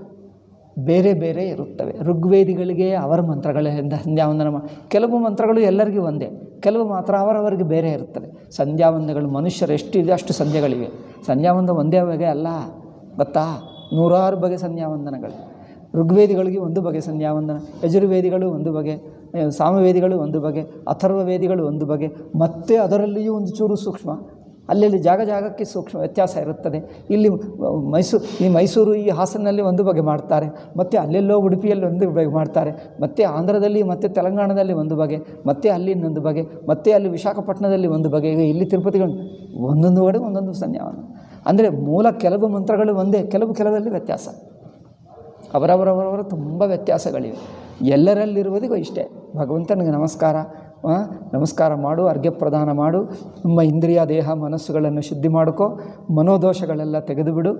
ಬೇರೆ ಬೇರೆ ಇರುತ್ತವೆ ಋಗ್ವೇದಿಗಳಿಗೆ ಅವರ ಮಂತ್ರಗಳಿಂದ ಸಂಧ್ಯಾವಂದನ ಮಾ ಕೆಲವು ಮಂತ್ರಗಳು ಎಲ್ಲರಿಗೂ ಒಂದೇ ಕೆಲವು ಮಾತ್ರ ಅವರವರಿಗೆ ಬೇರೆ ಇರುತ್ತವೆ ಸಂಧ್ಯಾವಂದಗಳು ಮನುಷ್ಯರು ಎಷ್ಟಿದೆ ಅಷ್ಟು ಸಂಧ್ಯಾಗಳಿವೆ ಸಂಧ್ಯಾವಂದ ಒಂದೇ ಬಗೆ ಅಲ್ಲ ಗೊತ್ತಾ ನೂರಾರು ಬಗೆ ಸಂಧ್ಯಾವಂದನಗಳು ಋಗ್ವೇದಿಗಳಿಗೆ ಒಂದು ಬಗೆ ಸಂಧ್ಯಾವಂದನ ಯಜುರ್ವೇದಿಗಳು ಒಂದು ಬಗೆ ಆ, ಸಾಮವೇದಿಗಳು ಒಂದು ಬಗೆ ಅಥರ್ವ ವೇದಿಗಳು ಒಂದು ಬಗೆ ಮತ್ತೆ ಅದರಲ್ಲಿಯೂ ಒಂದು ಚೂರು ಸೂಕ್ಷ್ಮ ಅಲ್ಲಲ್ಲಿ ಜಾಗ ಜಾಗಕ್ಕೆ ಸೂಕ್ಷ್ಮ ವ್ಯತ್ಯಾಸ ಇರುತ್ತದೆ ಇಲ್ಲಿ ಮೈಸೂರು ಈ ಮೈಸೂರು ಈ ಹಾಸನಲ್ಲಿ ಒಂದು ಬಗೆ ಮಾಡ್ತಾರೆ ಮತ್ತು ಅಲ್ಲೆಲ್ಲೋ ಉಡುಪಿಯಲ್ಲಿ ಒಂದು ಬಗೆ ಮಾಡ್ತಾರೆ ಮತ್ತು ಆಂಧ್ರದಲ್ಲಿ ಮತ್ತು ತೆಲಂಗಾಣದಲ್ಲಿ ಒಂದು ಬಗೆ ಮತ್ತು ಅಲ್ಲಿ ಇನ್ನೊಂದು ಬಗೆ ಮತ್ತು ಅಲ್ಲಿ ವಿಶಾಖಪಟ್ಟಣದಲ್ಲಿ ಒಂದು ಬಗೆ ಈಗ ಇಲ್ಲಿ ತಿರುಪತಿಗಳು ಒಂದೊಂದು ಕಡೆ ಒಂದೊಂದು ಸಂಧ್ಯಾವನ ಅಂದರೆ ಮೂಲ ಕೆಲವು ಮಂತ್ರಗಳು ಒಂದೇ ಕೆಲವು ಕೆಲವಲ್ಲಿ ವ್ಯತ್ಯಾಸ ಅವರವರವರವರ ತುಂಬ ವ್ಯತ್ಯಾಸಗಳಿವೆ ಎಲ್ಲರಲ್ಲಿರುವುದಿಗೂ ಇಷ್ಟೇ ಭಗವಂತನಿಗೆ ನಮಸ್ಕಾರ ಆ, ನಮಸ್ಕಾರ ಮಾಡು ಅರ್ಘ್ಯ ಪ್ರದಾನ ಮಾಡು ನಿಮ್ಮ ಇಂದ್ರಿಯ ದೇಹ ಮನಸ್ಸುಗಳನ್ನು ಶುದ್ಧಿ ಮಾಡ್ಕೋ ಮನೋದೋಷಗಳೆಲ್ಲ ತೆಗೆದುಬಿಡು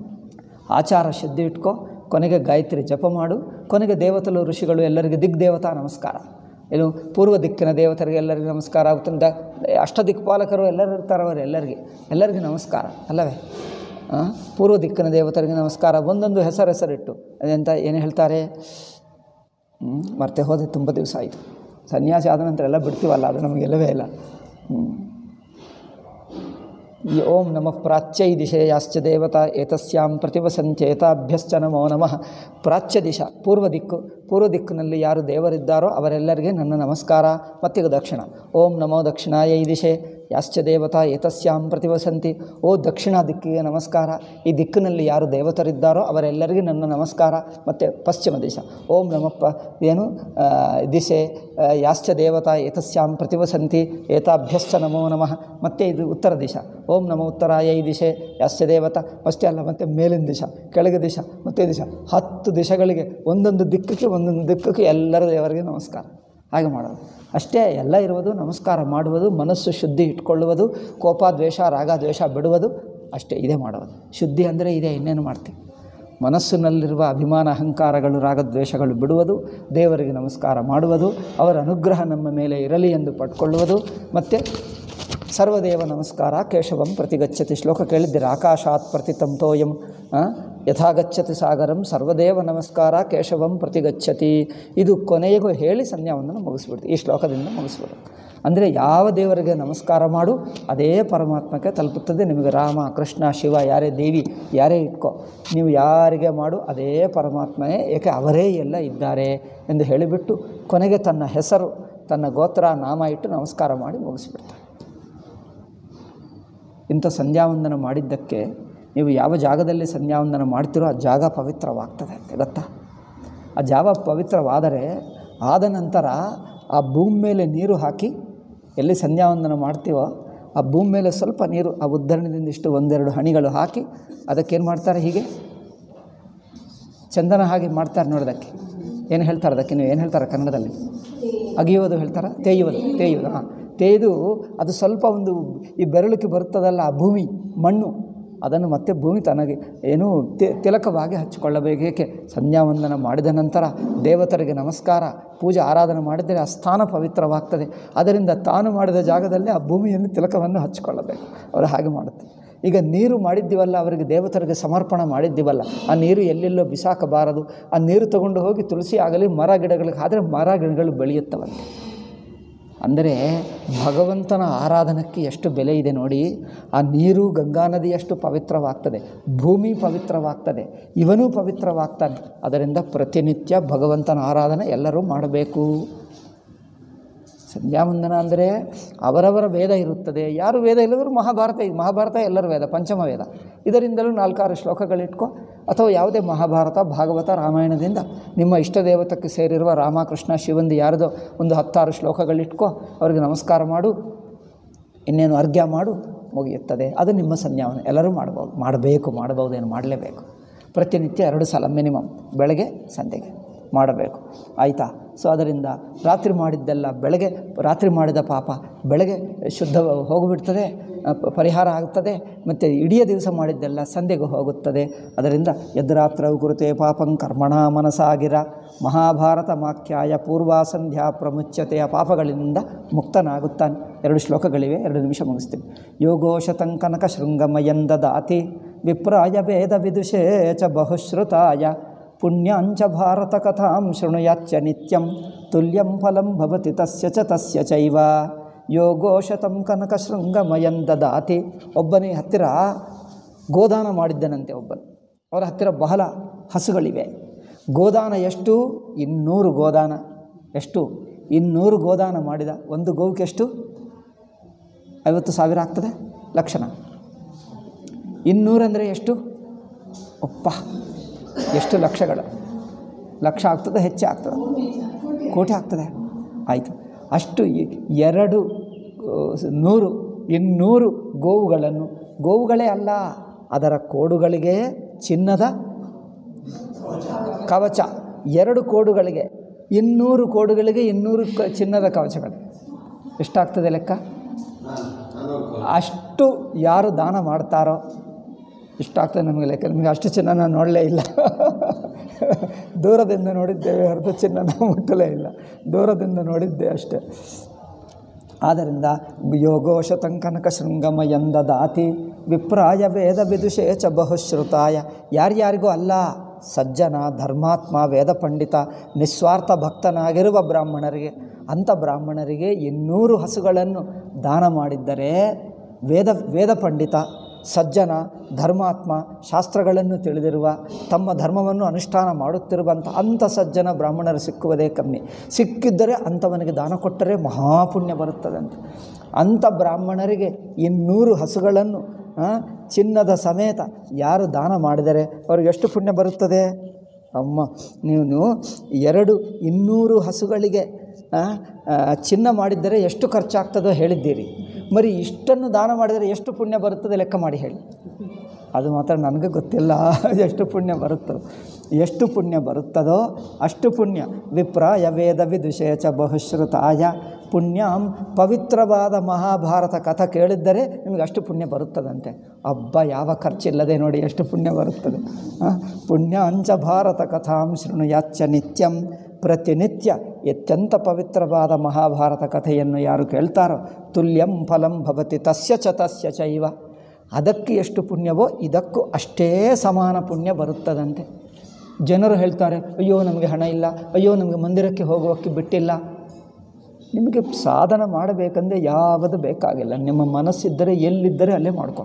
ಆಚಾರ ಶುದ್ಧಿ ಇಟ್ಕೋ ಕೊನೆಗೆ ಗಾಯತ್ರಿ ಜಪ ಮಾಡು ಕೊನೆಗೆ ದೇವತಲು ಋಷಿಗಳು ಎಲ್ಲರಿಗೆ ದಿಗ್ದೇವತಾ ನಮಸ್ಕಾರ ಏನು ಪೂರ್ವ ದಿಕ್ಕಿನ ದೇವತರಿಗೆ ಎಲ್ಲರಿಗೂ ನಮಸ್ಕಾರ ಆಗುತ್ತಿಂದ ಅಷ್ಟ ದಿಕ್ಪಾಲಕರು ಎಲ್ಲರೂ ಇರ್ತಾರೆ ಅವರು ಎಲ್ಲರಿಗೆ ಎಲ್ಲರಿಗೂ ನಮಸ್ಕಾರ ಅಲ್ಲವೇ ಆ? ಪೂರ್ವ ದಿಕ್ಕಿನ ದೇವತರಿಗೆ ನಮಸ್ಕಾರ ಒಂದೊಂದು ಹೆಸರು ಹೆಸರಿಟ್ಟು ಅದೆಂತ ಏನು ಹೇಳ್ತಾರೆ ಹ್ಮ್, ಮರ್ತೆ ಹೋದೆ ತುಂಬ ದಿವಸ ಆಯಿತು ಸನ್ಯಾಸಿ ಆದ ನಂತರ ಎಲ್ಲ ಬಿಡ್ತೀವಲ್ಲ ಅದು ನಮಗೆಲ್ಲವೇ ಇಲ್ಲ ಹ್ಮ್. ಈ ಓಂ ನಮಃ ಪ್ರಾಚ್ಯೈ ದಿಶೆಯಾಶ್ಚ ದೇವತಾ ಏತಸ್ಯಾಂ ಪ್ರತಿವಸಂಚೇತಾಭ್ಯಶ್ಚ ನಮೋ ನಮಃ ಪ್ರಾಚ್ಯ ದಿಶ ಪೂರ್ವ ದಿಕ್ಕು ಪೂರ್ವ ದಿಕ್ಕಿನಲ್ಲಿ ಯಾರು ದೇವರಿದ್ದಾರೋ ಅವರೆಲ್ಲರಿಗೆ ನನ್ನ ನಮಸ್ಕಾರ ಮತ್ತೀಗ ದಕ್ಷಿಣ ಓಂ ನಮೋ ದಕ್ಷಿಣಾಯೈ ದಿಶೆ ಯಾಶ್ಚ ದೇವತಾ ಏತಸ್ಯಾಂ ಪ್ರತಿವಸಂತಿ ಓ ದಕ್ಷಿಣ ದಿಕ್ಕಿಗೆ ನಮಸ್ಕಾರ ಈ ದಿಕ್ಕಿನಲ್ಲಿ ಯಾರು ದೇವತರಿದ್ದಾರೋ ಅವರೆಲ್ಲರಿಗೆ ನನ್ನ ನಮಸ್ಕಾರ ಮತ್ತು ಪಶ್ಚಿಮ ದಿಶ ಓಂ ನಮಃ ಪ ಏನು ಆ, ದಿಶೆ ಆ, ಯಾಶ್ಚ ದೇವತಾ ಏತಸ್ಯಾಂ ಪ್ರತಿವಸಂತಿ ಏತಾಭ್ಯಶ್ಚ ನಮೋ ನಮಃ ಮತ್ತು ಇದು ಉತ್ತರ ದಿಶ ಓಂ ನಮೋ ಉತ್ತರಾಯ ಈ ದಿಶೆ ಯಾಶ್ಚ ದೇವತಾ ಅಷ್ಟೇ ಅಲ್ಲ ಮತ್ತು ಮೇಲಿನ ದಿಶ ಕೆಳಗೆ ದಿಶ ಮತ್ತು ದಿಶ ಹತ್ತು ದಿಶಗಳಿಗೆ ಒಂದೊಂದು ದಿಕ್ಕಕ್ಕೆ ಒಂದೊಂದು ದಿಕ್ಕಕ್ಕೆ ಎಲ್ಲರ ದೇವರಿಗೆ ನಮಸ್ಕಾರ ಹಾಗೆ ಮಾಡೋದು ಅಷ್ಟೇ ಎಲ್ಲ ಇರುವುದು ನಮಸ್ಕಾರ ಮಾಡುವುದು ಮನಸ್ಸು ಶುದ್ಧಿ ಇಟ್ಕೊಳ್ಳುವುದು ಕೋಪ ದ್ವೇಷ ರಾಗ ದ್ವೇಷ ಬಿಡುವುದು ಅಷ್ಟೇ ಇದೇ ಮಾಡುವುದು ಶುದ್ಧಿ ಅಂದರೆ ಇದೇ ಇನ್ನೇನು ಮಾಡ್ತೀವಿ ಮನಸ್ಸಿನಲ್ಲಿರುವ ಅಭಿಮಾನ ಅಹಂಕಾರಗಳು ರಾಗದ್ವೇಷಗಳು ಬಿಡುವುದು ದೇವರಿಗೆ ನಮಸ್ಕಾರ ಮಾಡುವುದು ಅವರ ಅನುಗ್ರಹ ನಮ್ಮ ಮೇಲೆ ಇರಲಿ ಎಂದು ಪಡ್ಕೊಳ್ಳುವುದು ಮತ್ತು ಸರ್ವದೇವ ನಮಸ್ಕಾರ ಕೇಶವಂ ಪ್ರತಿಗಚ್ಚತಿ ಶ್ಲೋಕ ಕೇಳಿದ್ದೀರ ಆಕಾಶಾತ್ ಪ್ರತಿತಂತೋಯಂ ಆ? ಯಥಾಗಚ್ಚತಿ ಸಾಗರಂ ಸರ್ವದೇವ ನಮಸ್ಕಾರ ಕೇಶವಂ ಪ್ರತಿಗಚ್ಚತಿ ಇದು ಕೊನೆಗೂ ಹೇಳಿ ಸಂಧ್ಯಾವಂದನ ಮುಗಿಸ್ಬಿಡ್ತು ಈ ಶ್ಲೋಕದಿಂದ ಮುಗಿಸ್ಬಿಡು ಅಂದರೆ ಯಾವ ದೇವರಿಗೆ ನಮಸ್ಕಾರ ಮಾಡು ಅದೇ ಪರಮಾತ್ಮಕ್ಕೆ ತಲುಪುತ್ತದೆ ನಿಮಗೆ ರಾಮ ಕೃಷ್ಣ ಶಿವ ಯಾರೇ ದೇವಿ ಯಾರೇ ಇಟ್ಕೋ ನೀವು ಯಾರಿಗೆ ಮಾಡು ಅದೇ ಪರಮಾತ್ಮನೇ ಏಕೆ ಅವರೇ ಎಲ್ಲ ಇದ್ದಾರೆ ಎಂದು ಹೇಳಿಬಿಟ್ಟು ಕೊನೆಗೆ ತನ್ನ ಹೆಸರು ತನ್ನ ಗೋತ್ರ ನಾಮ ಇಟ್ಟು ನಮಸ್ಕಾರ ಮಾಡಿ ಮುಗಿಸಿಬಿಡ್ತಾರೆ ಇಂಥ ಸಂಧ್ಯಾವಂದನ ಮಾಡಿದ್ದಕ್ಕೆ ನೀವು ಯಾವ ಜಾಗದಲ್ಲಿ ಸಂಧ್ಯಾವಂದನ ಮಾಡ್ತೀರೋ ಆ ಜಾಗ ಪವಿತ್ರವಾಗ್ತದೆ ಅಂತ ಗೊತ್ತಾ ಆ ಜಾಗ ಪವಿತ್ರವಾದರೆ ಆದ ನಂತರ ಆ ಭೂಮಿ ಮೇಲೆ ನೀರು ಹಾಕಿ ಎಲ್ಲಿ ಸಂಧ್ಯಾವಂದನ ಮಾಡ್ತೀವೋ ಆ ಭೂಮಿ ಮೇಲೆ ಸ್ವಲ್ಪ ನೀರು ಆ ಉದ್ಧರಣದಿಂದ ಇಷ್ಟು ಒಂದೆರಡು ಹನಿಗಳು ಹಾಕಿ ಅದಕ್ಕೇನು ಮಾಡ್ತಾರೆ ಹೀಗೆ ಚಂದನ ಹಾಗೆ ಮಾಡ್ತಾರೆ ನೋಡೋದಕ್ಕೆ ಏನು ಹೇಳ್ತಾರೆ ಅದಕ್ಕೆ ನೀವು ಏನು ಹೇಳ್ತಾರೆ ಕನ್ನಡದಲ್ಲಿ ಅಗಿಯೋದು ಹೇಳ್ತಾರೆ ತೇಯುವುದು ತೇಯುವುದು ಹಾಂ ತೇಯ್ದು ಅದು ಸ್ವಲ್ಪ ಒಂದು ಈ ಬೆರಳಿಗೆ ಬರುತ್ತದಲ್ಲ ಆ ಭೂಮಿ ಮಣ್ಣು ಅದನ್ನು ಮತ್ತೆ ಭೂಮಿ ತನಗೆ ಏನು ತಿ ತಿಲಕವಾಗಿ ಹಚ್ಚಿಕೊಳ್ಳಬೇಕು ಏಕೆ ಸಂಧ್ಯಾವಂದನ ಮಾಡಿದ ನಂತರ ದೇವತರಿಗೆ ನಮಸ್ಕಾರ ಪೂಜೆ ಆರಾಧನೆ ಮಾಡಿದರೆ ಆ ಸ್ಥಾನ ಪವಿತ್ರವಾಗ್ತದೆ ಅದರಿಂದ ತಾನು ಮಾಡಿದ ಜಾಗದಲ್ಲಿ ಆ ಭೂಮಿಯನ್ನು ತಿಲಕವನ್ನು ಹಚ್ಚಿಕೊಳ್ಳಬೇಕು ಅವರು ಹಾಗೆ ಮಾಡುತ್ತೆ ಈಗ ನೀರು ಮಾಡಿದ್ದೀವಲ್ಲ ಅವರಿಗೆ ದೇವತರಿಗೆ ಸಮರ್ಪಣೆ ಮಾಡಿದ್ದೀವಲ್ಲ ಆ ನೀರು ಎಲ್ಲೆಲ್ಲೋ ಬಿಸಾಕಬಾರದು ಆ ನೀರು ತಗೊಂಡು ಹೋಗಿ ತುಳಸಿ ಆಗಲಿ ಮರ ಗಿಡಗಳಿಗೆ ಆದರೆ ಮರ ಗಿಡಗಳು ಬೆಳೆಯುತ್ತವಂತೆ ಅಂದರೆ ಭಗವಂತನ ಆರಾಧನಕ್ಕೆ ಎಷ್ಟು ಬೆಲೆ ಇದೆ ನೋಡಿ ಆ ನೀರು ಗಂಗಾ ನದಿಯಷ್ಟು ಪವಿತ್ರವಾಗ್ತದೆ ಭೂಮಿ ಪವಿತ್ರವಾಗ್ತದೆ ಇವನೂ ಪವಿತ್ರವಾಗ್ತಾನೆ ಅದರಿಂದ ಪ್ರತಿನಿತ್ಯ ಭಗವಂತನ ಆರಾಧನೆ ಎಲ್ಲರೂ ಮಾಡಬೇಕು ಸಂಧ್ಯಾವಂದನ ಅಂದರೆ ಅವರವರ ವೇದ ಇರುತ್ತದೆ ಯಾರು ವೇದ ಇಲ್ಲದರೂ ಮಹಾಭಾರತ ಇದೆ ಮಹಾಭಾರತ ಎಲ್ಲರ ವೇದ ಪಂಚಮ ವೇದ ಇದರಿಂದಲೂ ನಾಲ್ಕಾರು ಶ್ಲೋಕಗಳಿಟ್ಕೋ ಅಥವಾ ಯಾವುದೇ ಮಹಾಭಾರತ ಭಾಗವತ ರಾಮಾಯಣದಿಂದ ನಿಮ್ಮ ಇಷ್ಟ ದೇವತಕ್ಕೆ ಸೇರಿರುವ ರಾಮಕೃಷ್ಣ ಶಿವಂದು ಯಾರದೋ ಒಂದು ಹತ್ತಾರು ಶ್ಲೋಕಗಳಿಟ್ಕೋ ಅವರಿಗೆ ನಮಸ್ಕಾರ ಮಾಡು ಇನ್ನೇನು ಅರ್ಘ್ಯ ಮಾಡು ಮುಗಿಯುತ್ತದೆ ಅದು ನಿಮ್ಮ ಸಂಧ್ಯಾವನ ಎಲ್ಲರೂ ಮಾಡ್ಬೋದು ಮಾಡಬೇಕು ಮಾಡಬಹುದೇನು ಮಾಡಲೇಬೇಕು ಪ್ರತಿನಿತ್ಯ ಎರಡು ಸಲ ಮಿನಿಮಮ್ ಬೆಳಗ್ಗೆ ಸಂಜೆಗೆ ಮಾಡಬೇಕು ಆಯಿತಾ ಸೊ ಅದರಿಂದ ರಾತ್ರಿ ಮಾಡಿದ್ದೆಲ್ಲ ಬೆಳಗ್ಗೆ ರಾತ್ರಿ ಮಾಡಿದ ಪಾಪ ಬೆಳಗ್ಗೆ ಶುದ್ಧ ಹೋಗಿಬಿಡ್ತದೆ ಅ, ಪ- ಪರಿಹಾರ ಆಗುತ್ತದೆ ಮತ್ತು ಇಡೀ ದಿವಸ ಮಾಡಿದ್ದೆಲ್ಲ ಸಂಧ್ಯೆಗೆ ಹೋಗುತ್ತದೆ ಅದರಿಂದ ಯದ್ರಾತ್ರವು ಕುರುತೆ ಪಾಪಂ ಕರ್ಮಣ ಮನಸಾಗಿರ ಮಹಾಭಾರತ ಮಾಖ್ಯಾಯ ಪೂರ್ವಾ ಸಂಧ್ಯಾ ಪ್ರಮುಚ್ಯತೆಯ ಪಾಪಗಳಿಂದ ಮುಕ್ತನಾಗುತ್ತಾನೆ ಎರಡು ಶ್ಲೋಕಗಳಿವೆ ಎರಡು ನಿಮಿಷ ಮುಗಿಸ್ತೀನಿ ಯೋಗೋಶತಂ ಕನಕ ಶೃಂಗಮಯಂ ದದಾತಿ ವಿಪ್ರಾಯ ವೇದ ವಿದುಷೇ ಚ ಬಹುಶ್ರುತಾಯ ಪುಣ್ಯಾಂಚ ಭಾರತ ಕಥಾಂ ಶೃಣುಯಾಚ್ಚ ನಿತ್ಯಂ ತುಲ್ಯಂ ಫಲಂ ಭವತಿ ತಸ್ಯ ಚ ತಸ್ಯ ಚೈವ ಯೋಗೋಶತಂ ಕನಕ ಶೃಂಗಮಯಂ ದದಾತಿ ಒಬ್ಬನೇ ಹತ್ತಿರ ಗೋದಾನ ಮಾಡಿದ್ದನಂತೆ ಒಬ್ಬನು ಅವರ ಹತ್ತಿರ ಬಹಳ ಹಸುಗಳಿವೆ ಗೋದಾನ ಎಷ್ಟು ಇನ್ನೂರು ಗೋದಾನ ಎಷ್ಟು ಇನ್ನೂರು ಗೋದಾನ ಮಾಡಿದ ಒಂದು ಗೋವಿಗೆ ಎಷ್ಟು ಐವತ್ತು ಸಾವಿರ ಆಗ್ತದೆ ಲಕ್ಷಣ ಇನ್ನೂರಂದರೆ ಎಷ್ಟು ಒಪ್ಪ ಎಷ್ಟು ಲಕ್ಷಗಳು ಲಕ್ಷ ಆಗ್ತದೆ ಹೆಚ್ಚು ಆಗ್ತದೆ ಕೋಟಿ ಆಗ್ತದೆ ಆಯಿತು ಅಷ್ಟು ಎ- ಎರಡು ಆ, ನೂರು ಇನ್ನೂರು ಗೋವುಗಳನ್ನು ಗೋವುಗಳೇ ಅಲ್ಲ ಅದರ ಕೋಡುಗಳಿಗೆ ಚಿನ್ನದ ಕವಚ ಎರಡು ಕೋಡುಗಳಿಗೆ ಇನ್ನೂರು ಕೋಡುಗಳಿಗೆ ಇನ್ನೂರು ಕ ಚಿನ್ನದ ಕವಚಗಳು ಎಷ್ಟಾಗ್ತದೆ ಲೆಕ್ಕ ಅಷ್ಟು ಯಾರು ದಾನ ಮಾಡ್ತಾರೋ ಇಷ್ಟಾಗ್ತದೆ ನಮಗೆ ಲೆಕ್ಕ ನಿಮಗೆ ಅಷ್ಟು ಚಿನ್ನ ನಾನು ನೋಡಲೇ ಇಲ್ಲ ದೂರದಿಂದ ನೋಡಿದ್ದೇವೆ ಹೊರತು ಚಿನ್ನ ನಾವು ಮುಟ್ಟಲೇ ಇಲ್ಲ ದೂರದಿಂದ ನೋಡಿದ್ದೆ ಅಷ್ಟೇ ಆದ್ದರಿಂದ ಯೋಗೋಶ ತಂಕನಕ ಶೃಂಗಮ ಎಂದ ದಾತಿ ವಿಪ್ರಾಯ ವೇದ ವಿದುಷೇ ಚ ಬಹುಶ್ರುತಾಯ ಯಾರ್ಯಾರಿಗೂ ಅಲ್ಲ ಸಜ್ಜನ ಧರ್ಮಾತ್ಮ ವೇದ ಪಂಡಿತ ನಿಸ್ವಾರ್ಥ ಭಕ್ತನಾಗಿರುವ ಬ್ರಾಹ್ಮಣರಿಗೆ ಅಂಥ ಬ್ರಾಹ್ಮಣರಿಗೆ ಇನ್ನೂರು ಹಸುಗಳನ್ನು ದಾನ ಮಾಡಿದ್ದರೆ ವೇದ ವೇದ ಪಂಡಿತ ಸಜ್ಜನ ಧರ್ಮಾತ್ಮ ಶಾಸ್ತ್ರಗಳನ್ನು ತಿಳಿದಿರುವ ತಮ್ಮ ಧರ್ಮವನ್ನು ಅನುಷ್ಠಾನ ಮಾಡುತ್ತಿರುವಂಥ ಅಂಥ ಸಜ್ಜನ ಬ್ರಾಹ್ಮಣರು ಸಿಕ್ಕುವುದೇ ಕಮ್ಮಿ ಸಿಕ್ಕಿದ್ದರೆ ಅಂಥವನಿಗೆ ದಾನ ಕೊಟ್ಟರೆ ಮಹಾಪುಣ್ಯ ಬರುತ್ತದಂತೆ ಅಂಥ ಬ್ರಾಹ್ಮಣರಿಗೆ ಇನ್ನೂರು ಹಸುಗಳನ್ನು ಆ, ಚಿನ್ನದ ಸಮೇತ ಯಾರು ದಾನ ಮಾಡಿದರೆ ಅವ್ರಿಗೆ ಎಷ್ಟು ಪುಣ್ಯ ಬರುತ್ತದೆ ಅಮ್ಮ ನೀವು ಎರಡು ಇನ್ನೂರು ಹಸುಗಳಿಗೆ ಆ, ಆ, ಚಿನ್ನ ಮಾಡಿದ್ದರೆ ಎಷ್ಟು ಖರ್ಚಾಗ್ತದೋ ಹೇಳಿದ್ದೀರಿ ಮರಿ ಇಷ್ಟನ್ನು ದಾನ ಮಾಡಿದರೆ ಎಷ್ಟು ಪುಣ್ಯ ಬರುತ್ತದೆ ಲೆಕ್ಕ ಮಾಡಿ ಹೇಳಿ ಅದು ಮಾತ್ರ ನನಗೆ ಗೊತ್ತಿಲ್ಲ ಎಷ್ಟು ಪುಣ್ಯ ಬರುತ್ತೋ ಎಷ್ಟು ಪುಣ್ಯ ಬರುತ್ತದೋ ಅಷ್ಟು ಪುಣ್ಯ ವಿಪ್ರಾಯ ವೇದ ವಿದುಷೇ ಚ ಬಹುಶ್ರುತಾಯ ಪುಣ್ಯಂ ಪವಿತ್ರವಾದ ಮಹಾಭಾರತ ಕಥೆ ಕೇಳಿದ್ದರೆ ನಿಮಗೆ ಅಷ್ಟು ಪುಣ್ಯ ಬರುತ್ತದಂತೆ ಹಬ್ಬ ಯಾವ ಖರ್ಚಿಲ್ಲದೆ ನೋಡಿ ಎಷ್ಟು ಪುಣ್ಯ ಬರುತ್ತದೆ ಆ, ಪುಣ್ಯ ಅಂಚ ಭಾರತ ಕಥಾಂ ಶೃಣುಯಾಚ್ಚ ನಿತ್ಯಂ ಪ್ರತಿನಿತ್ಯ ಅತ್ಯಂತ ಪವಿತ್ರವಾದ ಮಹಾಭಾರತ ಕಥೆಯನ್ನು ಯಾರು ಕೇಳ್ತಾರೋ ತುಲ್ಯಂ ಫಲಂ ಭವತಿ ತಸ್ಯ ಚ ತಸ್ಯ ಚೈವ ಅದಕ್ಕೆ ಎಷ್ಟು ಪುಣ್ಯವೋ ಇದಕ್ಕೂ ಅಷ್ಟೇ ಸಮಾನ ಪುಣ್ಯ ಬರುತ್ತದಂತೆ ಜನರು ಹೇಳ್ತಾರೆ ಅಯ್ಯೋ ನಮಗೆ ಹಣ ಇಲ್ಲ ಅಯ್ಯೋ ನಮಗೆ ಮಂದಿರಕ್ಕೆ ಹೋಗೋಕ್ಕೆ ಬಿಟ್ಟಿಲ್ಲ ನಿಮಗೆ ಸಾಧನ ಮಾಡಬೇಕಂದ್ರೆ ಯಾವುದು ಬೇಕಾಗಿಲ್ಲ ನಿಮ್ಮ ಮನಸ್ಸಿದ್ದರೆ ಎಲ್ಲಿದ್ದರೆ ಅಲ್ಲೇ ಮಾಡ್ಕೊ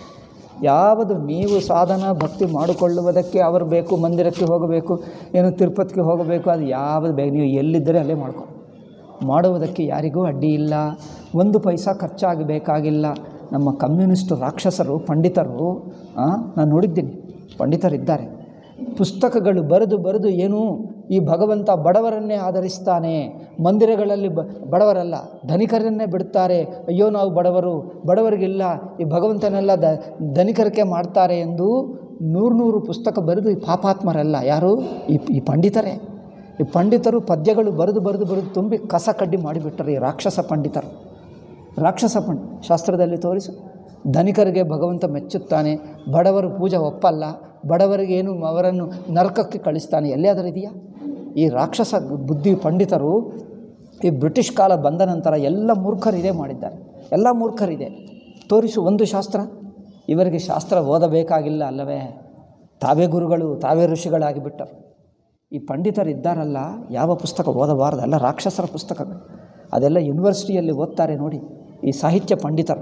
ಯಾವುದು ನೀವು ಸಾಧನ ಭಕ್ತಿ ಮಾಡಿಕೊಳ್ಳುವುದಕ್ಕೆ ಅವರು ಬೇಕು ಮಂದಿರಕ್ಕೆ ಹೋಗಬೇಕು ಏನು ತಿರುಪತಿಗೆ ಹೋಗಬೇಕು ಅದು ಯಾವುದು ಬೇಕು ನೀವು ಎಲ್ಲಿದ್ದರೆ ಅಲ್ಲೇ ಮಾಡ್ಕೊ ಮಾಡುವುದಕ್ಕೆ ಯಾರಿಗೂ ಅಡ್ಡಿ ಇಲ್ಲ ಒಂದು ಪೈಸಾ ಖರ್ಚಾಗಬೇಕಾಗಿಲ್ಲ ನಮ್ಮ ಕಮ್ಯುನಿಸ್ಟ್ ರಾಕ್ಷಸರು ಪಂಡಿತರು ಆ, ನಾನು ನೋಡಿದ್ದೀನಿ ಪಂಡಿತರಿದ್ದಾರೆ ಪುಸ್ತಕಗಳು ಬರೆದು ಬರೆದು ಏನು ಈ ಭಗವಂತ ಬಡವರನ್ನೇ ಆಧರಿಸ್ತಾನೆ ಮಂದಿರಗಳಲ್ಲಿ ಬ ಬಡವರಲ್ಲ ಧನಿಕರನ್ನೇ ಬಿಡ್ತಾರೆ ಅಯ್ಯೋ ನಾವು ಬಡವರು ಬಡವರಿಗಿಲ್ಲ ಈ ಭಗವಂತನೆಲ್ಲ ದ ಧನಿಕರಕ್ಕೆ ಮಾಡ್ತಾರೆ ಎಂದು ನೂರು ನೂರು ಪುಸ್ತಕ ಬರೆದು ಈ ಪಾಪಾತ್ಮರಲ್ಲ ಯಾರು ಈ ಈ ಪಂಡಿತರೇ ಈ ಪಂಡಿತರು ಪದ್ಯಗಳು ಬರೆದು ಬರೆದು ಬರೆದು ತುಂಬಿ ಕಸ ಕಡ್ಡಿ ಮಾಡಿಬಿಟ್ಟರು ಈ ರಾಕ್ಷಸ ಪಂಡಿತರು ರಾಕ್ಷಸ ಪಂಡ್ ಶಾಸ್ತ್ರದಲ್ಲಿ ತೋರಿಸು ಧನಿಕರಿಗೆ ಭಗವಂತ ಮೆಚ್ಚುತ್ತಾನೆ ಬಡವರು ಪೂಜೆ ಒಪ್ಪಲ್ಲ ಬಡವರಿಗೆ ಏನು ಅವರನ್ನು ನರಕಕ್ಕೆ ಕಳಿಸ್ತಾನೆ ಎಲ್ಲಿಯಾದರೂ ಇದೆಯಾ ಈ ರಾಕ್ಷಸ ಬುದ್ಧಿ ಪಂಡಿತರು ಈ ಬ್ರಿಟಿಷ್ ಕಾಲ ಬಂದ ನಂತರ ಎಲ್ಲ ಮೂರ್ಖರು ಇದೇ ಮಾಡಿದ್ದಾರೆ ಎಲ್ಲ ಮೂರ್ಖರಿದೆ ತೋರಿಸು ಒಂದು ಶಾಸ್ತ್ರ ಇವರಿಗೆ ಶಾಸ್ತ್ರ ಓದಬೇಕಾಗಿಲ್ಲ ಅಲ್ಲವೇ ತಾವೇ ಗುರುಗಳು ತಾವೇ ಋಷಿಗಳಾಗಿ ಬಿಟ್ಟರು ಈ ಪಂಡಿತರು ಇದ್ದಾರಲ್ಲ ಯಾವ ಪುಸ್ತಕ ಓದಬಾರ್ದು ಎಲ್ಲ ರಾಕ್ಷಸರ ಪುಸ್ತಕಗಳು ಅದೆಲ್ಲ ಯೂನಿವರ್ಸಿಟಿಯಲ್ಲಿ ಓದ್ತಾರೆ ನೋಡಿ ಈ ಸಾಹಿತ್ಯ ಪಂಡಿತರು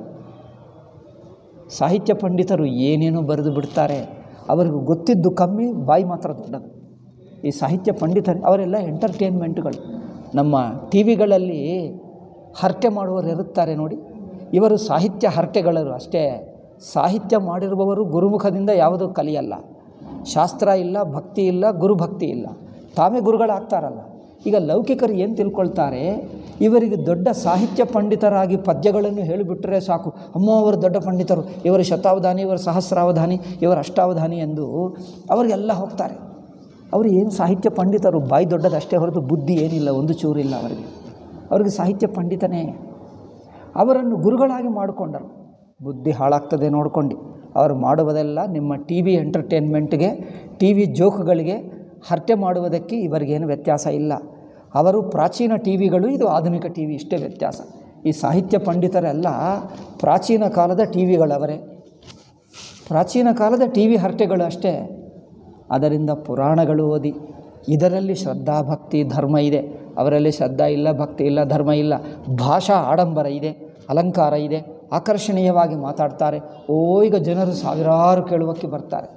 ಸಾಹಿತ್ಯ ಪಂಡಿತರು ಏನೇನೋ ಬರೆದು ಬಿಡ್ತಾರೆ ಅವರಿಗೂ ಗೊತ್ತಿದ್ದು ಕಮ್ಮಿ ಬಾಯಿ ಮಾತ್ರ ದೊಡ್ಡದು ಈ ಸಾಹಿತ್ಯ ಪಂಡಿತರು ಅವರೆಲ್ಲ ಎಂಟರ್ಟೈನ್ಮೆಂಟ್ಗಳು ನಮ್ಮ ಟಿ ವಿಗಳಲ್ಲಿ ಹರಟೆ ಮಾಡುವವರು ಇರುತ್ತಾರೆ ನೋಡಿ ಇವರು ಸಾಹಿತ್ಯ ಹರಟೆಗಳರು ಅಷ್ಟೇ ಸಾಹಿತ್ಯ ಮಾಡಿರುವವರು ಗುರುಮುಖದಿಂದ ಯಾವುದೂ ಕಲಿಯಲ್ಲ ಶಾಸ್ತ್ರ ಇಲ್ಲ ಭಕ್ತಿ ಇಲ್ಲ ಗುರುಭಕ್ತಿ ಇಲ್ಲ ತಾವೇ ಗುರುಗಳಾಗ್ತಾರಲ್ಲ ಈಗ ಲೌಕಿಕರು ಏನು ತಿಳ್ಕೊಳ್ತಾರೆ ಇವರಿಗೆ ದೊಡ್ಡ ಸಾಹಿತ್ಯ ಪಂಡಿತರಾಗಿ ಪದ್ಯಗಳನ್ನು ಹೇಳಿಬಿಟ್ರೆ ಸಾಕು ಅಮ್ಮ ಅವರು ದೊಡ್ಡ ಪಂಡಿತರು ಇವರು ಶತಾವಧಾನಿ ಇವರು ಸಹಸ್ರಾವಧಾನಿ ಇವರು ಅಷ್ಟಾವಧಾನಿ ಎಂದು ಅವರಿಗೆಲ್ಲ ಹೋಗ್ತಾರೆ ಅವರು ಏನು ಸಾಹಿತ್ಯ ಪಂಡಿತರು ಬಾಯಿ ದೊಡ್ಡದಷ್ಟೇ ಹೊರತು ಬುದ್ಧಿ ಏನಿಲ್ಲ ಒಂದು ಚೂರಿಲ್ಲ ಅವರಿಗೆ ಅವರಿಗೆ ಸಾಹಿತ್ಯ ಪಂಡಿತನೇ ಅವರನ್ನು ಗುರುಗಳಾಗಿ ಮಾಡಿಕೊಂಡರು ಬುದ್ಧಿ ಹಾಳಾಗ್ತದೆ ನೋಡ್ಕೊಂಡು ಅವರು ಮಾಡುವುದೆಲ್ಲ ನಿಮ್ಮ ಟಿ ವಿ ಎಂಟರ್ಟೈನ್ಮೆಂಟ್ಗೆ ಟಿ ವಿ ಜೋಕ್ಗಳಿಗೆ ಹರಟೆ ಮಾಡುವುದಕ್ಕೆ ಇವರಿಗೇನು ವ್ಯತ್ಯಾಸ ಇಲ್ಲ ಅವರು ಪ್ರಾಚೀನ ಟಿ ವಿಗಳು ಇದು ಆಧುನಿಕ ಟಿ ವಿ ಇಷ್ಟೇ ವ್ಯತ್ಯಾಸ ಈ ಸಾಹಿತ್ಯ ಪಂಡಿತರೆಲ್ಲ ಪ್ರಾಚೀನ ಕಾಲದ ಟಿ ವಿಗಳವರೇ ಪ್ರಾಚೀನ ಕಾಲದ ಟಿ ವಿ ಹರಟೆಗಳು ಅಷ್ಟೇ ಅದರಿಂದ ಪುರಾಣಗಳು ಓದಿ ಇದರಲ್ಲಿ ಶ್ರದ್ಧಾ ಭಕ್ತಿ ಧರ್ಮ ಇದೆ ಅವರಲ್ಲಿ ಶ್ರದ್ಧಾ ಇಲ್ಲ ಭಕ್ತಿ ಇಲ್ಲ ಧರ್ಮ ಇಲ್ಲ ಭಾಷಾ ಆಡಂಬರ ಇದೆ ಅಲಂಕಾರ ಇದೆ ಆಕರ್ಷಣೀಯವಾಗಿ ಮಾತಾಡ್ತಾರೆ ಓ ಈಗ ಜನರು ಸಾವಿರಾರು ಕೇಳುವಕ್ಕೆ ಬರ್ತಾರೆ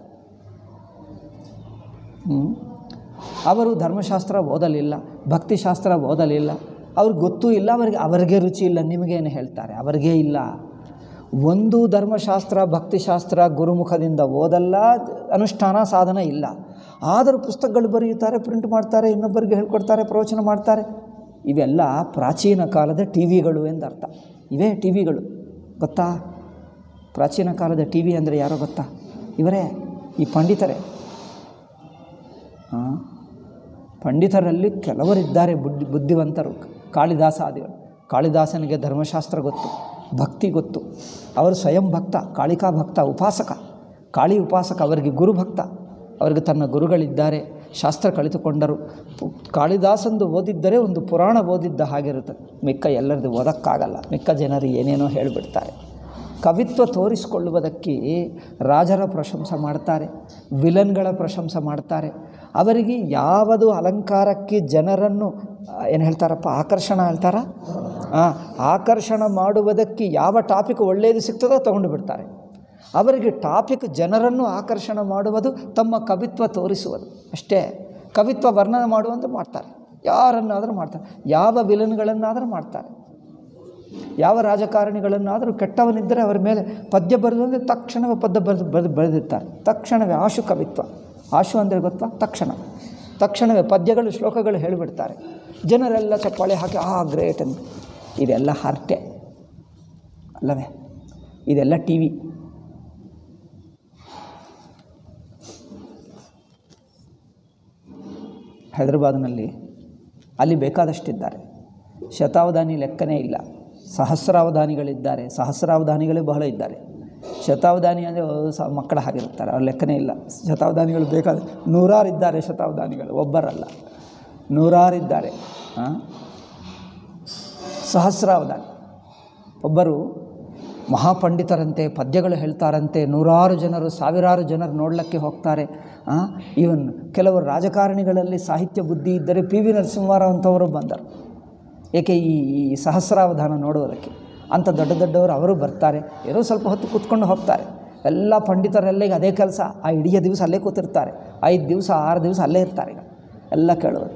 ಹ್ಮ್? ಅವರು ಧರ್ಮಶಾಸ್ತ್ರ ಓದಲಿಲ್ಲ ಭಕ್ತಿಶಾಸ್ತ್ರ ಓದಲಿಲ್ಲ ಅವ್ರಿಗೆ ಗೊತ್ತೂ ಇಲ್ಲ ಅವರಿಗೆ ಅವರಿಗೆ ರುಚಿ ಇಲ್ಲ ನಿಮಗೇನು ಹೇಳ್ತಾರೆ ಅವರಿಗೇ ಇಲ್ಲ ಒಂದು ಧರ್ಮಶಾಸ್ತ್ರ ಭಕ್ತಿಶಾಸ್ತ್ರ ಗುರುಮುಖದಿಂದ ಓದಲ್ಲ ಅನುಷ್ಠಾನ ಸಾಧನ ಇಲ್ಲ ಆದರೂ ಪುಸ್ತಕಗಳು ಬರೆಯುತ್ತಾರೆ ಪ್ರಿಂಟ್ ಮಾಡ್ತಾರೆ ಇನ್ನೊಬ್ಬರಿಗೆ ಹೇಳ್ಕೊಡ್ತಾರೆ ಪ್ರವಚನ ಮಾಡ್ತಾರೆ ಇವೆಲ್ಲ ಪ್ರಾಚೀನ ಕಾಲದ ಟಿ ವಿಗಳು ಎಂದರ್ಥ ಇವೇ ಟಿ ವಿಗಳು ಗೊತ್ತಾ ಪ್ರಾಚೀನ ಕಾಲದ ಟಿ ವಿ ಅಂದರೆ ಯಾರೋ ಗೊತ್ತಾ ಇವರೇ ಈ ಪಂಡಿತರೇ ಹಾಂ ಪಂಡಿತರಲ್ಲಿ ಕೆಲವರಿದ್ದಾರೆ ಬುದ್ಧಿ ಬುದ್ಧಿವಂತರು ಕಾಳಿದಾಸಾದಿಗಳು ಕಾಳಿದಾಸನಿಗೆ ಧರ್ಮಶಾಸ್ತ್ರ ಗೊತ್ತು ಭಕ್ತಿ ಗೊತ್ತು ಅವರು ಸ್ವಯಂ ಭಕ್ತ ಕಾಳಿಕಾ ಭಕ್ತ ಉಪಾಸಕ ಕಾಳಿ ಉಪಾಸಕ ಅವರಿಗೆ ಗುರು ಭಕ್ತ ಅವರಿಗೆ ತನ್ನ ಗುರುಗಳಿದ್ದಾರೆ ಶಾಸ್ತ್ರ ಕಲಿತುಕೊಂಡರು ಪು- ಕಾಳಿದಾಸಂದು ಓದಿದ್ದರೆ ಒಂದು ಪುರಾಣ ಓದಿದ್ದ ಹಾಗಿರುತ್ತದೆ ಮಿಕ್ಕ ಎಲ್ಲರದು ಓದಕ್ಕಾಗಲ್ಲ ಮಿಕ್ಕ ಜನರು ಏನೇನೋ ಹೇಳಿಬಿಡ್ತಾರೆ ಕವಿತ್ವ ತೋರಿಸಿಕೊಳ್ಳುವುದಕ್ಕೆ ರಾಜರ ಪ್ರಶಂಸೆ ಮಾಡ್ತಾರೆ ವಿಲನ್ಗಳ ಪ್ರಶಂಸೆ ಮಾಡ್ತಾರೆ ಅವರಿಗೆ ಯಾವುದು ಅಲಂಕಾರಕ್ಕೆ ಜನರನ್ನು ಏನು ಹೇಳ್ತಾರಪ್ಪ ಆಕರ್ಷಣ ಹೇಳ್ತಾರ ಹಾಂ ಆಕರ್ಷಣ ಮಾಡುವುದಕ್ಕೆ ಯಾವ ಟಾಪಿಕ್ ಒಳ್ಳೆಯದು ಸಿಗ್ತದೋ ತಗೊಂಡು ಬಿಡ್ತಾರೆ ಅವರಿಗೆ ಟಾಪಿಕ್ ಜನರನ್ನು ಆಕರ್ಷಣ ಮಾಡುವುದು ತಮ್ಮ ಕವಿತ್ವ ತೋರಿಸುವುದು ಅಷ್ಟೇ ಕವಿತ್ವ ವರ್ಣನೆ ಮಾಡುವಂತೆ ಮಾಡ್ತಾರೆ ಯಾರನ್ನಾದರೂ ಮಾಡ್ತಾರೆ ಯಾವ ವಿಲನ್ಗಳನ್ನಾದರೂ ಮಾಡ್ತಾರೆ ಯಾವ ರಾಜಕಾರಣಿಗಳನ್ನಾದರೂ ಕೆಟ್ಟವನಿದ್ದರೆ ಅವರ ಮೇಲೆ ಪದ್ಯ ಬರೆದು ಅಂದರೆ ತಕ್ಷಣವೇ ಪದ್ಯ ಬರೆದು ಬರೆದು ಬರೆದಿರ್ತಾರೆ ತಕ್ಷಣವೇ ಆಶು ಕವಿತ್ವ ಆಶು ಅಂದರೆ ಗೊತ್ತಾ ತಕ್ಷಣ ತಕ್ಷಣವೇ ಪದ್ಯಗಳು ಶ್ಲೋಕಗಳು ಹೇಳಿಬಿಡ್ತಾರೆ ಜನರೆಲ್ಲ ಚಪ್ಪಾಳೆ ಹಾಕಿ ಆ ಗ್ರೇಟ್ ಅಂತ ಇದೆಲ್ಲ ಹರಟೆ ಅಲ್ಲವೇ ಇದೆಲ್ಲ ಟಿ ವಿ ಹೈದರಾಬಾದ್ನಲ್ಲಿ ಅಲ್ಲಿ ಬೇಕಾದಷ್ಟಿದ್ದಾರೆ ಶತಾವಧಾನಿ ಲೆಕ್ಕನೇ ಇಲ್ಲ ಸಹಸ್ರಾವಧಾನಿಗಳಿದ್ದಾರೆ ಸಹಸ್ರಾವಧಾನಿಗಳೇ ಬಹಳ ಇದ್ದಾರೆ ಶತಾವಧಾನಿ ಅಂದರೆ ಸ ಮಕ್ಕಳ ಹಾಗಿರ್ತಾರೆ ಅವ್ರ ಲೆಕ್ಕನೇ ಇಲ್ಲ ಶತಾವಧಾನಿಗಳು ಬೇಕಾದ ನೂರಾರು ಇದ್ದಾರೆ ಶತಾವಧಾನಿಗಳು ಒಬ್ಬರಲ್ಲ ನೂರಾರಿದ್ದಾರೆ ಹಾಂ ಸಹಸ್ರಾವಧಾನಿ ಒಬ್ಬರು ಮಹಾಪಂಡಿತರಂತೆ ಪದ್ಯಗಳು ಹೇಳ್ತಾರಂತೆ ನೂರಾರು ಜನರು ಸಾವಿರಾರು ಜನರು ನೋಡಲಿಕ್ಕೆ ಹೋಗ್ತಾರೆ ಇವನ್ ಕೆಲವರು ರಾಜಕಾರಣಿಗಳಲ್ಲಿ ಸಾಹಿತ್ಯ ಬುದ್ಧಿ ಇದ್ದರೆ ಪಿ ವಿ ನರಸಿಂಹರಾವ್ ಅಂಥವರು ಬಂದರು ಏಕೆ ಈ ಈ ಸಹಸ್ರಾವಧಾನ ನೋಡುವುದಕ್ಕೆ ಅಂಥ ದೊಡ್ಡ ದೊಡ್ಡವರು ಅವರು ಬರ್ತಾರೆ ಏನೋ ಸ್ವಲ್ಪ ಹೊತ್ತು ಕೂತ್ಕೊಂಡು ಹೋಗ್ತಾರೆ ಎಲ್ಲ ಪಂಡಿತರೆಲ್ಲ ಈಗ ಅದೇ ಕೆಲಸ ಆ ಇಡೀ ದಿವಸ ಅಲ್ಲೇ ಕೂತಿರ್ತಾರೆ ಐದು ದಿವಸ ಆರು ದಿವಸ ಅಲ್ಲೇ ಇರ್ತಾರೆ ಈಗ ಎಲ್ಲ ಕೇಳೋರು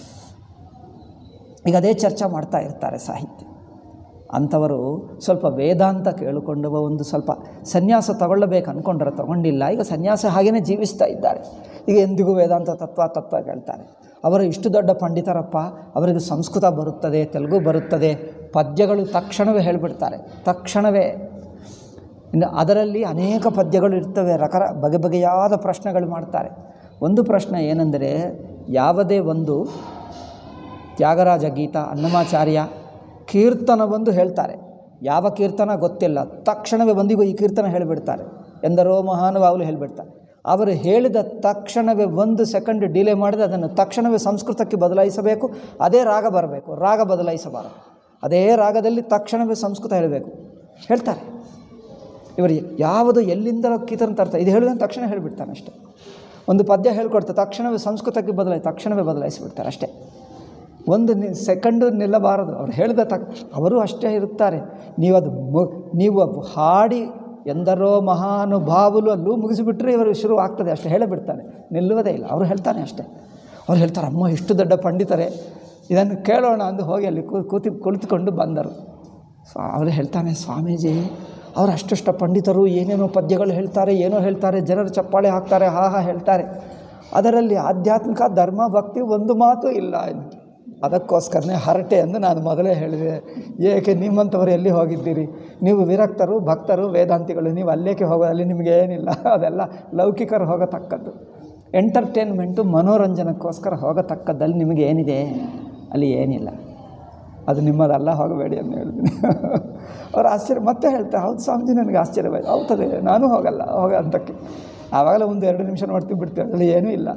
ಈಗ ಅದೇ ಚರ್ಚೆ ಮಾಡ್ತಾ ಇರ್ತಾರೆ ಸಾಹಿತ್ಯ ಅಂಥವರು ಸ್ವಲ್ಪ ವೇದಾಂತ ಕೇಳಿಕೊಂಡವ ಒಂದು ಸ್ವಲ್ಪ ಸನ್ಯಾಸ ತಗೊಳ್ಳಬೇಕು ಅಂದ್ಕೊಂಡ್ರೆ ತಗೊಂಡಿಲ್ಲ ಈಗ ಸನ್ಯಾಸ ಹಾಗೇ ಜೀವಿಸ್ತಾ ಇದ್ದಾರೆ ಈಗ ಎಂದಿಗೂ ವೇದಾಂತ ತತ್ವ ತತ್ವ ಕೇಳ್ತಾರೆ ಅವರು ಇಷ್ಟು ದೊಡ್ಡ ಪಂಡಿತರಪ್ಪ ಅವರಿಗೆ ಸಂಸ್ಕೃತ ಬರುತ್ತದೆ ತೆಲುಗು ಬರುತ್ತದೆ ಪದ್ಯಗಳು ತಕ್ಷಣವೇ ಹೇಳಿಬಿಡ್ತಾರೆ ತಕ್ಷಣವೇ ಇನ್ನು ಅದರಲ್ಲಿ ಅನೇಕ ಪದ್ಯಗಳು ಇರ್ತವೆ ರಕರ ಬಗೆ ಬಗೆಯಾದ ಪ್ರಶ್ನೆಗಳು ಮಾಡ್ತಾರೆ ಒಂದು ಪ್ರಶ್ನೆ ಏನೆಂದರೆ ಯಾವುದೇ ಒಂದು ತ್ಯಾಗರಾಜ ಗೀತ ಅನ್ನಮಾಚಾರ್ಯ ಕೀರ್ತನವೊಂದು ಹೇಳ್ತಾರೆ ಯಾವ ಕೀರ್ತನ ಗೊತ್ತಿಲ್ಲ ತಕ್ಷಣವೇ ಬಂದಿಗೂ ಈ ಕೀರ್ತನ ಹೇಳಿಬಿಡ್ತಾರೆ ಎಂದರೋ ಮಹಾನುಭಾವುಲು ಹೇಳಿಬಿಡ್ತಾರೆ ಅವರು ಹೇಳಿದ ತಕ್ಷಣವೇ ಒಂದು ಸೆಕೆಂಡ್ ಡಿಲೇ ಮಾಡಿದ್ರೆ ಅದನ್ನು ತಕ್ಷಣವೇ ಸಂಸ್ಕೃತಕ್ಕೆ ಬದಲಾಯಿಸಬೇಕು ಅದೇ ರಾಗ ಬರಬೇಕು ರಾಗ ಬದಲಾಯಿಸಬಾರದು ಅದೇ ರಾಗದಲ್ಲಿ ತಕ್ಷಣವೇ ಸಂಸ್ಕೃತ ಹೇಳಬೇಕು ಹೇಳ್ತಾರೆ ಇವರಿಗೆ ಯಾವುದು ಎಲ್ಲಿಂದ ಕೀರ್ತನ ತರ್ತಾರೆ ಇದು ಹೇಳಿದ ತಕ್ಷಣ ಹೇಳಿಬಿಡ್ತಾನೆ ಅಷ್ಟೇ ಒಂದು ಪದ್ಯ ಹೇಳ್ಕೊಡ್ತಾರೆ ತಕ್ಷಣವೇ ಸಂಸ್ಕೃತಕ್ಕೆ ಬದಲಾಯಿ ತಕ್ಷಣವೇ ಬದಲಾಯಿಸಿಬಿಡ್ತಾರೆ ಅಷ್ಟೇ ಒಂದು ನಿ ಸೆಕೆಂಡು ನಿಲ್ಲಬಾರದು ಅವ್ರು ಹೇಳಿದ ತಕ್ ಅವರು ಅಷ್ಟೇ ಇರುತ್ತಾರೆ ನೀವು ಅದು ಮು ನೀವು ಅದು ಹಾಡಿ ಎಂದರೋ ಮಹಾನುಭಾವುಲು ಅಲ್ಲೂ ಮುಗಿಸಿಬಿಟ್ರೆ ಇವರು ಶುರು ಆಗ್ತದೆ ಅಷ್ಟೇ ಹೇಳಿಬಿಡ್ತಾನೆ ನಿಲ್ಲುವುದೇ ಇಲ್ಲ ಅವರು ಹೇಳ್ತಾನೆ ಅಷ್ಟೇ ಅವ್ರು ಹೇಳ್ತಾರೆ ಅಮ್ಮ ಇಷ್ಟು ದೊಡ್ಡ ಪಂಡಿತರೆ ಇದನ್ನು ಕೇಳೋಣ ಅಂದು ಹೋಗಿ ಅಲ್ಲಿ ಕೂ ಕೂತಿ ಕುಳಿತುಕೊಂಡು ಬಂದರು ಸೊ ಅವರು ಹೇಳ್ತಾನೆ ಸ್ವಾಮೀಜಿ ಅವರು ಅಷ್ಟಷ್ಟ ಪಂಡಿತರು ಏನೇನೋ ಪದ್ಯಗಳು ಹೇಳ್ತಾರೆ ಏನೋ ಹೇಳ್ತಾರೆ ಜನರು ಚಪ್ಪಾಳೆ ಹಾಕ್ತಾರೆ ಹಾ ಹಾ ಹೇಳ್ತಾರೆ ಅದರಲ್ಲಿ ಆಧ್ಯಾತ್ಮಿಕ ಧರ್ಮ ಭಕ್ತಿ ಒಂದು ಮಾತು ಇಲ್ಲ ಎಂದು ಅದಕ್ಕೋಸ್ಕರನೇ ಹರಟೆ ಎಂದು ನಾನು ಮೊದಲೇ ಹೇಳಿದೆ ಏಕೆ ನಿಮ್ಮಂಥವ್ರು ಎಲ್ಲಿ ಹೋಗಿದ್ದೀರಿ ನೀವು ವಿರಕ್ತರು ಭಕ್ತರು ವೇದಾಂತಿಗಳು ನೀವು ಅಲ್ಲೇಕೆ ಹೋಗೋದು ಅಲ್ಲಿ ನಿಮಗೆ ಏನಿಲ್ಲ ಅದೆಲ್ಲ ಲೌಕಿಕರು ಹೋಗತಕ್ಕದ್ದು ಎಂಟರ್ಟೈನ್ಮೆಂಟು ಮನೋರಂಜನಕ್ಕೋಸ್ಕರ ಹೋಗತಕ್ಕದ್ದಲ್ಲಿ ನಿಮಗೆ ಏನಿದೆ ಅಲ್ಲಿ ಏನಿಲ್ಲ ಅದು ನಿಮ್ಮದಲ್ಲ ಹೋಗಬೇಡಿ ಅಂತ ಹೇಳ್ತೀನಿ ಅವ್ರು ಆಶ್ಚರ್ಯ ಮತ್ತೆ ಹೇಳ್ತಾರೆ ಹೌದು ಸ್ವಾಮೀಜಿ ನನಗೆ ಆಶ್ಚರ್ಯವಾಯ್ತು ಹೌದದೆ ನಾನು ಹೋಗಲ್ಲ ಹೋಗ ಅಂತಕ್ಕೆ ಆವಾಗಲೇ ಒಂದು ಎರಡು ನಿಮಿಷ ನೋಡ್ತೀವಿ ಬಿಡ್ತೀವಿ ಅದರಲ್ಲಿ ಏನೂ ಇಲ್ಲ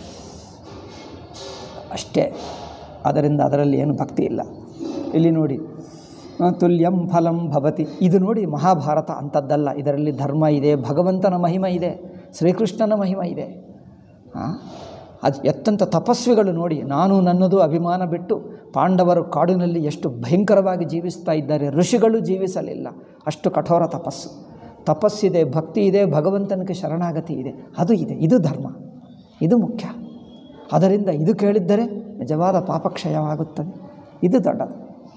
ಅಷ್ಟೇ ಅದರಿಂದ ಅದರಲ್ಲಿ ಏನು ಭಕ್ತಿ ಇಲ್ಲ ಇಲ್ಲಿ ನೋಡಿ ಆ, ತುಲ್ಯಂ ಫಲಂ ಭವತಿ ಇದು ನೋಡಿ ಮಹಾಭಾರತ ಅಂಥದ್ದಲ್ಲ ಇದರಲ್ಲಿ ಧರ್ಮ ಇದೆ ಭಗವಂತನ ಮಹಿಮ ಇದೆ ಶ್ರೀಕೃಷ್ಣನ ಮಹಿಮ ಇದೆ ಆ, ಅದು ಎತ್ತಂಥ ತಪಸ್ವಿಗಳು ನೋಡಿ ನಾನು ನನ್ನದು ಅಭಿಮಾನ ಬಿಟ್ಟು ಪಾಂಡವರು ಕಾಡಿನಲ್ಲಿ ಎಷ್ಟು ಭಯಂಕರವಾಗಿ ಜೀವಿಸ್ತಾ ಇದ್ದಾರೆ ಋಷಿಗಳು ಜೀವಿಸಲಿಲ್ಲ ಅಷ್ಟು ಕಠೋರ ತಪಸ್ಸು ತಪಸ್ಸಿದೆ ಭಕ್ತಿ ಇದೆ ಭಗವಂತನಿಗೆ ಶರಣಾಗತಿ ಇದೆ ಅದು ಇದೆ ಇದು ಧರ್ಮ ಇದು ಮುಖ್ಯ ಅದರಿಂದ ಇದು ಕೇಳಿದ್ದರೆ ನಿಜವಾದ ಪಾಪಕ್ಷಯವಾಗುತ್ತದೆ ಇದು ದೊಡ್ಡದು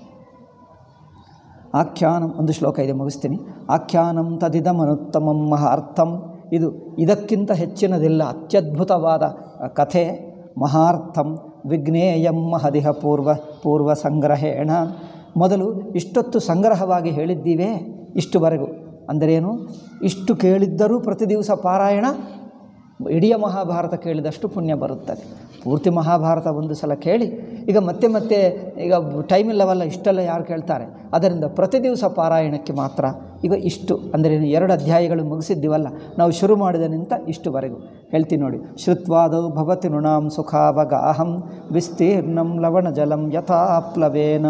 ಆಖ್ಯಾನಂ ಒಂದು ಶ್ಲೋಕ ಇದೆ ಮುಗಿಸ್ತೀನಿ ಆಖ್ಯಾನಂ ತದಿದಮನುತ್ತಮಂ ಮಹಾರ್ಥಂ ಇದು ಇದಕ್ಕಿಂತ ಹೆಚ್ಚಿನದಿಲ್ಲ ಅತ್ಯದ್ಭುತವಾದ ಅ, ಕಥೆ ಮಹಾರ್ಥಂ ವಿಜ್ಞೇಯಂ ಮಹದಿಹ ಪೂರ್ವ ಪೂರ್ವ ಸಂಗ್ರಹೇಣ ಮೊದಲು ಇಷ್ಟೊತ್ತು ಸಂಗ್ರಹವಾಗಿ ಹೇಳಿದ್ದೀವೇ ಇಷ್ಟುವರೆಗೂ ಅಂದರೇನು ಇಷ್ಟು ಕೇಳಿದ್ದರೂ ಪ್ರತಿ ದಿವಸ ಪಾರಾಯಣ ಇಡೀ ಮಹಾಭಾರತ ಕೇಳಿದಷ್ಟು ಪುಣ್ಯ ಬರುತ್ತದೆ ಪೂರ್ತಿ ಮಹಾಭಾರತ ಒಂದು ಸಲ ಕೇಳಿ ಈಗ ಮತ್ತೆ ಮತ್ತೆ ಈಗ ಟೈಮ್ ಇಲ್ಲವಲ್ಲ ಇಷ್ಟೆಲ್ಲ ಯಾರು ಕೇಳ್ತಾರೆ ಅದರಿಂದ ಪ್ರತಿ ದಿವಸ ಪಾರಾಯಣಕ್ಕೆ ಮಾತ್ರ ಈಗ ಇಷ್ಟು ಅಂದರೆ ಎರಡು ಅಧ್ಯಾಯಗಳು ಮುಗಿಸಿದ್ದೀವಲ್ಲ ನಾವು ಶುರು ಮಾಡಿದನಿಂತ ಇಷ್ಟುವರೆಗೂ ಹೇಳ್ತೀನಿ ನೋಡಿ ಶ್ರುತ್ವಾದೌ ಭವತಿ ನೃಣಾಂ ಸುಖಾವಗಾಹಂ ವಿಸ್ತೀರ್ಣಂ ಲವಣ ಜಲಂ ಯಥಾಪ್ಲವೇನ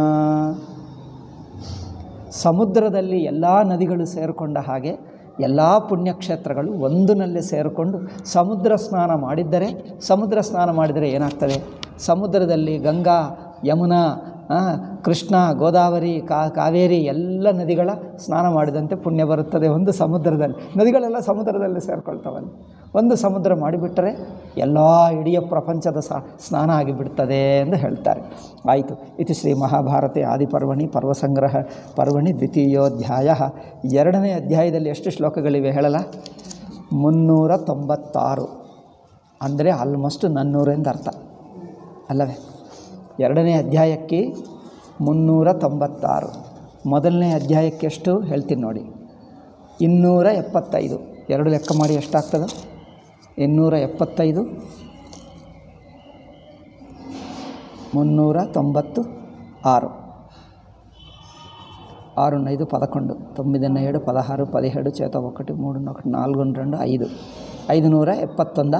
ಸಮುದ್ರದಲ್ಲಿ ಎಲ್ಲ ನದಿಗಳು ಸೇರಿಕೊಂಡ ಹಾಗೆ ಎಲ್ಲ ಪುಣ್ಯಕ್ಷೇತ್ರಗಳು ಒಂದಿನಲ್ಲೇ ಸೇರಿಕೊಂಡು ಸಮುದ್ರ ಸ್ನಾನ ಮಾಡಿದ್ದರೆ ಸಮುದ್ರ ಸ್ನಾನ ಮಾಡಿದರೆ ಏನಾಗ್ತದೆ ಸಮುದ್ರದಲ್ಲಿ ಗಂಗಾ ಯಮುನಾ ಆ, ಕೃಷ್ಣ ಗೋದಾವರಿ ಕಾ ಕಾವೇರಿ ಎಲ್ಲ ನದಿಗಳ ಸ್ನಾನ ಮಾಡಿದಂತೆ ಪುಣ್ಯ ಬರುತ್ತದೆ ಒಂದು ಸಮುದ್ರದಲ್ಲಿ ನದಿಗಳೆಲ್ಲ ಸಮುದ್ರದಲ್ಲಿ ಸೇರಿಕೊಳ್ತವಲ್ಲ ಒಂದು ಸಮುದ್ರ ಮಾಡಿಬಿಟ್ಟರೆ ಎಲ್ಲ ಇಡೀ ಪ್ರಪಂಚದ ಸ ಸ್ನಾನ ಆಗಿಬಿಡ್ತದೆ ಎಂದು ಹೇಳ್ತಾರೆ ಆಯಿತು ಇದು ಶ್ರೀ ಮಹಾಭಾರತೆ ಆದಿಪರ್ವಣಿ ಪರ್ವಸಂಗ್ರಹ ಪರ್ವಣಿ ದ್ವಿತೀಯೋಧ್ಯಾಯ ಎರಡನೇ ಅಧ್ಯಾಯದಲ್ಲಿ ಎಷ್ಟು ಶ್ಲೋಕಗಳಿವೆ ಹೇಳಲ್ಲ ಮುನ್ನೂರ ತೊಂಬತ್ತಾರು ಅಂದರೆ ಆಲ್ಮೋಸ್ಟ್ ನನ್ನೂರೆಂದು ಅರ್ಥ ಅಲ್ಲವೇ ಎರಡನೇ ಅಧ್ಯಾಯಕ್ಕೆ ಮುನ್ನೂರ ತೊಂಬತ್ತಾರು ಮೊದಲನೇ ಅಧ್ಯಾಯಕ್ಕೆ ಎಷ್ಟು ಹೇಳ್ತೀನಿ ನೋಡಿ ಇನ್ನೂರ ಎಪ್ಪತ್ತೈದು ಎರಡು ಲೆಕ್ಕ ಮಾಡಿ ಎಷ್ಟಾಗ್ತದೆ ಇನ್ನೂರ ಎಪ್ಪತ್ತೈದು ಮುನ್ನೂರ ತೊಂಬತ್ತು ఆరు ఆరు ఐదు పదకొండు తొమ్మిది ఏడు పదహారు పదిహేడు చేత ఒకటి మూడు ఒకటి నాలుగు రెండు ಐದು ಐದು ನೂರ ಎಪ್ಪತ್ತೊಂದ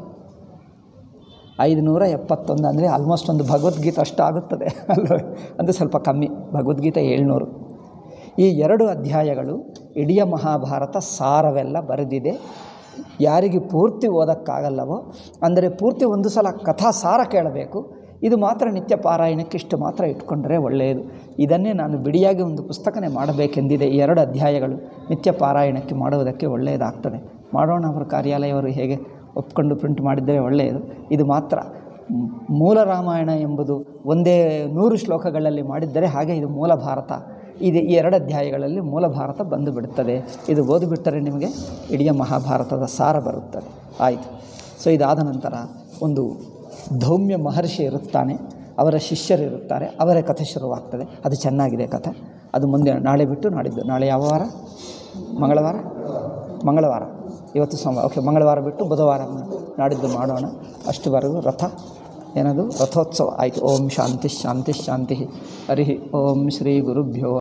ಐದು ನೂರ ಎಪ್ಪತ್ತೊಂದು ಅಂದರೆ ಆಲ್ಮೋಸ್ಟ್ ಒಂದು ಭಗವದ್ಗೀತೆ ಅಷ್ಟು ಆಗುತ್ತದೆ ಅಲ್ವ ಅಂದರೆ ಸ್ವಲ್ಪ ಕಮ್ಮಿ ಭಗವದ್ಗೀತೆ ಏಳ್ನೂರು ಈ ಎರಡು ಅಧ್ಯಾಯಗಳು ಇಡೀ ಮಹಾಭಾರತ ಸಾರವೆಲ್ಲ ಬರೆದಿದೆ ಯಾರಿಗೆ ಪೂರ್ತಿ ಓದೋಕ್ಕಾಗಲ್ಲವೋ ಅಂದರೆ ಪೂರ್ತಿ ಒಂದು ಸಲ ಕಥಾ ಸಾರ ಕೇಳಬೇಕು ಇದು ಮಾತ್ರ ನಿತ್ಯ ಪಾರಾಯಣಕ್ಕೆ ಇಷ್ಟು ಮಾತ್ರ ಇಟ್ಕೊಂಡ್ರೆ ಒಳ್ಳೆಯದು ಇದನ್ನೇ ನಾನು ಬಿಡಿಯಾಗಿ ಒಂದು ಪುಸ್ತಕನೇ ಮಾಡಬೇಕೆಂದಿದೆ ಈ ಎರಡು ಅಧ್ಯಾಯಗಳು ನಿತ್ಯ ಪಾರಾಯಣಕ್ಕೆ ಮಾಡುವುದಕ್ಕೆ ಒಳ್ಳೆಯದಾಗ್ತದೆ ಮಾಡೋಣ ಅವರ ಕಾರ್ಯಾಲಯವರು ಹೇಗೆ ಒಪ್ಕೊಂಡು ಪ್ರಿಂಟ್ ಮಾಡಿದ್ದರೆ ಒಳ್ಳೆಯದು ಇದು ಮಾತ್ರ ಮ್- ಮೂಲ ರಾಮಾಯಣ ಎಂಬುದು ಒಂದೇ ನೂರು ಶ್ಲೋಕಗಳಲ್ಲಿ ಮಾಡಿದ್ದರೆ ಹಾಗೆ ಇದು ಮೂಲ ಭಾರತ ಇದು ಈ ಎರಡು ಅಧ್ಯಾಯಗಳಲ್ಲಿ ಮೂಲ ಭಾರತ ಬಂದು ಬಿಡುತ್ತದೆ ಇದು ಓದಿಬಿಟ್ಟರೆ ನಿಮಗೆ ಇಡೀ ಮಹಾಭಾರತದ ಸಾರ ಬರುತ್ತದೆ ಆಯಿತು ಸೊ ಇದಾದ ನಂತರ ಒಂದು ಧೌಮ್ಯ ಮಹರ್ಷಿ ಇರುತ್ತಾನೆ ಅವರ ಶಿಷ್ಯರಿರುತ್ತಾರೆ ಅವರ ಕಥೆ ಶುರುವಾಗ್ತದೆ ಅದು ಚೆನ್ನಾಗಿದೆ ಕಥೆ ಅದು ಮುಂದೆ ನಾಳೆ ಬಿಟ್ಟು ನಾಡಿದ್ದು ನಾಳೆ ಯಾವ ವಾರ ಮಂಗಳವಾರ ಮಂಗಳವಾರ ಇವತ್ತು ಸೋಮವಾರ ಓಕೆ ಮಂಗಳವಾರ ಬಿಟ್ಟು ಬುಧವಾರ ನಾಡಿದ್ದು ಮಾಡೋಣ ಅಷ್ಟುವರೆಗೂ ರಥ ಏನದು ರಥೋತ್ಸವ ಆಯಿತು ಓಂ ಶಾಂತಿ ಶಾಂತಿ ಶಾಂತಿ ಹರಿ ಓಂ ಶ್ರೀ ಗುರುಭ್ಯೋ